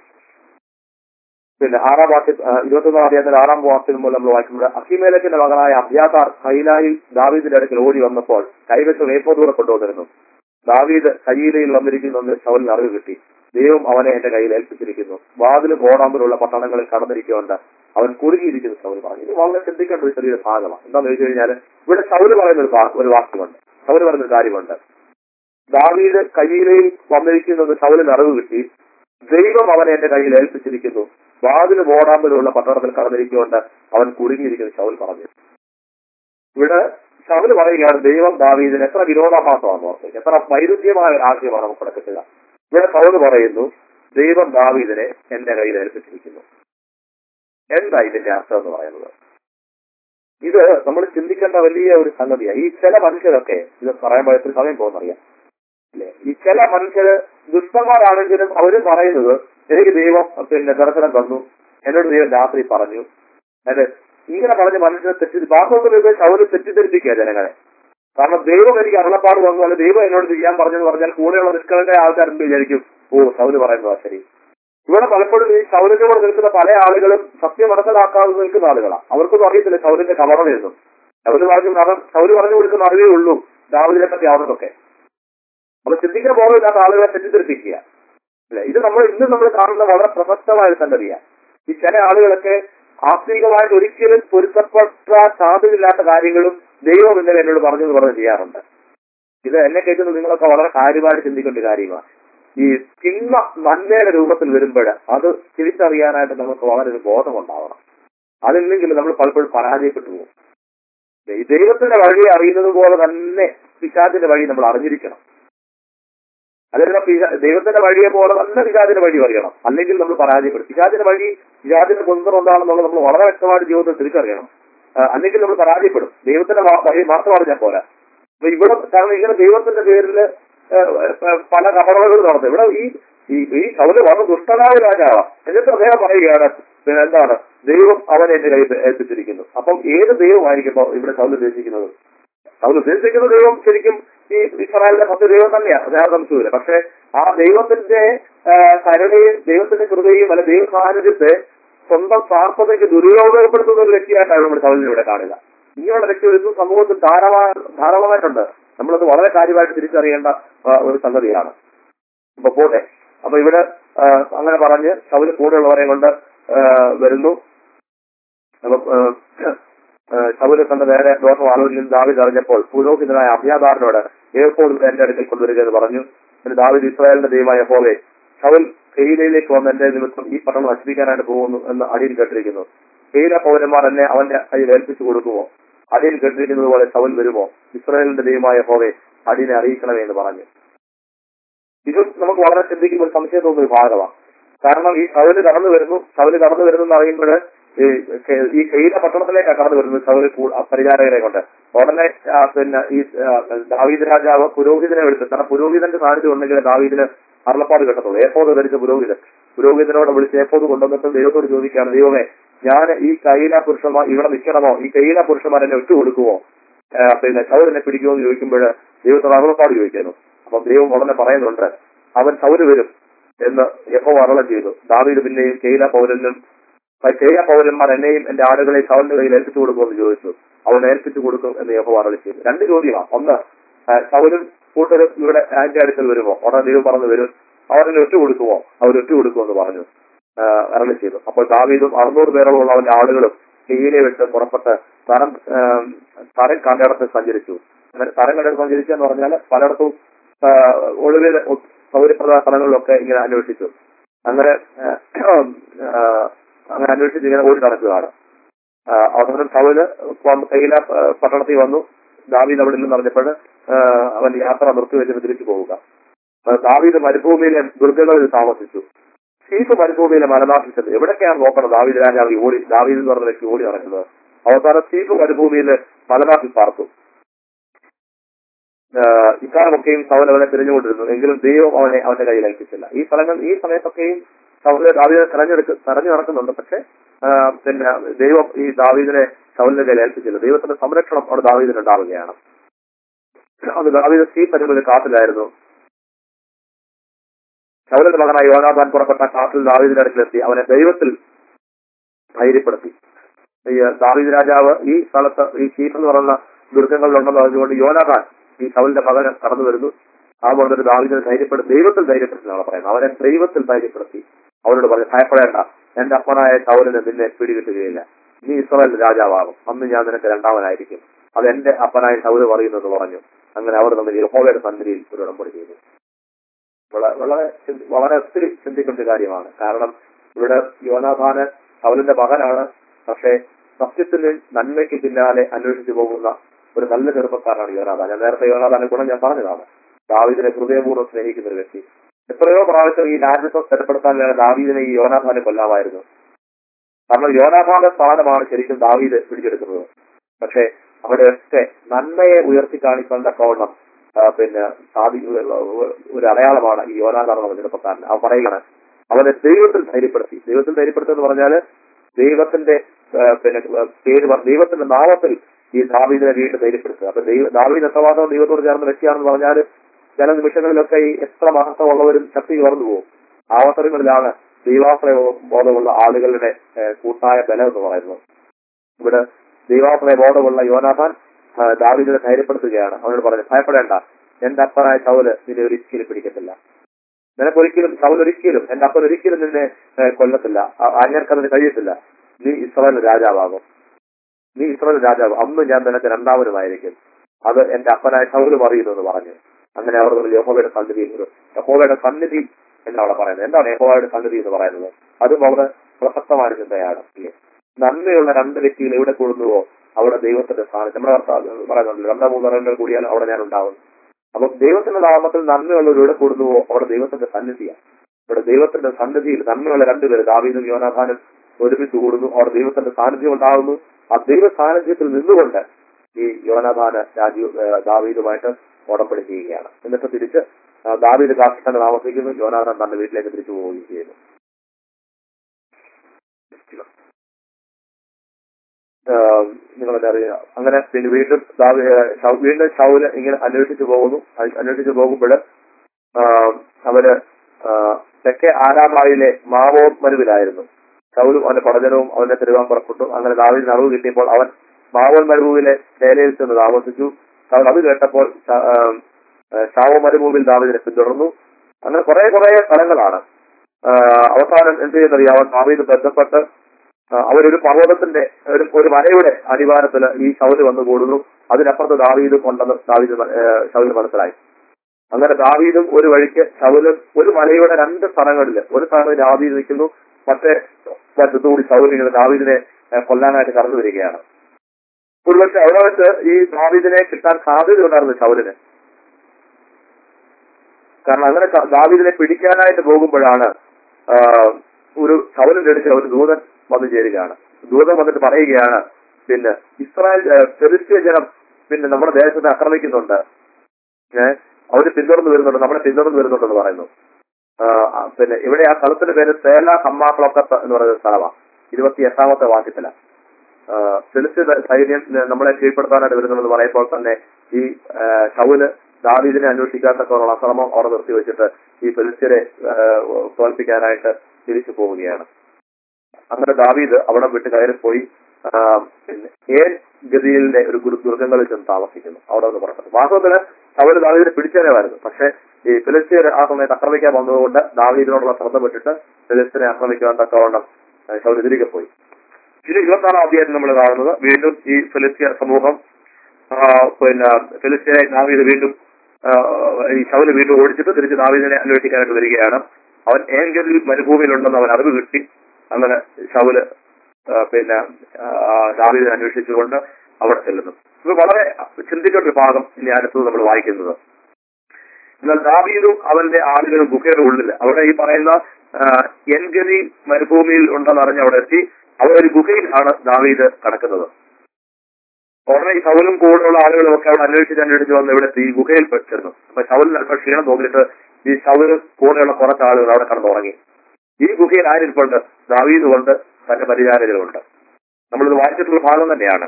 പിന്നെ ആറാം വാക്യം ആ, ഇരുപത്തൊന്നാം അധ്യായത്തിൽ ആറാം വാക്യം മുതൽ നമ്മൾ വായിക്കുമ്പോൾ അഹിമേലക്കിന്റെ മകനായ അഭ്യാതാർ കൈലായി ദാവീദിന്റെ അടുക്കൽ ഓടി വന്നപ്പോൾ കൈവച്ച് വേപ്പതൂടെ കൊണ്ടുവന്നിരുന്നു ദാവീദ് കയ്യിലയിൽ വന്നിരിക്കുന്നെന്ന് ശവലിന് അറിവ് കിട്ടി ദൈവം അവനെ എന്റെ കയ്യിൽ ഏൽപ്പിച്ചിരിക്കുന്നു വാതിലും ഓടാമ്പലുള്ള പട്ടണങ്ങളിൽ കടന്നിരിക്കുകൊണ്ട് അവൻ കുറുകിയിരിക്കുന്നു ശൗൽ പറഞ്ഞു ഇത് വളരെ ചിന്തിക്കേണ്ട ഒരു ചെറിയ ഭാഗമാണ് എന്താന്ന് ചോദിച്ചു കഴിഞ്ഞാൽ ഇവിടെ ശൗല് പറയുന്ന ഒരു വാ- ഒരു വാക്യമുണ്ട് ശൗല് പറയുന്ന ഒരു കാര്യമുണ്ട് ദാവീദ് കയ്യിലയിൽ വന്നിരിക്കുന്നത് ശൗലിന് അറിവ് കിട്ടി ദൈവം അവനെ എന്റെ കയ്യിൽ ഏൽപ്പിച്ചിരിക്കുന്നു വാതിലും ഓടാമ്പലുള്ള പട്ടണത്തിൽ കടന്നിരിക്കുകൊണ്ട് അവൻ കുടുങ്ങിയിരിക്കുന്നു ശൗൽ പറഞ്ഞു ഇവിടെ ശൗല് പറയുകയാണ് ദൈവം ദാവീദിന് എത്ര വിരോധാഭാസമാണെന്ന് ഓർത്ത് എത്ര വൈരുദ്ധ്യമായ ഒരു ആശയമാണ് നമുക്ക് കിട്ടുക ഇവിടെ സൗല് പറയുന്നു ദൈവം ദാവീദിനെ എന്റെ കയ്യിൽ ഏൽപ്പിച്ചിരിക്കുന്നു എന്താ ഇതിന്റെ അർത്ഥം എന്ന് പറയുന്നത് ഇത് നമ്മൾ ചിന്തിക്കേണ്ട വലിയ ഒരു സംഗതിയാണ് ഈ ചില മനുഷ്യരൊക്കെ ഇത് പറയുമ്പോൾ എത്ര സമയം പോകുന്നറിയാം അല്ലേ ഈ ചില മനുഷ്യര് ദുഷ്ടന്മാരാണെങ്കിലും അവര് പറയുന്നത് എനിക്ക് ദൈവം പിന്നെ ദർശനം തന്നു എന്നോട് ദൈവം രാത്രി പറഞ്ഞു അല്ലെ ഇങ്ങനെ പറഞ്ഞ് മനുഷ്യരെ തെറ്റി വാസ്തവത്തിൽ അവര് തെറ്റിദ്ധരിപ്പിക്കുക ജനങ്ങളെ കാരണം ദൈവം എനിക്ക് അരുളപ്പാട് തന്നു അല്ലെ ദൈവം എന്നോട് ചെയ്യാൻ പറഞ്ഞെന്ന് പറഞ്ഞാൽ കൂടെയുള്ള നിഷ്കളങ്ക ആൾക്കാരെന്ത് വിചാരിക്കും ഓ സൗല് പറയുന്നതാ ശരി ഇവിടെ പലപ്പോഴും ഈ സൗലിന്റെ കൂടെ നിൽക്കുന്ന പല ആളുകളും സത്യം മനസ്സിലാക്കാതെ നിൽക്കുന്ന ആളുകളാണ് അവർക്കൊന്നും അറിയത്തില്ല സൗലിന്റെ കവറണെന്നും സൗല് പറഞ്ഞു കാരണം സൗല് പറഞ്ഞു കൊടുക്കുന്ന അറിവേ ഉള്ളൂ ദാവൂദിനെ പറ്റി അവർക്കൊക്കെ അപ്പൊ ചിന്തിക്കാൻ പോകുന്നില്ലാത്ത ആളുകളെ തെറ്റിദ്ധരിപ്പിക്കുക അല്ലെ ഇത് നമ്മൾ ഇന്ന് നമ്മൾ കാണുന്ന വളരെ പ്രസക്തമായ ഒരു സംഗതിയാണ് ഈ ചില ആളുകളൊക്കെ ആത്മീകമായിട്ട് ഒരിക്കലും പൊരുത്തപ്പെട്ട സാധ്യതയില്ലാത്ത കാര്യങ്ങളും ദൈവം ഇന്നലെ എന്നോട് പറഞ്ഞു എന്ന് പറഞ്ഞ് ചെയ്യാറുണ്ട് ഇത് എന്നെ കേൾക്കുന്നത് നിങ്ങളൊക്കെ വളരെ കാര്യമായിട്ട് ചിന്തിക്കേണ്ട ഒരു കാര്യമാണ് ഈ തിന്മ നന്മയുടെ രൂപത്തിൽ വരുമ്പോൾ അത് തിരിച്ചറിയാനായിട്ട് നമുക്ക് വളരെ ഒരു ബോധമുണ്ടാവണം അതില്ലെങ്കിൽ നമ്മൾ പലപ്പോഴും പരാജയപ്പെട്ടു പോകും ഈ ദൈവത്തിന്റെ വഴി അറിയുന്നത് പോലെ തന്നെ പിശാചിന്റെ വഴി നമ്മൾ അറിഞ്ഞിരിക്കണം അതായത് പിശാ- ദൈവത്തിന്റെ വഴിയെ പോലെ തന്നെ പിശാചിന്റെ വഴി അറിയണം അല്ലെങ്കിൽ നമ്മൾ പരാജയപ്പെടും പിശാചിന്റെ വഴി പിശാചിന്റെ കുന്തം എന്താണെന്നുള്ളത് നമ്മൾ വളരെ വ്യക്തമായിട്ട് ജീവിതത്തിൽ തിരിച്ചറിയണം ആ, അല്ലെങ്കിൽ നമ്മൾ പരാജയപ്പെടും ദൈവത്തിന്റെ വാ- വഴി മാത്രം അറിഞ്ഞാൽ പോരാ അപ്പൊ ഇവിടെ കാരണം ഇങ്ങനെ ദൈവത്തിന്റെ പേരിൽ പല കപടതകളും നടത്തും ഇവിടെ ഈ ഈ- ഈ ശൗല് വളരെ ദുഷ്ടനായ രാജാവാണ് എന്നിട്ട് അദ്ദേഹം പറയുകയാണ് പിന്നെ എന്താണ് ദൈവം അവനെ എന്റെ കയ്യിൽ ഏൽപ്പിച്ചിരിക്കുന്നു അപ്പം ഏത് ദൈവമായിരിക്കും ഇപ്പൊ ഇവിടെ ശൗല് ഉദ്ദേശിക്കുന്നത് ശൗല് ഉദ്ദേശിക്കുന്ന ദൈവം ശരിക്കും ഈ ഇസ്രായേലിന്റെ പത്ത് ദൈവം തന്നെയാണ് അത് യാതൊരു സംശയമില്ല പക്ഷെ ആ ദൈവത്തിന്റെ ആ, കരുണയും ദൈവത്തിന്റെ കൃപയും അല്ലെ ദൈവ സാന്നിധ്യത്തെ സ്വന്തം സ്വാർത്ഥതയ്ക്ക് ദുരുപയോഗപ്പെടുത്തുന്ന ഒരു വ്യക്തിയായിട്ടാണ് നമ്മുടെ സൗലിനെ ഇവിടെ കാണുക ഇങ്ങനെയുള്ള വ്യക്തികൾ ഇന്നും സമൂഹത്തിൽ ധാരാള ധാരാളമായിട്ടുണ്ട് നമ്മളത് വളരെ കാര്യമായിട്ട് തിരിച്ചറിയേണ്ട ആ, ഒരു സംഗതിയാണ് അപ്പൊ പോട്ടെ അപ്പൊ ഇവിടെ ആ, അങ്ങനെ പറഞ്ഞ് സൗല് കൂടെയുള്ളവരെ കൊണ്ട് ആ, വരുന്നു അപ്പൊ ശബുലെ കണ്ട നേരെ ദോഷം ആലോചിക്കുന്ന ദാവിദ് അറിഞ്ഞപ്പോൾ പുരോഹിതനായ അഭ്യാതാറിനോട് ഏപ്പോഴും എന്റെ അടുക്കൽ കൊണ്ടുവരിക എന്ന് പറഞ്ഞു പിന്നെ ദാവിദ് ഇസ്രായേലിന്റെ ദൈവമായ ഹോവേ ശവൽ കെയിലയിലേക്ക് വന്ന് എന്റെ നിമിത്തം ഈ പട്ടണം നശിപ്പിക്കാനായിട്ട് പോകുന്നു എന്ന് അടിയിൽ കേട്ടിരിക്കുന്നു കെയില പൗരന്മാർ എന്നെ അവന്റെ കയ്യിൽ ഏൽപ്പിച്ചു കൊടുക്കുമോ അടിയിൽ കേട്ടിരിക്കുന്നത് പോലെ ശവൽ വരുമോ ഇസ്രായേലിന്റെ ദൈവമായ ഹോവേ അടിയനെ അറിയിക്കണമേ എന്ന് പറഞ്ഞു ഇത് നമുക്ക് വളരെ ചിന്തിക്കുമ്പോൾ സംശയം തോന്നുന്ന ഒരു ഭാഗമാണ് കാരണം ഈ ശവല് കടന്നു വരുന്നു ശവല് കടന്നു വരുന്നു എന്ന് അറിയുമ്പോൾ ഈ കെ- ഈ കെയില പട്ടണത്തിലേക്കാണ് കടന്നു വരുന്നത് ശവല് കൂ- ആ പരിചാരകരെ കൊണ്ട് ഉടനെ ആ, പിന്നെ ഈ ആ, ദാവീദ് രാജാവ് പുരോഹിതനെ വിളിച്ചു കാരണം പുരോഹിതന്റെ സാന്നിധ്യം ഉണ്ടെങ്കിൽ ദാവീദിന് അരുളപ്പാട് കിട്ടത്തുള്ളൂ ഏപ്പോത് ധരിച്ച പുരോഹിതൻ പുരോഹിതനോട് വിളിച്ച് ഏപ്പോത് കൊണ്ടുവന്നിട്ട് ദൈവത്തോട് ചോദിക്കുകയാണ് ദൈവമേ ഞാൻ ഈ കൈല പുരുഷന്മാർ ഇവിടെ നിൽക്കണമോ ഈ കൈല പുരുഷന്മാർ എന്നെ വിട്ടുകൊടുക്കുമോ ആ, പിന്നെ ശൗലിനെ പിടിക്കുമോ എന്ന് ചോദിക്കുമ്പോൾ ദൈവത്തോട് അരുളപ്പാട് ചോദിക്കുന്നു അപ്പൊ ദൈവം ഉടനെ പറയുന്നുണ്ട് അവൻ ശൗര് വരും എന്ന് യഹോ അരുളം ചെയ്തു ദാവീദ് പിന്നെയും കെയില പൗരനും കെയില പൗരന്മാർ എന്നെയും എന്റെ ആടുകളെ ശൗലിന്റെ കയ്യിൽ ഏൽപ്പിച്ചു കൊടുക്കുമെന്ന് ചോദിച്ചു അവൻ ഏൽപ്പിച്ചു കൊടുക്കും എന്ന് യഹോ അരുളി ചെയ്തു രണ്ട് ചോദ്യമാണ് ഒന്ന് ആ, ശൗലും കൂട്ടരും ഇവിടെ ആന്റെ അടുക്കൽ വരുമോ ഉടനെ ദൈവം പറഞ്ഞു വരും അവരെ ഒറ്റ കൊടുക്കുമോ അവർ ഒറ്റ കൊടുക്കുമെന്ന് പറഞ്ഞു ആ, അരുളി ചെയ്തു അപ്പോൾ ദാവീദും അറുന്നൂറ് പേരോളം അവന്റെ ആളുകളും കെയിലെ വിട്ട് പുറപ്പെട്ട് തരം തരം കണ്ടടത്ത് സഞ്ചരിച്ചു അങ്ങനെ തരം കണ്ടടത്ത് സഞ്ചരിച്ചു എന്ന് പറഞ്ഞാൽ പലയിടത്തും ആ, ഒളിവിൽ ഒ- സൗകര്യപ്രദ സ്ഥലങ്ങളിലൊക്കെ ഇങ്ങനെ അന്വേഷിച്ചു അങ്ങനെ ആ, ആ, അങ്ങനെ അന്വേഷിച്ച് ഇങ്ങനെ ഓടി നടക്കുകയാണ് ആ, അവസാനം സൗല് വന്ന് കയ്യില പട്ടണത്തിൽ വന്നു ദാവീദ് അവിടെ നിന്ന് പറഞ്ഞപ്പോൾ അവൻ യാത്ര നിർത്തിവെച്ചിട്ട് തിരിച്ചു പോവുക ആ, ദാവീദ് മരുഭൂമിയിലെ ദുർഗങ്ങളിൽ താമസിച്ചു സീഫ് മരുഭൂമിയിലെ മലനാട്ടിൽ ചെന്നു എവിടൊക്കെയാണ് നോക്കണം ദാവീദ് രാജാവ് ഈ ഓടി ദാവീദ് എന്ന് പറഞ്ഞ വ്യക്തി ഓടി നടക്കുന്നത് അവസാനം സീഫ് മരുഭൂമിയിലെ മലനാട്ടിൽ പാർത്തു ആഹ് ഇക്കാലമൊക്കെയും സൗൽ അവനെ തിരഞ്ഞുകൊണ്ടിരുന്നു എങ്കിലും ദൈവം അവനെ അവന്റെ കയ്യിൽ ഏൽപ്പിച്ചില്ല ഈ സ്ഥലങ്ങൾ ഈ സമയത്തൊക്കെയും സൗല് ദാവീദിനെ തെരഞ്ഞെടുക്ക് തെരഞ്ഞു നടക്കുന്നുണ്ട് പക്ഷെ ആഹ് പിന്നെ ദൈവം ഈ ദാവീദിനെ സൗലിന്റെ കയ്യിൽ ഏൽപ്പിച്ചില്ല ദൈവത്തിന്റെ സംരക്ഷണം അവിടെ ദാവീദിന് ഉണ്ടാവുകയാണ് അത് ദാവീദ് സീ പരിമിതി കാട്ടിലായിരുന്നു ശൗലിന്റെ മകനായ യോനാഥാൻ പുറപ്പെട്ട കാട്ടിൽ ദാവീദിന്റെ അടുക്കിലെത്തി അവനെ ദൈവത്തിൽ ധൈര്യപ്പെടുത്തി ഈ ദാവീദ് രാജാവ് ഈ സ്ഥലത്ത് ഈ ചീഫ് എന്ന് പറയുന്ന ദുർഗങ്ങളിലുണ്ടെന്ന് പറഞ്ഞുകൊണ്ട് യോനാഥാൻ ഈ ശൗലിന്റെ മകൻ കടന്നു വരുന്നു ആ പറഞ്ഞൊരു ദാവീദിനെ ധൈര്യപ്പെടുത്തി ദൈവത്തിൽ ധൈര്യപ്പെടുത്തി എന്നാണ് പറയുന്നത് അവനെ ദൈവത്തിൽ ധൈര്യപ്പെടുത്തി അവരോട് പറഞ്ഞു ഭയപ്പെടേണ്ട എന്റെ അപ്പനായ ശൗലിന് നിന്നെ പിടികിട്ടുകയില്ല നീ ഇസ്രായേൽ രാജാവാകും അന്ന് ഞാൻ നിനക്ക് രണ്ടാമനായിരിക്കും അത് എന്റെ അപ്പനായ ശൗല് പറയുന്നെന്ന് പറഞ്ഞു അങ്ങനെ അവർ തമ്മിൽ യഹോവയുടെ സന്നിധിയിൽ ഒരു ഉടമ്പടി ചെയ്തു വള- വളരെ ചിന്തി- വളരെ ഒത്തിരി ചിന്തിക്കേണ്ട ഒരു കാര്യമാണ് കാരണം ഇവിടെ യോനാഥാന് ശൗലിന്റെ മകനാണ് പക്ഷേ സത്യത്തിന് നന്മയ്ക്ക് പിന്നാലെ അന്വേഷിച്ചു പോകുന്ന ഒരു നല്ല ചെറുപ്പക്കാരനാണ് യോനാഥാൻ ഞാൻ നേരത്തെ യോനാഥാനെ ഗുണം ഞാൻ പറഞ്ഞതാണ് ദാവീദിനെ ഹൃദയപൂർവ്വം സ്നേഹിക്കുന്ന ഒരു വ്യക്തി എത്രയോ പ്രാവശ്യം ഈ രാജ്യത്വം സ്ഥിരപ്പെടുത്താൻ വേണ്ടി ദാവീദിനെ ഈ യോനാഥാനെ കൊല്ലാമായിരുന്നു കാരണം യോനാഥാന്റെ സ്ഥാനമാണ് ശരിക്കും ദാവീദ് പിടിച്ചെടുക്കുന്നത് പക്ഷേ അവിടെയൊക്കെ നന്മയെ ഉയർത്തി കാണിക്കേണ്ട കോണം പിന്നെ സാധി ഒരു അടയാളമാണ് ഈ യോനാഥാൻ എന്ന ചെറുപ്പക്കാരൻ അവൻ പറയുകയാണ് അവനെ ദൈവത്തിൽ ധൈര്യപ്പെടുത്തി ദൈവത്തിൽ ധൈര്യപ്പെടുത്തുക എന്ന് പറഞ്ഞാല് ദൈവത്തിന്റെ ആ, പിന്നെ ആ, പേര് പറ- ദൈവത്തിന്റെ നാമത്തിൽ ഈ ദാവീദിനെ വീണ്ടും ധൈര്യപ്പെടുത്തുക അപ്പൊ ദൈവ ദാവീദ് എത്രമാത്രം ദൈവത്തോട് ചേർന്ന വ്യക്തിയാണെന്ന് പറഞ്ഞാല് ചില നിമിഷങ്ങളിലൊക്കെ ഈ എത്ര മഹത്വമുള്ളവരും ശക്തി കവർന്നു പോകും ആ അവസരങ്ങളിലാണ് ദൈവാശ്രയ ബോധമുള്ള ആളുകളുടെ ഏ, കൂട്ടായ ബലം എന്ന് പറയുന്നത് ഇവിടെ ദൈവാശ്രയ ബോധമുള്ള യോനാഥാൻ ആ, ദാവീദിനെ ധൈര്യപ്പെടുത്തുകയാണ് അവനോട് പറഞ്ഞു ഭയപ്പെടേണ്ട എന്റെ അപ്പനായ ശൗല് നിന്നെ ഒരിക്കലും പിടിക്കത്തില്ല നിനക്കൊരിക്കലും ശൗൽ ഒരിക്കലും എന്റെ അപ്പൻ ഒരിക്കലും നിന്നെ ഏ, കൊല്ലത്തില്ല ആ- അന്യർക്കതിന് കഴിയത്തില്ല നീ ഇസ്രായേൽ രാജാവാകും നീ ഇസ്രായേൽ രാജാവ് അന്ന് ഞാൻ നിനക്ക് രണ്ടാമനുമായിരിക്കും അത് എന്റെ അപ്പനായ ശൗലും അറിയുന്നു എന്ന് പറഞ്ഞു അങ്ങനെ അവർ തമ്മിൽ യഹോവയുടെ സന്നിധി ഒരു യഹോവയുടെ സന്നിധി എന്നാണ് അവിടെ പറയുന്നത് എന്താണ് യഹോവയുടെ സന്നിധി എന്ന് പറയുന്നത് അതും അവിടെ പ്രസക്തമായ ചിന്തയാണ് ഇല്ലേ? നന്മയുള്ള രണ്ട് വ്യക്തികൾ എവിടെ കൂടുന്നുവോ അവിടെ ദൈവത്തിന്റെ സ്ഥാനം നമ്മുടെ കർത്താവ് പറയുന്നുണ്ട് രണ്ടോ മൂന്നോ രണ്ടോ കൂടിയാൽ അവിടെ ഞാൻ ഉണ്ടാവും അപ്പൊ ദൈവത്തിന്റെ നാമത്തിൽ നന്മയുള്ളവർ എവിടെ കൂടുന്നുവോ അവിടെ ദൈവത്തിന്റെ സന്നിധിയാണ് ഇവിടെ ദൈവത്തിന്റെ സന്നിധിയിൽ നന്മയുള്ള രണ്ടുപേര് ദാവീദും യോനാഥാനും ഒരുമിച്ച് കൂടുന്നു അവിടെ ദൈവത്തിന്റെ സാന്നിധ്യം ഉണ്ടാകുന്നു ആ ദൈവ സാന്നിധ്യത്തിൽ നിന്നുകൊണ്ട് ഈ യോനാഥാന് രാജീവ് ഏഹ് ദാവീദുമായിട്ട് ഉടമ്പടി ചെയ്യുകയാണ് എന്നിട്ട് തിരിച്ച് ആ ദാവീദ് കാട്ടിൽ തന്നെ താമസിക്കുന്നു യോനാഥാൻ തന്റെ വീട്ടിലേക്ക് തിരിച്ചു പോവുകയും ചെയ്യുന്നു ആഹ് നിങ്ങളെല്ലാം അറിയുക അങ്ങനെ പിന്നെ വീണ്ടും ദാവി- ഏഹ് ശൗ- വീണ്ടും ശൗല് ഇങ്ങനെ അന്വേഷിച്ചു പോകുന്നു അ- അന്വേഷിച്ചു പോകുമ്പോൾ അവര് ആ, തെക്കേ ആരാമായിലെ മാവോ മരുവിലായിരുന്നു ശൗലും അവന്റെ പടജനവും അവന്റെ തിരുവാൻ പുറപ്പെട്ടു അങ്ങനെ ദാവീദിന് അറിവ് കിട്ടിയപ്പോൾ അവൻ മാവോൻ മരുഭൂവിലെ ശേലയിൽ ചെന്ന് താമസിച്ചു അവൻ അത് കേട്ടപ്പോൾ ശ- ആ, ആ, ശാവോ മരുഭൂവിൽ ദാവീദിനെ പിന്തുടർന്നു അങ്ങനെ കുറെ കുറെ സ്ഥലങ്ങളാണ് ആ, അവസാനം എന്ത് ചെയ്യുന്നത് അവൻ ദാവീദ് ബന്ധപ്പെട്ട് ആ, അവരൊരു പർവ്വതത്തിന്റെ ഒരു ഒരു മലയുടെ അടിവാരത്തിൽ ഈ ശൗല് വന്നു കൂടുന്നു അതിനപ്പുറത്ത് ദാവീദ് കൊണ്ടെന്ന് ദാവീദ് മ- ഏ, ശൗല് മനസ്സിലായി അങ്ങനെ ദാവീദും ഒരു വഴിക്ക് ശൗലും ഒരു മലയുടെ രണ്ട് സ്ഥലങ്ങളിൽ ഒരു സ്ഥലത്ത് ദാവീദ് നിൽക്കുന്നു മറ്റേ വശത്തുകൂടി ശൗൽ ഇങ്ങനെ ദാവീദിനെ ഏ, കൊല്ലാനായിട്ട് കടന്നു വരികയാണ് ഒരുപക്ഷെ അവിടെ വെച്ച് ഈ ദാവീദിനെ കിട്ടാൻ സാധ്യതയുണ്ടായിരുന്നു ശൗലിന് കാരണം അങ്ങനെ ശ- ദാവീദിനെ പിടിക്കാനായിട്ട് പോകുമ്പോഴാണ് ആ, ഒരു ശൗലിന്റെ അടുത്ത് ഒരു ദൂതൻ വന്നു ചേരുകയാണ് ദൂതൻ വന്നിട്ട് പറയുകയാണ് പിന്നെ ഇസ്രായേൽ ഏ, ഫെലിസ്തീയ ജനം പിന്നെ നമ്മുടെ ദേശത്തെ ആക്രമിക്കുന്നുണ്ട് ഏഹ് അവര് പിന്തുടർന്ന് വരുന്നുണ്ട് നമ്മളെ പിന്തുടർന്ന് വരുന്നുണ്ടെന്ന് പറയുന്നു ആ, ആ, പിന്നെ ഇവിടെ ആ സ്ഥലത്തിന്റെ പേര് സേല ഹമ്മാക്ലൊക്കത്ത് എന്ന് പറയുന്ന സ്ഥലമാണ് ഇരുപത്തി എട്ടാമത്തെ വാക്യത്തിലാണ് ഫിലിസ്തീൻ സൈന്യം നമ്മളെ കീഴ്പ്പെടുത്താനായിട്ട് വരുന്നുണ്ടെന്ന് പറയുമ്പോൾ തന്നെ ഈ ആ, ശൗല് ദാവീദിനെ അന്വേഷിക്കാത്തക്കോളം ശ്രമം അവിടെ നിർത്തിവെച്ചിട്ട് ഈ ഫിലിസ്തീനെ ആ, തോൽപ്പിക്കാനായിട്ട് തിരിച്ചു പോവുകയാണ് അങ്ങനെ ദാവീദ് അവിടെ വിട്ട് കയറിപ്പോയി ആ, പിന്നെ ഏൻ ഗതിയിലെ ഒരു ഗുരു ദുർഗങ്ങളിൽ ചെന്ന് താമസിക്കുന്നു അവിടെ നിന്ന് പുറപ്പെട്ടു വാസ്തവത്തിന് ശൗല് ദാവീദിനെ പിടിച്ചേനമായിരുന്നു പക്ഷെ ഈ ഫിലിസ്തീൻ ആ സമയത്ത് ആക്രമിക്കാൻ വന്നതുകൊണ്ട് ദാവീദിനോടുള്ള ശ്രദ്ധ വിട്ടിട്ട് ഫിലിസ്തീനെ ആക്രമിക്കാൻ തക്കവണ്ണം ആ, ശൗല് തിരികെ പോയി ഇത് ഇരുപത്താറാം അധ്യായത്തിൽ നമ്മൾ കാണുന്നത് വീണ്ടും ഈ ഫിലിസ്തീയ സമൂഹം ആ, പിന്നെ ഫിലിസ്തീനെ ദാവീദ് വീണ്ടും ആ, ഈ ശൗല് വീണ്ടും ഓടിച്ചിട്ട് തിരിച്ച് ദാവീദിനെ അന്വേഷിക്കാനായിട്ട് വരികയാണ് അവൻ ഏങ്കലിൽ മരുഭൂമിയിലുണ്ടെന്ന് അവൻ അറിവ് കിട്ടി അങ്ങനെ ശൗല് ആ, പിന്നെ ആ, ദാവീദിനെ അന്വേഷിച്ചുകൊണ്ട് അവിടെ ചെല്ലുന്നു ഇത് വളരെ ചിന്തിക്കേണ്ട ഒരു ഭാഗം ഇനി അടുത്തത് നമ്മൾ വായിക്കുന്നത് എന്നാൽ ദാവീദും അവന്റെ ആളുകളും ഗുഹയുടെ ഉള്ളിൽ അവിടെ ഈ പറയുന്ന ആ, എൻഗലി മരുഭൂമിയിൽ ഉണ്ടെന്ന് അറിഞ്ഞ് അവിടെ എത്തി അവിടെ ഒരു ഗുഹയിലാണ് ദാവീദ് കിടക്കുന്നത് ഉടനെ ഈ ശൗലും കൂടെയുള്ള ആളുകളും ഒക്കെ അവിടെ അന്വേഷിച്ച് അന്വേഷിച്ച് വന്ന് ഇവിടെ എത്തി ഈ ഗുഹയിൽ പെട്ടിരുന്നു അപ്പൊ ശൗലിന് അല്പം ക്ഷീണം തോന്നിയിട്ട് ഈ ശൗലും കൂടെയുള്ള കുറച്ച് ആളുകൾ അവിടെ കിടന്നുറങ്ങി ഈ ഗുഹയിൽ ആരിപ്പുണ്ട് ദാവീദ് കൊണ്ട് തന്റെ പരിചാരകരുണ്ട് നമ്മളിത് വായിച്ചിട്ടുള്ള ഭാഗം തന്നെയാണ്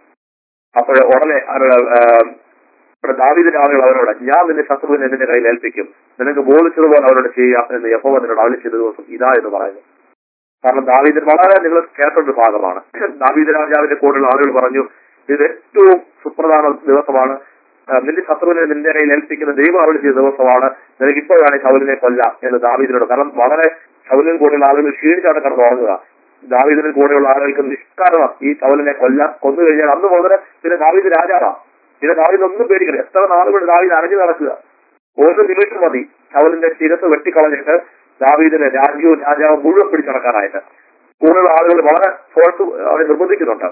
അപ്പോൾ ഉടനെ അവരുടെ, ആ, ഇവിടെ ദാവീദിന്റെ ആളുകൾ അവരോട് ഞാൻ നിന്റെ ശത്രുവിനെ നിന്റെ കയ്യിൽ ഏൽപ്പിക്കും നിനക്ക് ബോധിച്ചതുപോലെ അവരോട് ചെയ്യാം എന്ന് യഹോവ നിന്നോട് അവളി ചെയ്ത ദിവസം ഇതാ എന്ന് പറയുന്നു കാരണം ദാവീദിന് വളരെ നിങ്ങൾ കേട്ടൊരു ഭാഗമാണ് ദാവീദ് രാജാവിന്റെ കൂടെയുള്ള ആളുകൾ പറഞ്ഞു ഇത് ഏറ്റവും സുപ്രധാന ദിവസമാണ് ആ, നിന്റെ ശത്രുവിനെ നിന്റെ കയ്യിൽ ഏൽപ്പിക്കുന്ന ദൈവം അവൾ ചെയ്ത ദിവസമാണ് നിനക്ക് ഇപ്പോഴാണ് ശൗലിനെ കൊല്ലാം എന്ന് ദാവീദിനോട് കാരണം വളരെ ശൗലിനും കൂടെയുള്ള ആളുകൾ ക്ഷീണിച്ചാണ് കടന്നു ഉറങ്ങുക ദാവീദിനും കൂടെയുള്ള ആളുകൾക്ക് നിഷ്കാരണം ഈ ശൗലിനെ കൊല്ലാം കൊന്നു കഴിഞ്ഞാൽ അന്ന് മുതൽ പിന്നെ ദാവീദ് രാജാവാണ് പിന്നെ ദാവീദ് ഒന്നും പേടിക്കില്ല എത്ര നാളുകൾ ദാവീദ് അരഞ്ഞു നടക്കുക ഒരു നിമിഷം മതി ശൗലിന്റെ ശിരസ് വെട്ടിക്കളഞ്ഞിട്ട് ദാവീദിനെ രാജ്യവും രാജാവും മുഴുവൻ പിടിച്ചടക്കാനായിട്ട് കൂടുതൽ ആളുകൾ വളരെ ഫോഴ്സ് അവരെ നിർബന്ധിക്കുന്നുണ്ട്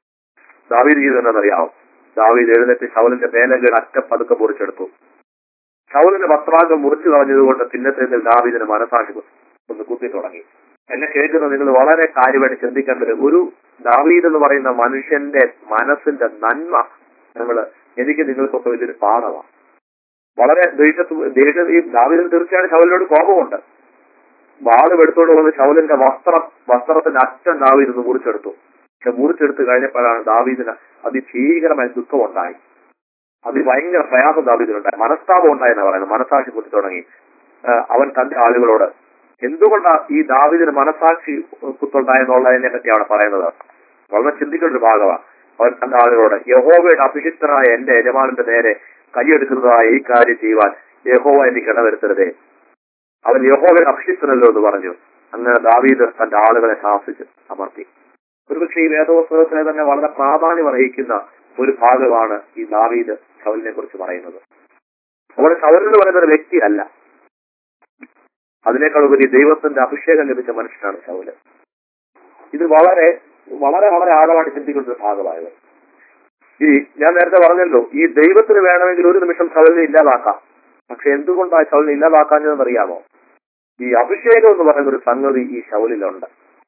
ദാവീദ് ചെയ്തതെന്നറിയാവും ദാവീദ് എഴുന്നേറ്റ് ശൗലിന്റെ മേലകൾ അറ്റ പതുക്കെ മുറിച്ചെടുത്തു ശൗലിന്റെ വസ്ത്രാംഗം മുറിച്ചു കളഞ്ഞതുകൊണ്ട് പിന്നത്തെ ദാവീദിന് മനസാക്ഷി ഒന്ന് കുത്തി തുടങ്ങി എന്നെ കേൾക്കുന്ന നിങ്ങൾ വളരെ കാര്യമായിട്ട് ചിന്തിക്കേണ്ടത് ഒരു ദാവീദ് എന്ന് പറയുന്ന മനുഷ്യന്റെ മനസ്സിന്റെ നന്മ നമ്മള് എനിക്ക് നിങ്ങൾക്കൊക്കെ വലിയൊരു പാഠമാണ് വളരെ ദേഷ്യത്ത് ദേഷ്യ ഈ ദാവീദിന് തീർച്ചയായും ശൗലിനോട് കോപമുണ്ട് വാള് എടുത്തോണ്ട് വന്ന് ശൗലിന്റെ വസ്ത്രം വസ്ത്രത്തിന്റെ അറ്റം ദാവീദ് ഒന്ന് മുറിച്ചെടുത്തു പക്ഷെ മുറിച്ചെടുത്ത് കഴിഞ്ഞപ്പോഴാണ് ദാവീദിന് അതിഭീകരമായ ദുഃഖം ഉണ്ടായി അതിഭയങ്കര പ്രയാസം ദാവീദിനുണ്ടായി മനസ്താപം ഉണ്ടായെന്ന് പറയുന്നത് മനസാക്ഷി കുത്തി തുടങ്ങി ആ, അവൻ തന്റെ ആളുകളോട് എന്തുകൊണ്ടാ ഈ ദാവീദിന് മനസാക്ഷി കുത്തുണ്ടായെന്നുള്ളതിനെ പറ്റി അവിടെ പറയുന്നത് വളരെ ചിന്തിക്കേണ്ട ഒരു ഭാഗമാണ് അവൻ തന്റെ ആളുകളോട് യഹോവയുടെ അഭിഷിക്തനായ എന്റെ യജമാനന്റെ നേരെ കൈയെടുക്കുന്നതായ ഈ കാര്യം ചെയ്യുവാൻ യഹോവ എനിക്ക് ഇടവരുത്തരുതേ അവൻ യഹോവയുടെ അഭിഷിക്തനല്ലോ എന്ന് പറഞ്ഞു അങ്ങനെ ദാവീദ് തന്റെ ആളുകളെ ശാസിച്ച് അമർത്തി ഒരുപക്ഷെ ഈ വേദോത്സവത്തിനെ തന്നെ വളരെ പ്രാധാന്യം അർഹിക്കുന്ന ഒരു ഭാഗമാണ് ഈ ദാവീദ് ശൗലിനെ കുറിച്ച് പറയുന്നത് അവിടെ ശൗൽ എന്ന് പറയുന്ന ഒരു വ്യക്തിയല്ല അതിനേക്കാൾ ഉപരി ദൈവത്തിന്റെ അഭിഷേകം ലഭിച്ച മനുഷ്യനാണ് ശൗല് ഇത് വളരെ വളരെ വളരെ ആഴമായിട്ട് ചിന്തിക്കുന്ന ഒരു ഭാഗമായത് ഈ ഞാൻ നേരത്തെ പറഞ്ഞല്ലോ ഈ ദൈവത്തിന് വേണമെങ്കിൽ ഒരു നിമിഷം ശൗലിനെ ഇല്ലാതാക്കാം പക്ഷെ എന്തുകൊണ്ടാണ് ശൗലിനെ ഇല്ലാതാക്കാഞ്ഞതെന്ന് അറിയാമോ ഈ അഭിഷേകം എന്ന് പറയുന്ന ഒരു സംഗതി ഈ ശൗലിലുണ്ട്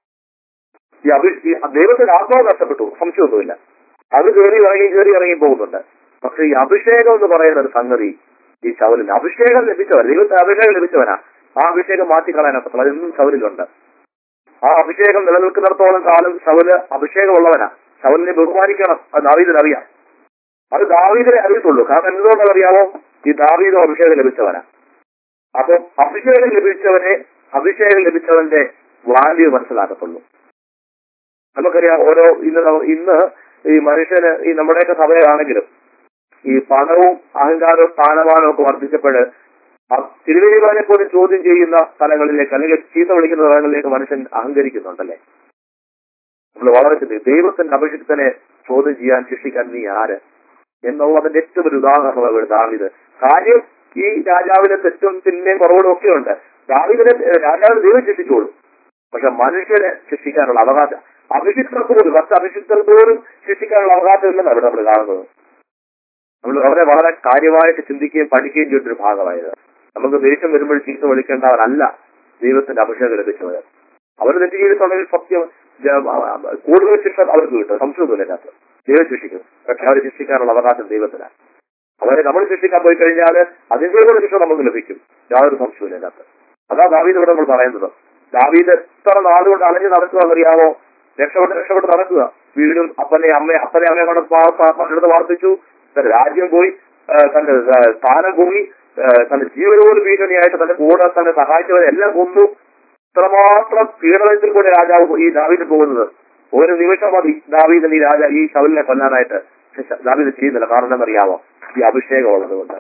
ഈ അഭി ഈ ദൈവത്തിന്റെ ആത്മാവ് നഷ്ടപ്പെട്ടു സംശയമൊന്നുമില്ല അത് കയറി ഇറങ്ങി കയറി ഇറങ്ങി പോകുന്നുണ്ട് പക്ഷെ ഈ അഭിഷേകം എന്ന് പറയുന്ന ഒരു സംഗതി ഈ ശൗലിന് അഭിഷേകം ലഭിച്ചവൻ ദൈവത്തിന് അഭിഷേകം ലഭിച്ചവനാ ആ അഭിഷേകം മാറ്റിക്കളയാനൊക്കത്തില്ല അതെന്നും ശൗലിലുണ്ട് ആ അഭിഷേകം നിലനിൽക്കുന്നിടത്തോളം കാലം ശൗല് അഭിഷേകമുള്ളവനാ ശൗലിനെ ബഹുമാനിക്കണം അത് ദാവീദിന് അറിയാം അത് ദാവീദിനെ അറിയത്തുള്ളൂ കാരണം എന്തുകൊണ്ടത് അറിയാമോ ഈ ദാവീദ് അഭിഷേകം ലഭിച്ചവനാ അപ്പൊ അഭിഷേകം ലഭിച്ചവനെ അഭിഷേകം ലഭിച്ചവന്റെ വാല്യൂ മനസ്സിലാക്കത്തുള്ളൂ നമുക്കറിയാം ഓരോ ഇന്ന് ന- ഇന്ന് ഈ മനുഷ്യന് ഈ നമ്മുടെയൊക്കെ സഭയിലാണെങ്കിലും ഈ പണവും അഹങ്കാരവും സ്ഥാനമാനവും ഒക്കെ വർദ്ധിച്ചപ്പോൾ തിരുവനന്തപുരം പോലും ചോദ്യം ചെയ്യുന്ന സ്ഥലങ്ങളിലേക്ക് അല്ലെങ്കിൽ ചീത്ത വിളിക്കുന്ന സ്ഥലങ്ങളിലേക്ക് മനുഷ്യൻ അഹങ്കരിക്കുന്നുണ്ടല്ലേ നമ്മൾ വളരെ ചിന്തിക്കും ദൈവത്തിന്റെ അഭിഷിക്തനെ ചോദ്യം ചെയ്യാൻ ശിക്ഷിക്കാൻ നീ ആര് എന്നുള്ളതിന്റെ ഏറ്റവും ഒരു ഉദാഹരണമാണ് ദാവിത് കാര്യം ഈ രാജാവിന്റെ തെറ്റും തിന്മയും കുറവുകളും ഒക്കെ ഉണ്ട് ദാവിദിനെ രാജാവിനെ ദൈവം ശിക്ഷിച്ചോളൂ പക്ഷെ മനുഷ്യനെ ശിക്ഷിക്കാനുള്ള അവകാശം അഭിഷിക്തർക്ക് പോലും മറ്റ് അഭിഷിക്തർക്ക് പോലും ശിക്ഷിക്കാനുള്ള അവകാശം ഇല്ലെന്നാണ് ഇവിടെ നമ്മൾ കാണുന്നത് നമ്മൾ വളരെ വളരെ കാര്യമായിട്ട് ചിന്തിക്കുകയും പഠിക്കുകയും ചെയ്യേണ്ട ഒരു ഭാഗമായത് നമുക്ക് ദേഷ്യം വരുമ്പോൾ ചീത്ത വിളിക്കേണ്ടവരല്ല ദൈവത്തിന്റെ അഭിഷേകം ലഭിച്ചവർ അവർ തെറ്റ് ചെയ്തിട്ടുണ്ടെങ്കിൽ സത്യം ജ- കൂടുതൽ ശിക്ഷ അവർക്ക് കിട്ടും സംശയമൊന്നുമില്ല അതിനകത്ത് ദൈവം ശിക്ഷിക്കും പക്ഷെ അവരെ ശിക്ഷിക്കാനുള്ള അവകാശം ദൈവത്തിനാണ് അവരെ നമ്മൾ ശിക്ഷിക്കാൻ പോയി കഴിഞ്ഞാൽ അതിന്റെ കൂടെ ശിക്ഷ നമുക്ക് ലഭിക്കും യാതൊരു സംശയമില്ല അതിനകത്ത് അതാ ദാവീദ് ഇവിടെ നമ്മൾ പറയുന്നത് ദാവീദ് എത്ര നാളുകൊണ്ട് അലഞ്ഞു നടക്കുകയെന്നറിയാമോ രക്ഷപ്പെട്ട് രക്ഷപ്പെട്ട് നടക്കുക വീടും അപ്പനെ അമ്മ അപ്പനെ അമ്മയെ കൊണ്ട് പാ- പാ- പണ്ടെടുത്ത് വാർപ്പിച്ചു തന്റെ രാജ്യം പോയി ആ, തന്റെ ആ, സ്ഥാനം പോയി ആ, തന്റെ ജീവന പോലും ഭീഷണിയായിട്ട് തന്റെ കൂടെ തന്നെ സഹായിച്ചവരെ എല്ലാം കൊന്നു ഇത്രമാത്രം പീഡനത്തിൽ കൂടെ രാജാവ് ഈ ദാവീദ് പോകുന്നത് ഒരു നിമിഷം മതി ദാവീദിന് ഈ രാജ ഈ ശവലിനെ കൊല്ലാനായിട്ട് പക്ഷെ ദാവീദ് ചെയ്യുന്നില്ല കാരണം എന്നറിയാമോ ഈ അഭിഷേകം ഉള്ളത് കൊണ്ട്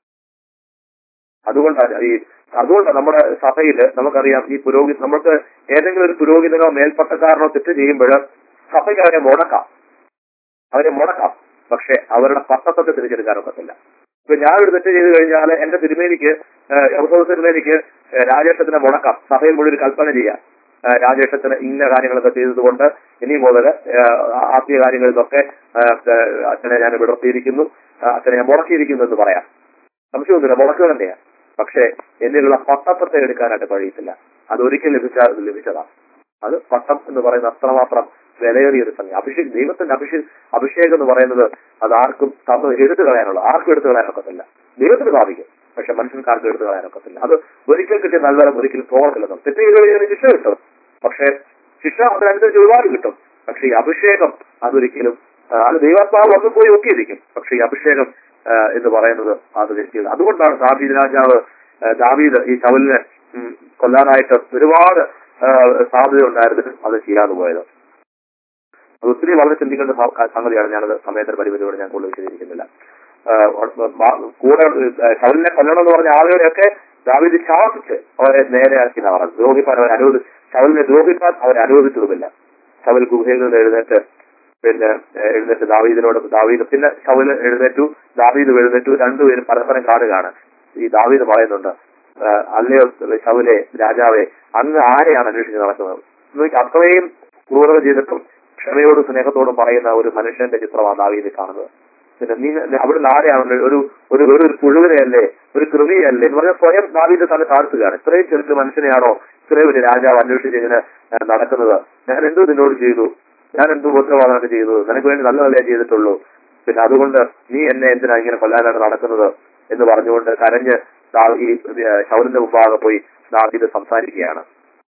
അതുകൊണ്ടാണ് ഈ അതുകൊണ്ട് നമ്മുടെ സഭയിൽ നമുക്കറിയാം ഈ പുരോഗതി നമുക്ക് ഏതെങ്കിലും ഒരു പുരോഹിതനോ മേൽപ്പട്ടക്കാരനോ തെറ്റ് ചെയ്യുമ്പോൾ സഭയ്ക്ക് അവരെ മുടക്കാം അവരെ മുടക്കാം പക്ഷെ അവരുടെ പത്തത്വത്തെ തിരിച്ചെടുക്കാൻ ഒക്കത്തില്ല ഇപ്പൊ ഞാനൊരു തെറ്റ് ചെയ്തു കഴിഞ്ഞാൽ എന്റെ തിരുമേനിക്ക് യഹൂദ തിരുമേനിക്ക് ഏഹ്, രാജേഷത്തിനെ മുടക്കാം സഭയിൽ മുഴുവൻ കൽപ്പന ചെയ്യാം ഏഹ്, രാജേഷത്തിന് ഇന്ന കാര്യങ്ങളൊക്കെ ചെയ്തതുകൊണ്ട് ഇനി മുതൽ ആത്മീയ കാര്യങ്ങളിലൊക്കെ ഏഹ്, ഏഹ്, അച്ഛനെ ഞാൻ വിടർത്തിയിരിക്കുന്നു ഏഹ്, അച്ഛനെ ഞാൻ മുടക്കിയിരിക്കുന്നു എന്ന് പറയാം സംശയമൊന്നുമില്ല മുടക്കുക തന്നെയാ പക്ഷേ എന്നിലുള്ള പട്ടത്വത്തെ എടുക്കാനായിട്ട് കഴിയത്തില്ല അത് ഒരിക്കൽ ലഭിച്ച ലഭിച്ചതാ അത് പട്ടം എന്ന് പറയുന്ന അത്രമാത്രം വിലയേറിയ ഒരു സംഗതി അഭിഷേക് ദൈവത്തിന്റെ അഭിഷേക് അഭിഷേകം എന്ന് പറയുന്നത് അത് ആർക്കും തന്ന് എടുത്തു കളയാനുള്ള ആർക്കും എടുത്തു കളയാനൊക്കത്തില്ല ദൈവത്തിന് സാധിക്കും പക്ഷെ മനുഷ്യൻക്കാർക്ക് എടുത്തു കളയാനൊക്കത്തില്ല അത് ഒരിക്കൽ കിട്ടിയ നല്ല ഒരിക്കലും പോകത്തില്ലെന്നും തെറ്റ് ചെയ്ത് കഴിഞ്ഞാൽ ശിക്ഷ കിട്ടും പക്ഷെ ശിക്ഷ അതിനനുസരിച്ച് ഒരുപാട് കിട്ടും പക്ഷെ ഈ അഭിഷേകം അതൊരിക്കലും ആ, അത് ദൈവാത്മാവ് വന്നു പോയി ഒക്കെ ഇരിക്കും പക്ഷെ ഈ അഭിഷേകം ആ, എന്ന് പറയുന്നത് അത് വ്യക്തികൾ അതുകൊണ്ടാണ് ദാവീദ് രാജാവ് ആ, ദാവീദ് ഈ ശവലിനെ ഉം, കൊല്ലാനായിട്ട് ഒരുപാട് ആ, സാധ്യത ഉണ്ടായിരുന്നു അത് ചെയ്യാതെ പോയത് അത് ഒത്തിരി വളരെ ചിന്തിക്കേണ്ട സ- സംഗതിയാണ് ഞാനത് സമയത്തിന്റെ പരിമിതിയോട് ഞാൻ കൂടുതൽ വിശദീകരിക്കുന്നില്ല ആ, മാ- കൂടെ ശവലിനെ കൊല്ലണം എന്ന് പറഞ്ഞ ആളുകളെയൊക്കെ ദാവീദ് ശാസിച്ച് അവരെ നേരെയാക്കി നടന്നു ദ്രോഹിപ്പാൻ അവരെ അനുവദി ശവലിനെ ദ്രോഹിപ്പാൻ അവരെ അനുവദിച്ചതുമില്ല ശവൽ ഗുഹയിൽ നിന്ന് എഴുന്നേറ്റ് പിന്നെ ഏഹ്, എഴുന്നേറ്റ് ദാവീദിനോട് ദാവീദ് പിന്നെ ശവല് എഴുന്നേറ്റു ദാവീദ് എഴുന്നേറ്റു രണ്ടുപേരും പരസ്പരം കാണുകയാണ് ഈ ദാവീദ് പറയുന്നുണ്ട് ഏഹ്, അല്ലയോ ശവലെ രാജാവെ അങ്ങ് ആരെയാണ് അന്വേഷിച്ച് നടക്കുന്നത് നോക്കി അത്രയും ക്രൂരത ചെയ്തിട്ടും ക്ഷമയോടും സ്നേഹത്തോടും പറയുന്ന ഒരു മനുഷ്യന്റെ ചിത്രമാണ് ദാവീദ് കാണുന്നത് പിന്നെ നീ അവിടുന്ന് ആരെയാണ് ഒരു ഒരു ഒരു ഒരു പുഴുവിനെയല്ലേ ഒരു കൃതിയല്ലേ എന്ന് പറഞ്ഞാൽ സ്വയം ദാവീദ് തന്നെ താഴ്ത്തുകയാണ് ഇത്രയും ചെറുക്ക് മനുഷ്യനെയാണോ ഇത്രയും വലിയ രാജാവ് അന്വേഷിച്ച് ഇങ്ങനെ ഏഹ്, നടക്കുന്നത് ഞാൻ എന്തോ നിന്നോട് ചെയ്തു ഞാൻ എന്ത് ഉപദ്രവമാണ് ചെയ്തത് നിനക്ക് വേണ്ടി നല്ലതല്ലേ ചെയ്തിട്ടുള്ളൂ പിന്നെ അതുകൊണ്ട് നീ എന്നെ എന്തിനാ ഇങ്ങനെ കൊല്ലാനായിട്ട് നടക്കുന്നത് എന്ന് പറഞ്ഞുകൊണ്ട് കരഞ്ഞ് ദാ- ഈ ശൗലിന്റെ മുമ്പാകെ പോയി ദാവീദ് സംസാരിക്കുകയാണ്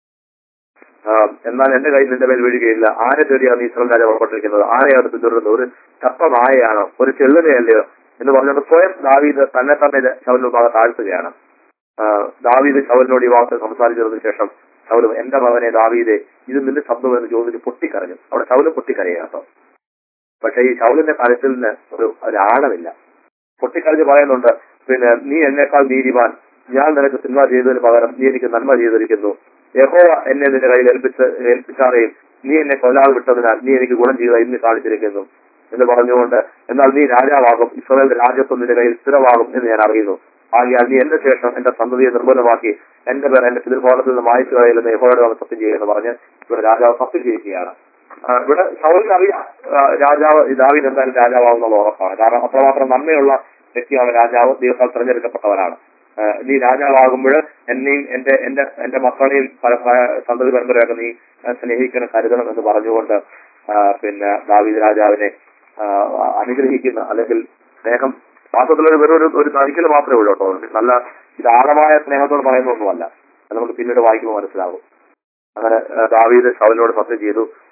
ആ, എന്നാൽ എന്റെ കയ്യിൽ നിന്റെ മേൽ വീഴുകയില്ല ആരെ തേടിയാണ് ഇസ്രായേൽ രാജാവ് പുറപ്പെട്ടിരിക്കുന്നത് ആരെയാണ് പിന്തുടരുന്നത് ഒരു ചത്ത നായയാണോ ഒരു ചെള്ളുനയല്ലയോ എന്ന് പറഞ്ഞുകൊണ്ട് സ്വയം ദാവീദ് തന്നെ തന്നെ ശവലിന് മുമ്പാകെ താഴ്ത്തുകയാണ് ആ, ദാവീദ് ശവലിനോട് ഈ വാർത്ത സംസാരിച്ചതിന് ശേഷം ശൗലും എന്റെ മകനെ ദാവീദെ ഇത് നിന്റെ ശബ്ദം എന്ന് ചോദിച്ച് പൊട്ടിക്കരഞ്ഞു അവിടെ ശൗലും പൊട്ടിക്കരയുക കേട്ടോ പക്ഷെ ഈ ശൗലിന്റെ കരച്ചിലിന് ഒരു ഒരു ആഴമില്ല പൊട്ടിക്കരഞ്ഞ് പറയുന്നുണ്ട് പിന്നെ നീ എന്നേക്കാൾ നീതിമാൻ ഞാൻ നിനക്ക് സിനിമ ചെയ്തതിന് പകരം നീ എനിക്ക് നന്മ ചെയ്തിരിക്കുന്നു യഹോവ എന്നെ നിന്റെ കയ്യിൽ ഏൽപ്പിച്ച് ഏൽപ്പിച്ചാറേയും നീ എന്നെ കൊല്ലാതെ വിട്ടതിനാൽ നീ എനിക്ക് ഗുണം ചെയ്ത ഇന്ന് കാണിച്ചിരിക്കുന്നു എന്ന് പറഞ്ഞുകൊണ്ട് എന്നാൽ നീ രാജാവാകും ഇസ്രായേൽ രാജ്യത്വം നിന്റെ കയ്യിൽ സ്ഥിരമാകും എന്ന് ഞാൻ അറിയുന്നു ആകിയാൽ നീ എന്റെ ശേഷം എന്റെ സന്തതിയെ നിർബന്ധമാക്കി എന്റെ പേർ എന്റെ പിതൃഭവനത്തിൽ നിന്ന് മായച്ചു കളയില്ലെന്ന് യഹോയുടെ വന്ന് സത്യം ചെയ്യുമെന്ന് പറഞ്ഞ് ഇവിടെ രാജാവ് സത്യം ചെയ്യുകയാണ് ആ, ഇവിടെ സൗലിന് അറിയാം ആ, രാജാവ് ദാവീദ് എന്തായാലും രാജാവാകുന്നുള്ള ഉറപ്പാണ് കാരണം അത്രമാത്രം നന്മയുള്ള വ്യക്തിയാണ് രാജാവ് ദൈവത്താൽ തെരഞ്ഞെടുക്കപ്പെട്ടവനാണ് ആ, നീ രാജാവാകുമ്പോൾ എന്നെയും എന്റെ എന്റെ എന്റെ മക്കളെയും പല പല- സന്തതി പരമ്പരയൊക്കെ നീ ആ, സ്നേഹിക്കണം കരുതണം എന്ന് പറഞ്ഞുകൊണ്ട് ആ, പിന്നെ ദാവീദ് രാജാവിനെ ആ, അനുഗ്രഹിക്കുന്ന അല്ലെങ്കിൽ സ്നേഹം വാസ്തവത്തിൽ ഒരു വെറും ഒരു ഒരു കഴിക്കൽ മാത്രമേ ഉള്ളൂ കേട്ടോ നല്ല ഇത് ആഴമായ സ്നേഹത്തോട് പറയുന്നൊന്നുമല്ല അത് നമുക്ക് പിന്നീട് വായിക്കുമ്പോൾ മനസ്സിലാകും അങ്ങനെ ആ, ദാവീദ് ശൗലിനോട് സത്യം ചെയ്തു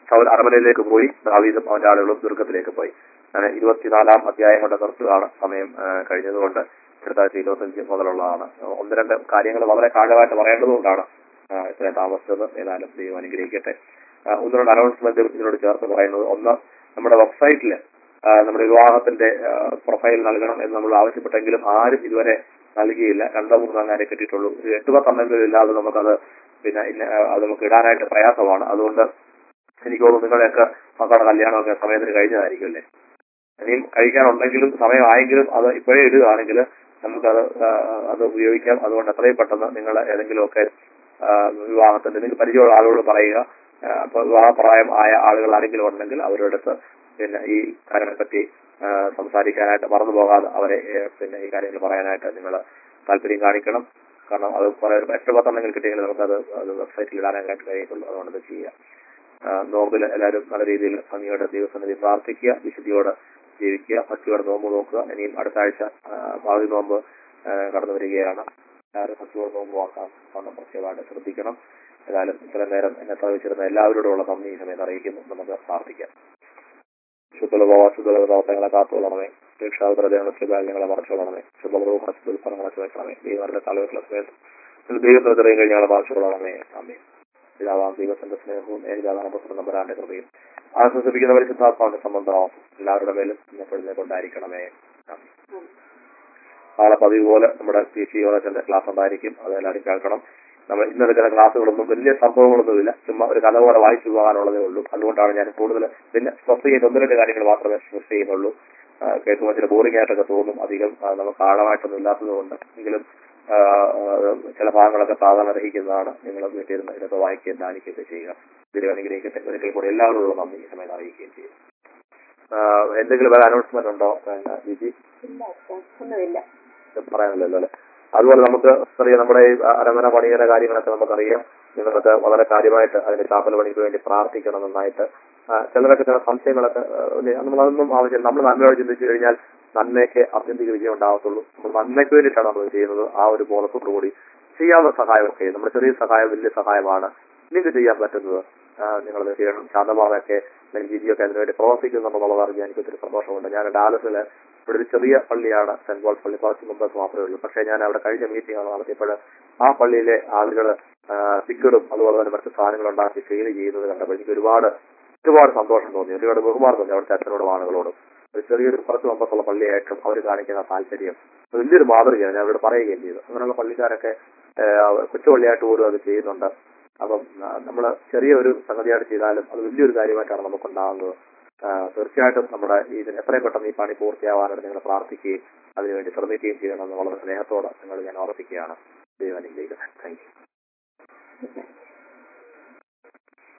സൗൽ അരമനയിലേക്ക് പോയി ദാവീദും അവന്റെ ആളുകളും ദുർഗത്തിലേക്ക് പോയി അങ്ങനെ ഇരുപത്തിനാലാം അധ്യായം കൊണ്ട് നിർത്തുകയാണ് സമയം ആ, കഴിഞ്ഞതുകൊണ്ട് രണ്ടായിരത്തി ഇരുപത്തഞ്ച് മുതലുള്ളതാണ് ഒന്ന് രണ്ട് കാര്യങ്ങൾ വളരെ കാലമായിട്ട് പറയേണ്ടതുകൊണ്ടാണ് ആ, ഇത്രയും താമസിച്ചത് ഏതായാലും ദൈവം അനുഗ്രഹിക്കട്ടെ ആ, ഒന്ന് രണ്ട് അനൗൺസ്മെന്റ് ഇതിനോട് ചേർത്ത് പറയുന്നത് ഒന്ന് നമ്മുടെ വെബ്സൈറ്റിൽ നമ്മുടെ വിവാഹത്തിന്റെ ആ, പ്രൊഫൈൽ നൽകണം എന്ന് നമ്മൾ ആവശ്യപ്പെട്ടെങ്കിലും ആരും ഇതുവരെ നൽകിയില്ല രണ്ടോ മൂന്നോ അങ്ങനെ കിട്ടിയിട്ടുള്ളൂ ഒരു എട്ട് പത്തെണ്ണെങ്കിലും ഇല്ലാതെ നമുക്കത് പിന്നെ ഇന്ന ആ, അത് നമുക്ക് ഇടാനായിട്ട് പ്രയാസമാണ് അതുകൊണ്ട് എനിക്ക് തോന്നുന്നു നിങ്ങളുടെയൊക്കെ മക്കളുടെ കല്യാണമൊക്കെ സമയത്തിന് കഴിഞ്ഞതായിരിക്കും അല്ലേ ഇനിയും കഴിക്കാനുണ്ടെങ്കിലും സമയമായെങ്കിലും അത് ഇപ്പോഴേ ഇടുകയാണെങ്കിൽ നമുക്കത് ആ, അത് ഉപയോഗിക്കാം അതുകൊണ്ട് എത്രയും പെട്ടെന്ന് നിങ്ങൾ ഏതെങ്കിലുമൊക്കെ ആ, വിവാഹത്തിന്റെ നിങ്ങൾക്ക് പരിചയമുള്ള ആളുകളോട് പറയുക ആ, അപ്പൊ വിവാഹപ്രായം ആയ ആളുകൾ ആരെങ്കിലും ഉണ്ടെങ്കിൽ അവരുടെ അടുത്ത് പിന്നെ ഈ കാര്യങ്ങളെപ്പറ്റി ആ, സംസാരിക്കാനായിട്ട് മറന്നു പോകാതെ അവരെ ഏ, പിന്നെ ഈ കാര്യങ്ങൾ പറയാനായിട്ട് നിങ്ങൾ താല്പര്യം കാണിക്കണം കാരണം അത് കുറെ ഒരു എട്ട് പത്തെണ്ണെങ്കിലും കിട്ടിയെങ്കിൽ നമുക്കത് അത് വെബ്സൈറ്റിൽ ഇടാനായിട്ട് കഴിയത്തുള്ളൂ അതുകൊണ്ട് അത് ചെയ്യുക ആ, നോമ്പിൽ എല്ലാവരും നല്ല രീതിയിൽ ഭംഗിയോടെ ദൈവസന്നിധി പ്രാർത്ഥിക്കുക വിശുദ്ധിയോടെ ജീവിക്കുക ഭക്തിയോടെ നോമ്പ് നോക്കുക ഇനിയും അടുത്ത ആഴ്ച ആ, ഭാവി നോമ്പ് ആ, കടന്നു വരികയാണ് എല്ലാവരും ഭക്തിയോടെ നോമ്പ് നോക്കാം ഒന്ന് പ്രത്യേകമായിട്ട് ശ്രദ്ധിക്കണം ഏതായാലും ഇത്രയും നേരം എന്നെ സഹായിച്ചിരുന്ന എല്ലാവരോടുമുള്ള നന്ദി ഈ സമയത്ത് അറിയിക്കുന്നു നമുക്ക് പ്രാർത്ഥിക്കാം ശുദ്ധലഭവ ശുദ്ധലഭ പ്രവർത്തനങ്ങളെ കാത്തുകൊള്ളണമേ രക്ഷാപ്രദങ്ങളെ ഞങ്ങളെ മറച്ചുകൊള്ളണമേ ശുദ്ധലഭവും ഹസ്തുൽപ്പന്നങ്ങളെ വെക്കണമേ ദൈവങ്ങളുടെ തലവെട്ടുള്ള സമയത്ത് ദൈവത്തിന് ഇത്രയും കഴിഞ്ഞ് ഞങ്ങളെ മറച്ചുകൊള്ളണമേ അമ്മേ പിതാവാം ദൈവത്തിന്റെ സ്നേഹവും ഏകജാതാന പുത്രൻ നമ്പരാന്റെ കൃപയും ആശ്വസിപ്പിക്കുന്ന പരിശുദ്ധാത്മാവിന്റെ സംബന്ധവും എല്ലാവരുടെ മേലും ഇന്നെപ്പോഴും കൊണ്ടായിരിക്കണമേ ആമേൻ. നാളെ പതിവ് പോലെ നമ്മുടെ പി സി യോളച്ചന്റെ ക്ലാസ് ഉണ്ടായിരിക്കും അത് എല്ലാവരും കേൾക്കണം നമ്മൾ ഇന്നെടുക്കുന്ന ക്ലാസ്സുകളൊന്നും വലിയ സംഭവങ്ങളൊന്നുമില്ല ചുമ്മാ ഒരു കഥ പോലെ വായിച്ചു പോകാനുള്ളതേ ഉള്ളൂ അതുകൊണ്ടാണ് ഞാൻ കൂടുതൽ പിന്നെ സ്ട്രെസ് ചെയ്യുന്ന ഒന്ന് രണ്ട് കാര്യങ്ങൾ മാത്രമേ സ്ട്രെസ് ചെയ്യുന്നുള്ളൂ ആ, കേൾക്കുമ്പോൾ ചില ബോറിംഗ് ആയിട്ടൊക്കെ തോന്നും അധികം ആ, നമുക്ക് ആഴമായിട്ടൊന്നും ഇല്ലാത്തതുകൊണ്ട് എങ്കിലും ആ, ആ, ചില ഭാഗങ്ങളൊക്കെ സാധാരണ രഹിക്കുന്നതാണ് നിങ്ങൾ വീട്ടിലിരുന്ന് ഇതൊക്കെ വായിക്കുകയും ധ്യാനിക്കുകയൊക്കെ ചെയ്യുക ഇതിൽ അനുഗ്രഹിക്കട്ടെ ഒരിക്കൽ കൂടി എല്ലാവരോടും നന്ദി ഈ സമയത്ത് അറിയിക്കുകയും ചെയ്യും ആ, എന്തെങ്കിലും വേറെ അനൗൺസ്മെന്റ് ഉണ്ടോ വേണ്ട ജിജി ഇല്ല അച്ഛാ ഒന്നുമില്ല പറയാനില്ലല്ലോ അല്ലെ അതുപോലെ നമുക്ക് അറിയാം നമ്മുടെ ഈ അരമന പണിയുടെ കാര്യങ്ങളൊക്കെ നമുക്കറിയാം നിങ്ങൾക്ക് വളരെ കാര്യമായിട്ട് അതിന്റെ ചാപ്പൽ പണിക്ക് വേണ്ടി പ്രാർത്ഥിക്കണം നന്നായിട്ട് ആ, ചിലരൊക്കെ ചില സംശയങ്ങളൊക്കെ ആ, ഇല്ലേ, നമ്മളതൊന്നും ആവശ്യം നമ്മൾ നന്മയോട് ചിന്തിച്ചു കഴിഞ്ഞാൽ നന്മയ്ക്ക് അത്യന്തിക വിജയം ഉണ്ടാകത്തുള്ളൂ നമ്മൾ നന്മയ്ക്ക് വേണ്ടിയിട്ടാണ് നമ്മൾ ചെയ്യുന്നത് ആ ഒരു ബോധത്തോടു കൂടി ചെയ്യാവുന്ന സഹായമൊക്കെ ചെയ്യും നമ്മുടെ ചെറിയ സഹായം വലിയ സഹായമാണ് നിങ്ങൾക്ക് ചെയ്യാൻ പറ്റുന്നത് നിങ്ങളത് ചെയ്യണം ശാന്തമാവൊക്കെ അല്ലെങ്കിൽ ജിജിയൊക്കെ അതിനുവേണ്ടി പ്രവർത്തിക്കുന്നുണ്ടെന്നുള്ളത് അറിഞ്ഞാൽ എനിക്ക് ഒത്തിരി സന്തോഷമുണ്ട് ഞാൻ ഡാലസിൽ ഇവിടെ ഒരു ചെറിയ പള്ളിയാണ് സെന്റ് പോൾസ് പള്ളി കുറച്ച് മുമ്പ് മാത്രമേ ഉള്ളൂ പക്ഷേ ഞാൻ അവിടെ കഴിഞ്ഞ മീറ്റിംഗ് ആണ് നടത്തിയപ്പോൾ ആ പള്ളിയിലെ ആളുകൾ ടിക്കറ്റും അതുപോലെ തന്നെ മറ്റു സാധനങ്ങൾ ഉണ്ടാക്കി സെയിൽ ചെയ്യുന്നത് കണ്ടപ്പോൾ എനിക്ക് ഒരുപാട് ഒരുപാട് സന്തോഷം തോന്നി ഒരുപാട് ബഹുമാനം തോന്നി അവിടുത്തെ അച്ഛനോടും ആളുകളോടും ഒരു ചെറിയൊരു കുറച്ച് മുമ്പത്തുള്ള പള്ളിയായിട്ടും അവർ കാണിക്കുന്ന താല്പര്യം അത് വലിയൊരു മാതൃകയാണ് ഞാൻ അവരോട് പറയുകയും ചെയ്തു അങ്ങനെയുള്ള പള്ളിക്കാരൊക്കെ കൊച്ചുപള്ളിയായിട്ട് പോലും അത് ചെയ്യുന്നുണ്ട് അപ്പം നമ്മൾ ചെറിയ ഒരു സംഗതിയായിട്ട് ചെയ്താലും അത് വലിയൊരു കാര്യമായിട്ടാണ് നമുക്കുണ്ടാകുന്നത് ആ, തീർച്ചയായിട്ടും നമ്മുടെ ഇതിന് എത്രയും പെട്ടെന്ന് ഈ പണി പൂർത്തിയാവാനായിട്ട് നിങ്ങൾ പ്രാർത്ഥിക്കുകയും അതിനുവേണ്ടി ശ്രമിക്കുകയും ചെയ്യണമെന്ന് വളരെ സ്നേഹത്തോടെ നിങ്ങൾ ഞാൻ ഓർപ്പിക്കുകയാണ് ദൈവം അനുഗ്രഹിക്കട്ടെ താങ്ക് യു